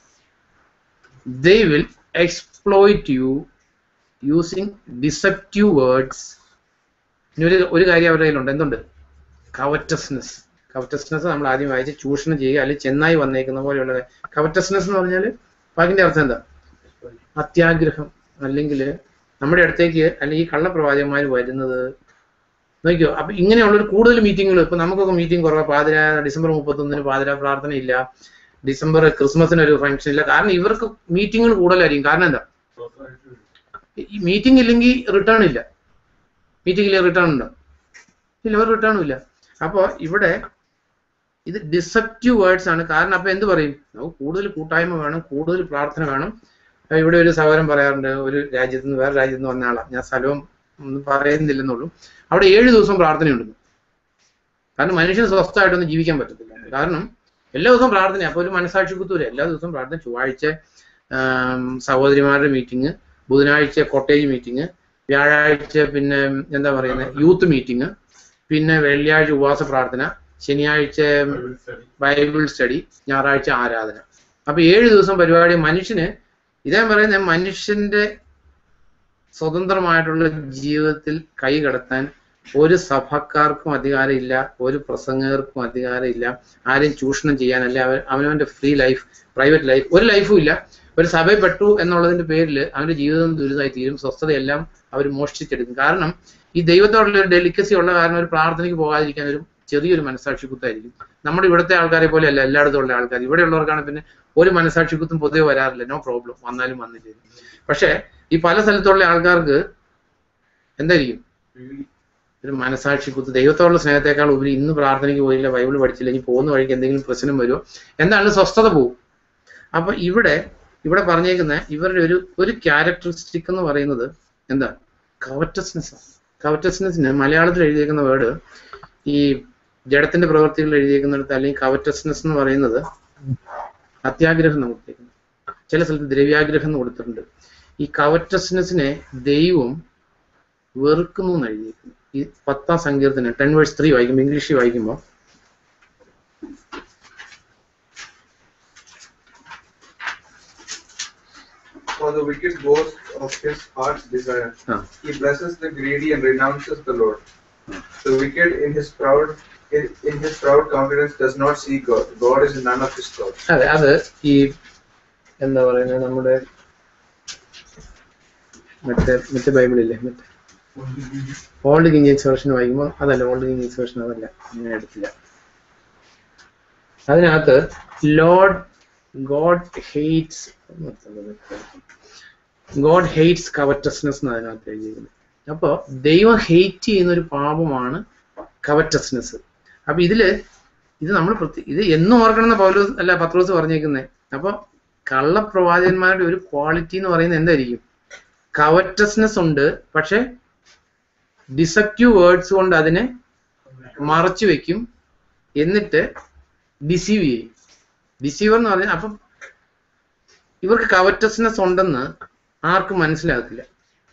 they will exploit you using deceptive words ഇനി ഒരു ഒരു കാര്യം അവരുടെ കയ്യിലുണ്ട് എന്തുണ്ട് കവറ്റസ്നെസ് കവറ്റസ്നെസ് നമ്മൾ ആദ്യം വായിച്ച് ചൂഷണം ചെയ്യുക അല്ലെങ്കിൽ ചെന്നായി വന്നേക്കുന്ന പോലെയുള്ള കവറ്റസ്നെസ് എന്ന് പറഞ്ഞാൽ വാക്കിന്റെ അർത്ഥം എന്താ അത്യാഗ്രഹം അല്ലെങ്കിൽ നമ്മുടെ അടുത്തേക്ക് അല്ലെങ്കിൽ ഈ കള്ളപ്രവാചകന്മാർ വരുന്നത് നോക്കിയോ അപ്പൊ ഇങ്ങനെയുള്ളൊരു കൂടുതൽ മീറ്റിങ്ങുകൾ ഇപ്പൊ നമുക്കൊക്കെ മീറ്റിംഗ് കുറവാ പാതിര ഡിസംബർ മുപ്പത്തൊന്നിന് പാതിര പ്രാർത്ഥന ഇല്ല ഡിസംബർ ക്രിസ്മസിന് ഒരു ഫംഗ്ഷൻ ഇല്ല കാരണം ഇവർക്ക് മീറ്റിങ്ങുകൾ കൂടുതലായിരിക്കും കാരണം എന്താ ഈ മീറ്റിംഗ് ഇല്ലെങ്കിൽ റിട്ടേൺ ഇല്ല മീറ്റിംഗിൽ റിട്ടേൺ ഉണ്ടോ ഇല്ല ഒരു റിട്ടേണും ഇല്ല അപ്പോൾ ഇവിടെ ഇത് ഡിസെപ്റ്റീവ് വേർഡ്സ് ആണ് കാരണം അപ്പൊ എന്ത് പറയും നമുക്ക് കൂടുതൽ കൂട്ടായ്മ വേണം കൂടുതൽ പ്രാർത്ഥന വേണം അപ്പൊ ഇവിടെ ഒരു സഹോദരൻ പറയാറുണ്ട് ഒരു രാജ്യത്ത് നിന്ന് വേറെ രാജ്യത്ത് നിന്ന് വന്ന ആളാ ഞാൻ സ്ഥലവും ഒന്നും പറയുന്നില്ലെന്നുള്ളൂ അവിടെ ഏഴ് ദിവസം പ്രാർത്ഥനയുണ്ട് കാരണം മനുഷ്യന് സ്വസ്ഥമായിട്ടൊന്നും ജീവിക്കാൻ പറ്റത്തില്ല കാരണം എല്ലാ ദിവസവും പ്രാർത്ഥന അപ്പൊ ഒരു മനസാക്ഷി കുത്തൂല എല്ലാ ദിവസവും പ്രാർത്ഥന ചൊവ്വാഴ്ച ആം, സഹോദരിമാരുടെ മീറ്റിംഗ് ബുധനാഴ്ച കോട്ടേജ് മീറ്റിംഗ് വ്യാഴാഴ്ച പിന്നെ എന്താ പറയുന്നത് യൂത്ത് മീറ്റിംഗ് പിന്നെ വെള്ളിയാഴ്ച ഉപവാസ പ്രാർത്ഥന ശനിയാഴ്ച ബൈബിൾ സ്റ്റഡി ഞായറാഴ്ച ആരാധന അപ്പൊ ഏഴ് ദിവസം പരിപാടി മനുഷ്യന് ഇതേ പറയുന്നത് മനുഷ്യന്റെ സ്വതന്ത്രമായിട്ടുള്ള ജീവിതത്തിൽ കൈ കടത്താൻ ഒരു സഭക്കാർക്കും അധികാരമില്ല ഒരു പ്രസംഗകർക്കും അധികാരമില്ല ആരെയും ചൂഷണം ചെയ്യാനല്ല അവൻ അവനവന്റെ ഫ്രീ ലൈഫ് പ്രൈവറ്റ് ലൈഫ് ഒരു ലൈഫും ഇല്ല ഒരു സഭയിൽ പെട്ടു എന്നുള്ളതിന്റെ പേരിൽ അവന്റെ ജീവിതം ദുരിതമായി തീരും സ്വസ്ഥതയെല്ലാം അവർ മോഷ്ടിച്ചെടുക്കും കാരണം ഈ ദൈവത്തോടുള്ള ഒരു ഡെലിക്കസി ഉള്ള കാരണം ഒരു പ്രാർത്ഥനയ്ക്ക് പോകാതിരിക്കാൻ ഒരു ചെറിയൊരു മനസാക്ഷി കുത്തായിരിക്കും നമ്മുടെ ഇവിടുത്തെ ആൾക്കാരെ പോലെ അല്ല എല്ലായിടത്തും ഉള്ള ആൾക്കാർ ഇവിടെയുള്ളവർക്കാണ് പിന്നെ ഒരു മനസാക്ഷി കുത്തും പൊതുവെ വരാറില്ല നോ പ്രോബ്ലം വന്നാലും വന്നില്ലേ പക്ഷേ ഈ പല സ്ഥലത്തുള്ള ആൾക്കാർക്ക് എന്തായിരിക്കും ഒരു മനസാക്ഷി കുത്ത് ദൈവത്തോടുള്ള സ്നേഹത്തെക്കാൾ ഉപരി ഇന്ന് പ്രാർത്ഥനയ്ക്ക് പോയില്ല ബൈബിൾ പഠിച്ചില്ല ഇനി പോകുന്ന വഴിക്ക് എന്തെങ്കിലും പ്രശ്നം വരുമോ എന്താണ് സ്വസ്ഥത പോവും അപ്പൊ ഇവിടെ ഇവിടെ പറഞ്ഞേക്കുന്ന ഇവരുടെ ഒരു ഒരു ക്യാരക്ടറിസ്റ്റിക് എന്ന് പറയുന്നത് എന്താ കവറ്റസ്നെസ് കവറ്റസ്നെസ്സിന് മലയാളത്തിൽ എഴുതിയേക്കുന്ന വേർഡ് ഈ ജഡത്തിന്റെ പ്രവൃത്തികൾ എഴുതിയേക്കുന്നിടത്ത് അല്ലെങ്കിൽ കവറ്റസ്നെസ് എന്ന് പറയുന്നത് അത്യാഗ്രഹം എന്ന് കൊടുത്തേക്കുന്നത് ചില സ്ഥലത്ത് ദ്രവ്യാഗ്രഹം എന്ന് കൊടുത്തിട്ടുണ്ട് ഈ കവറ്റസ്നെസ്സിനെ ദൈവം വെറുക്കുന്നു എന്ന് എഴുതിയിരിക്കുന്നു ഈ പത്താം സങ്കീർത്തനം ടെൻ വേഴ്സ് ത്രീ വായിക്കുമ്പോൾ ഇംഗ്ലീഷിൽ വായിക്കുമ്പോൾ For the wicked boast of his heart's desire. ആ He blesses the greedy and renounces the Lord. The wicked in his proud in, in his proud confidence does not see God. God is in none of his thoughts. അതെ അത് ഈ എന്താ പറയുന്നത് നമ്മുടെ മറ്റേ മറ്റേ ബൈബിളില്ലേ മറ്റേ ഓൾഡ് കിങ് ജെയിംസ് വേർഷൻ വായിക്കുമ്പോൾ അതല്ല ഓൾഡ് കിങ് ജെയിംസ് വേർഷൻ അതല്ല ഞാൻ എടുത്തില്ല അതിനകത്ത് Lord God hates God hates covetousness എന്ന് അതിനകത്ത് എഴുതിയിരിക്കുന്നത് അപ്പോൾ ദൈവം ഹെയ്റ്റ് ചെയ്യുന്ന ഒരു പാപമാണ് കവറ്റസ്നെസ് അപ്പൊ ഇതില് ഇത് നമ്മൾ പ്രത്യേക ഇത് എന്നും ഓർക്കണം എന്ന് പൗലോസ് അല്ല പത്രോസ് പറഞ്ഞേക്കുന്നത് അപ്പൊ കള്ളപ്രവാചകന്മാരുടെ ഒരു ക്വാളിറ്റി എന്ന് പറയുന്നത് എന്തായിരിക്കും കവറ്റസ്നെസ് ഉണ്ട് പക്ഷെ ഡിസക്റ്റീവ് വേർഡ്സ് കൊണ്ട് അതിനെ മറച്ചു വെക്കും എന്നിട്ട് ഡിസീവ് ചെയ്യും ഡിസീവർ എന്ന് പറഞ്ഞാൽ അപ്പം ഇവർക്ക് കവറ്റസ്നെസ് ഉണ്ടെന്ന് ആർക്കും മനസ്സിലാകത്തില്ല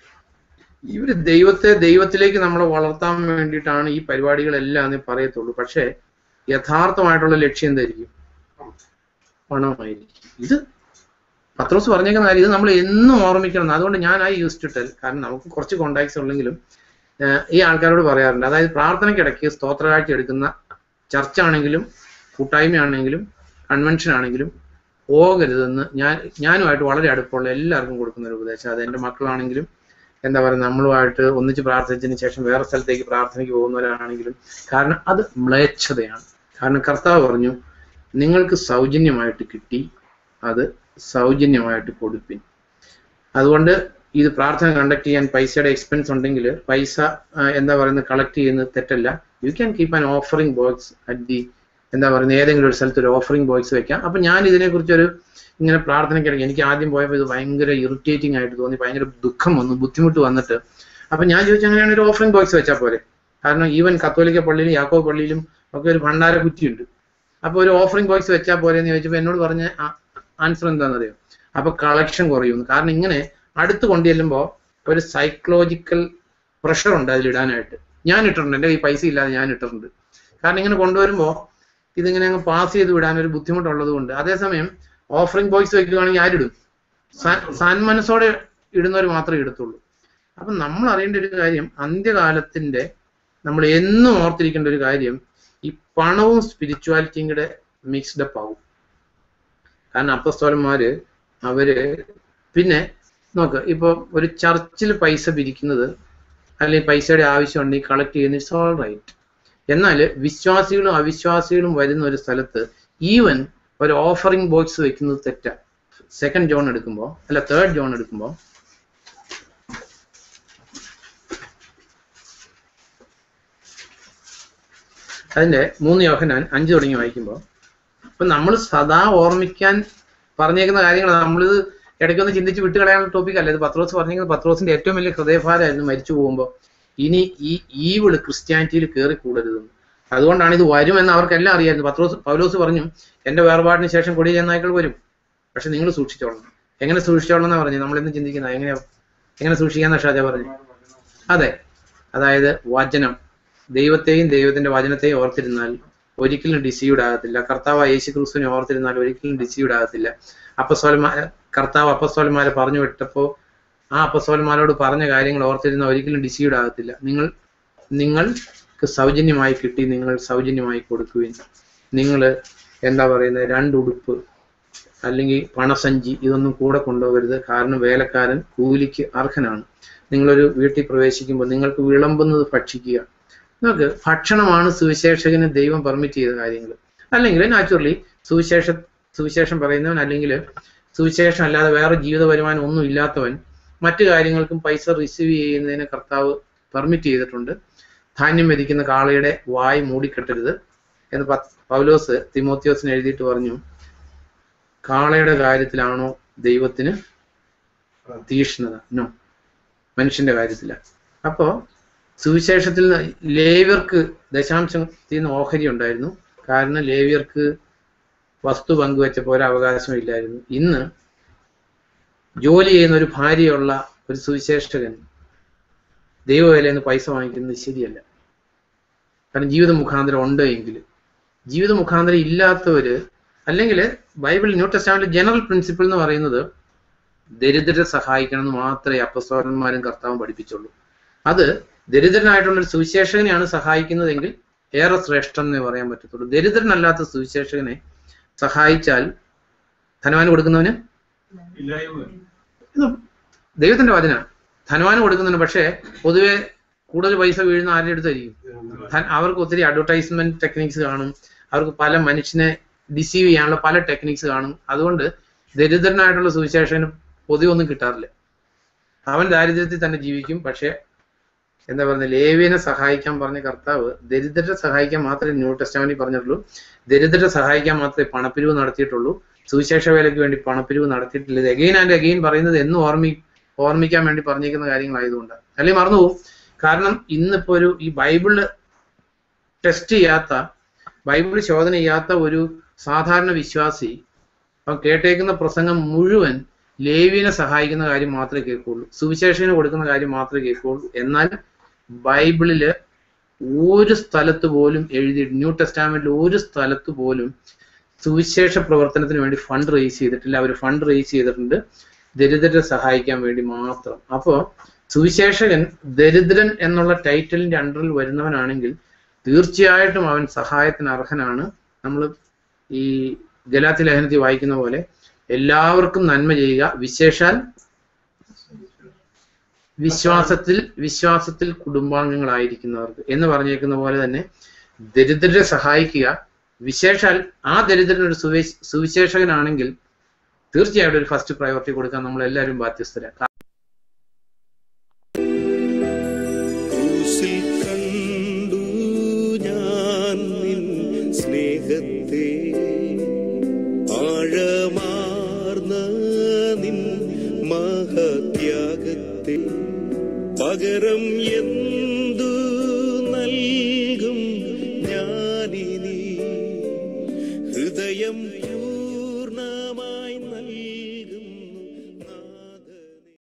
ഇവര് ദൈവത്തെ ദൈവത്തിലേക്ക് നമ്മളെ വളർത്താൻ വേണ്ടിയിട്ടാണ് ഈ പരിപാടികളെല്ലാം എന്ന് പറയത്തുള്ളൂ പക്ഷേ യഥാർത്ഥമായിട്ടുള്ള ലക്ഷ്യം എന്തായിരിക്കും പണമായിരിക്കും ഇത് പത്രോസ് പറഞ്ഞേക്കുന്ന കാര്യം ഇത് നമ്മൾ എന്നും ഓർമ്മിക്കണം അതുകൊണ്ട് ഞാൻ ആ യൂസ് ടു ടെൽ കാരണം നമുക്ക് കുറച്ച് കോണ്ടാക്ട്സ് ഉള്ളെങ്കിലും ഏഹ് ഈ ആൾക്കാരോട് പറയാറുണ്ട് അതായത് പ്രാർത്ഥനയ്ക്കിടയ്ക്ക് സ്തോത്രകാഴ്ച എടുക്കുന്ന ചർച്ച ആണെങ്കിലും കൂട്ടായ്മയാണെങ്കിലും കൺവെൻഷൻ ആണെങ്കിലും പോകരുതെന്ന് ഞാൻ ഞാനുമായിട്ട് വളരെ അടുപ്പമുള്ള എല്ലാവർക്കും കൊടുക്കുന്ന ഒരു ഉപദേശം അത് എൻ്റെ മക്കളാണെങ്കിലും എന്താ പറയുക നമ്മളുമായിട്ട് ഒന്നിച്ച് പ്രാർത്ഥിച്ചതിന് ശേഷം വേറെ സ്ഥലത്തേക്ക് പ്രാർത്ഥനയ്ക്ക് പോകുന്നവരാണെങ്കിലും കാരണം അത് മ്ലേച്ഛതയാണ് കാരണം കർത്താവ് പറഞ്ഞു നിങ്ങൾക്ക് സൗജന്യമായിട്ട് കിട്ടി അത് സൗജന്യമായിട്ട് കൊടുപ്പിൻ അതുകൊണ്ട് ഇത് പ്രാർത്ഥന കണ്ടക്ട് ചെയ്യാൻ പൈസയുടെ എക്സ്പെൻസ് ഉണ്ടെങ്കിൽ പൈസ ആ, എന്താ പറയുന്നത് കളക്ട് ചെയ്യുന്നത് തെറ്റല്ല you can keep an offering box at the എന്താ പറയുന്നത് ഏതെങ്കിലും ഒരു സ്ഥലത്ത് ഒരു ഓഫറിംഗ് ബോക്സ് വെക്കാം അപ്പൊ ഞാൻ ഇതിനെക്കുറിച്ചൊരു ഇങ്ങനെ പ്രാർത്ഥനയ്ക്കിടയ്ക്ക് എനിക്ക് ആദ്യം പോയപ്പോൾ ഇത് ഭയങ്കര ഇറിറ്റേറ്റിംഗ് ആയിട്ട് തോന്നി ഭയങ്കര ദുഃഖം വന്നു ബുദ്ധിമുട്ട് വന്നിട്ട് അപ്പൊ ഞാൻ ചോദിച്ചു അങ്ങനെയാണ് ഒരു ഓഫറിംഗ് ബോക്സ് വെച്ചാൽ പോരെ കാരണം ഈവൻ കത്തോലിക്ക പള്ളിയിലും യാക്കോ പള്ളിയിലും ഒക്കെ ഒരു ഭണ്ഡാര കുറ്റിയുണ്ട് അപ്പൊ ഒരു ഓഫറിംഗ് ബോക്സ് വെച്ചാൽ പോരെ എന്ന് ചോദിച്ചപ്പോൾ എന്നോട് പറഞ്ഞ ആൻസർ എന്താണെന്നറിയോ അപ്പൊ കളക്ഷൻ കുറയുന്നു കാരണം ഇങ്ങനെ അടുത്ത് കൊണ്ടുചെല്ലുമ്പോൾ ഒരു സൈക്കോളജിക്കൽ പ്രഷർ ഉണ്ട് അതിലിടാനായിട്ട് ഞാൻ ഇട്ടിട്ടുണ്ട് എൻ്റെ കയ്യിൽ പൈസ ഇല്ലാതെ ഞാൻ ഇട്ടിട്ടുണ്ട് കാരണം ഇങ്ങനെ കൊണ്ടുവരുമ്പോൾ ഇതിങ്ങനെ അങ്ങ് പാസ് ചെയ്ത് വിടാൻ ഒരു ബുദ്ധിമുട്ടുള്ളത് കൊണ്ട് അതേസമയം ഓഫറിംഗ് ബോക്സ് വെക്കുകയാണെങ്കിൽ ആരിടും സ- സന്മനസ്സോടെ ഇടുന്നവർ മാത്രമേ ഇടത്തുള്ളൂ അപ്പം നമ്മൾ അറിയേണ്ട ഒരു കാര്യം അന്ത്യകാലത്തിന്റെ നമ്മൾ എന്നും ഓർത്തിരിക്കേണ്ട ഒരു കാര്യം ഈ പണവും സ്പിരിച്വാലിറ്റിയും കൂടെ മിക്സ്ഡ് അപ്പ് ആവും കാരണം അപ്പസ്തോലന്മാര് അവര് പിന്നെ നോക്ക് ഇപ്പൊ ഒരു ചർച്ചിൽ പൈസ പിരിക്കുന്നത് അല്ലെങ്കിൽ പൈസയുടെ ആവശ്യമുണ്ടെങ്കിൽ കളക്ട് ചെയ്യുന്ന ഇറ്റ്സ് ഓൾ റൈറ്റ് എന്നാൽ വിശ്വാസികളും അവിശ്വാസികളും വരുന്ന ഒരു സ്ഥലത്ത് ഈവൻ ഒരു ഓഫറിംഗ് ബോക്സ് വെക്കുന്നത് തെറ്റാ സെക്കൻഡ് ജോൺ എടുക്കുമ്പോൾ അല്ല തേർഡ് ജോൺ എടുക്കുമ്പോൾ അതിന്റെ മൂന്ന് യോഹനാൻ അഞ്ച് തുടങ്ങി വായിക്കുമ്പോൾ അപ്പൊ നമ്മൾ സദാ ഓർമ്മിക്കാൻ പറഞ്ഞേക്കുന്ന കാര്യങ്ങൾ നമ്മളിത് ഇടയ്ക്കൊന്ന് ചിന്തിച്ച് വിട്ടുകളയാനുള്ള ടോപ്പിക് അല്ല ഇത് പത്രോസ് പറഞ്ഞേക്കുന്നത് പത്രോസിന്റെ ഏറ്റവും വലിയ ഹൃദയഭാരമായിരുന്നു മരിച്ചു പോകുമ്പോൾ ഇനി ഈ ഈവിള് ക്രിസ്ത്യാനിറ്റിയിൽ കയറി കൂടരുതെന്ന് അതുകൊണ്ടാണ് ഇത് വരുമെന്ന് അവർക്കെല്ലാം അറിയായിരുന്നു പത്രോസ് പൗലോസ് പറഞ്ഞു എന്റെ വേർപാടിന് ശേഷം കൊടിയ ചെന്നായ്ക്കൾ വരും പക്ഷെ നിങ്ങൾ സൂക്ഷിച്ചോളണം എങ്ങനെ സൂക്ഷിച്ചോളണം എന്നാ പറഞ്ഞു നമ്മൾ ഇന്ന് ചിന്തിക്കുന്ന എങ്ങനെയാ എങ്ങനെ സൂക്ഷിക്കാന്ന ഷാജ പറഞ്ഞു അതെ അതായത് വചനം ദൈവത്തെയും ദൈവത്തിന്റെ വചനത്തെയും ഓർത്തിരുന്നാൽ ഒരിക്കലും ഡിസീവ്ഡ് ആകത്തില്ല കർത്താവ് യേശു ക്രിസ്തുവിനെ ഓർത്തിരുന്നാൽ ഒരിക്കലും ഡിസീവ്ഡ് ആകത്തില്ല അപ്പസ്വലമാ കർത്താവ് അപ്പസ്വലന്മാരെ പറഞ്ഞു വിട്ടപ്പോൾ ആ അപ്പസ്വലന്മാരോട് പറഞ്ഞ കാര്യങ്ങൾ ഓർത്തിരുന്ന ഒരിക്കലും ഡിസീവ്ഡ് ആകത്തില്ല നിങ്ങൾ നിങ്ങൾക്ക് സൗജന്യമായി കിട്ടി നിങ്ങൾ സൗജന്യമായി കൊടുക്കുവിൻ നിങ്ങൾ എന്താ പറയുന്നത് രണ്ട് ഉടുപ്പ് അല്ലെങ്കിൽ പണസഞ്ചി ഇതൊന്നും കൂടെ കൊണ്ടുപോകരുത് കാരണം വേലക്കാരൻ കൂലിക്ക് അർഹനാണ് നിങ്ങളൊരു വീട്ടിൽ പ്രവേശിക്കുമ്പോൾ നിങ്ങൾക്ക് വിളമ്പുന്നത് ഭക്ഷിക്കുക നമുക്ക് ഭക്ഷണമാണ് സുവിശേഷകന് ദൈവം പെർമിറ്റ് ചെയ്ത കാര്യങ്ങൾ അല്ലെങ്കിൽ നാച്ചുറലി സുവിശേഷ സുവിശേഷം പറയുന്നവൻ അല്ലെങ്കിൽ സുവിശേഷം അല്ലാതെ വേറെ ജീവിത വരുമാനം ഒന്നും ഇല്ലാത്തവൻ മറ്റു കാര്യങ്ങൾക്കും പൈസ റിസീവ് ചെയ്യുന്നതിന് കർത്താവ് പെർമിറ്റ് ചെയ്തിട്ടുണ്ട് ധാന്യം മെതിക്കുന്ന കാളയുടെ വായ് മൂടിക്കെട്ടരുത് എന്ന് പത്ത് പൗലോസ് തിമോത്തിയോസിന് എഴുതിയിട്ട് പറഞ്ഞു കാളയുടെ കാര്യത്തിലാണോ ദൈവത്തിന് തീഷ്ണത നോ മനുഷ്യന്റെ കാര്യത്തില അപ്പോ സുവിശേഷത്തിൽ ലേവ്യർക്ക് ദശാംശത്തിൽ നിന്ന് ഓഹരി ഉണ്ടായിരുന്നു കാരണം ലേവ്യർക്ക് വസ്തു പങ്കുവെച്ചപ്പോൾ ഒരു അവകാശമില്ലായിരുന്നു ഇന്ന് ജോലി ചെയ്യുന്ന ഒരു ഭാര്യയുള്ള ഒരു സുവിശേഷകൻ ദൈവവേലയിൽ നിന്ന് പൈസ വാങ്ങിക്കുന്നത് ശരിയല്ല കാരണം ജീവിത മുഖാന്തരം ഉണ്ട് എങ്കിൽ ജീവിത മുഖാന്തരം ഇല്ലാത്തവര് അല്ലെങ്കിൽ Bible New Testament general principle എന്ന് പറയുന്നത് ദരിദ്രരെ സഹായിക്കണം എന്ന് മാത്രമേ അപ്പസ്തോലന്മാരും കർത്താവും പഠിപ്പിച്ചുള്ളൂ അത് ദരിദ്രനായിട്ടുള്ള ഒരു സുവിശേഷകനെയാണ് സഹായിക്കുന്നതെങ്കിൽ ഏറെ ശ്രേഷ്ഠം എന്നേ പറയാൻ പറ്റത്തുള്ളൂ ദരിദ്രനല്ലാത്ത സുവിശേഷകനെ സഹായിച്ചാൽ ധനവാന് കൊടുക്കുന്നവന് ഇല്ലായ്മ ഇത് ദൈവത്തിന്റെ വചന ധനവാന് കൊടുക്കുന്നുണ്ട് പക്ഷേ പൊതുവെ കൂടുതൽ പൈസ വീഴുന്ന ആരുടെ അടുത്തായിരിക്കും ധൻ- അവർക്ക് ഒത്തിരി അഡ്വർടൈസ്മെന്റ് ടെക്നിക്സ് കാണും അവർക്ക് പല മനുഷ്യനെ ഡിസീവ് ചെയ്യാനുള്ള പല ടെക്നിക്സ് കാണും അതുകൊണ്ട് ദരിദ്രനായിട്ടുള്ള സുവിശേഷന് പൊതുവെ ഒന്നും കിട്ടാറില്ല അവൻ ദാരിദ്ര്യത്തിൽ തന്നെ ജീവിക്കും പക്ഷേ എന്താ പറയുക ലേവിയനെ സഹായിക്കാൻ പറഞ്ഞ കർത്താവ് ദരിദ്രരെ സഹായിക്കാൻ മാത്രമേ ന്യൂ ടെസ്റ്റാമെന്റിൽ പറഞ്ഞിട്ടുള്ളൂ ദരിദ്രരെ സഹായിക്കാൻ മാത്രമേ പണപ്പിരിവ് നടത്തിയിട്ടുള്ളൂ സുവിശേഷ വേലയ്ക്ക് വേണ്ടി പണപ്പിരിവ് നടത്തിയിട്ടില്ല ഇത് എഗെയിൻ ആൻഡ് എഗെയിൻ പറയുന്നത് എന്നും ഓർമ്മി ഓർമ്മിക്കാൻ വേണ്ടി പറഞ്ഞിരിക്കുന്ന കാര്യങ്ങളായതുകൊണ്ട് അല്ലെങ്കിൽ മറന്നുപോകും കാരണം ഇന്നിപ്പോ ഒരു ഈ ബൈബിള് ടെസ്റ്റ് ചെയ്യാത്ത ബൈബിൾ ശോധന ചെയ്യാത്ത ഒരു സാധാരണ വിശ്വാസി അവൻ കേട്ടേക്കുന്ന പ്രസംഗം മുഴുവൻ ലേവിനെ സഹായിക്കുന്ന കാര്യം മാത്രമേ കേൾക്കുള്ളൂ സുവിശേഷന് കൊടുക്കുന്ന കാര്യം മാത്രമേ കേൾക്കുള്ളൂ എന്നാൽ ബൈബിളില് ഒരു സ്ഥലത്ത് പോലും എഴുതി ന്യൂ ടെസ്റ്റാമെന്റിൽ ഒരു സ്ഥലത്ത് പോലും സുവിശേഷ പ്രവർത്തനത്തിന് വേണ്ടി ഫണ്ട് റേസ് ചെയ്തിട്ടില്ല അവർ ഫണ്ട് റേസ് ചെയ്തിട്ടുണ്ട് ദരിദ്രരെ സഹായിക്കാൻ വേണ്ടി മാത്രം അപ്പോ സുവിശേഷകൻ ദരിദ്രൻ എന്നുള്ള ടൈറ്റിലിന്റെ അണ്ടറിൽ വരുന്നവനാണെങ്കിൽ തീർച്ചയായിട്ടും അവൻ സഹായത്തിന് അർഹനാണ് നമ്മൾ ഈ ഗലാത്തി ലേഖനത്തിൽ വായിക്കുന്ന പോലെ എല്ലാവർക്കും നന്മ ചെയ്യുക വിശേഷാൽ വിശ്വാസത്തിൽ വിശ്വാസത്തിൽ കുടുംബാംഗങ്ങളായിരിക്കുന്നവർക്ക് എന്ന് പറഞ്ഞേക്കുന്ന പോലെ തന്നെ ദരിദ്രരെ സഹായിക്കുക വിശേഷാൽ ആ ദരിദ്രൻ ഒരു സുവി- സുവിശേഷകനാണെങ്കിൽ തീർച്ചയായിട്ടും ഒരു ഫസ്റ്റ് പ്രയോറിറ്റി കൊടുക്കാൻ നമ്മൾ എല്ലാവരും ബാധ്യസ്ഥരാണ് ക്രൂശിൽ കണ്ടു ഞാൻ നിൻ സ്നേഹത്തെ ആഴമാർന്ന നിൻ മഹത്യാഗത്തെ പകരം എന്ത്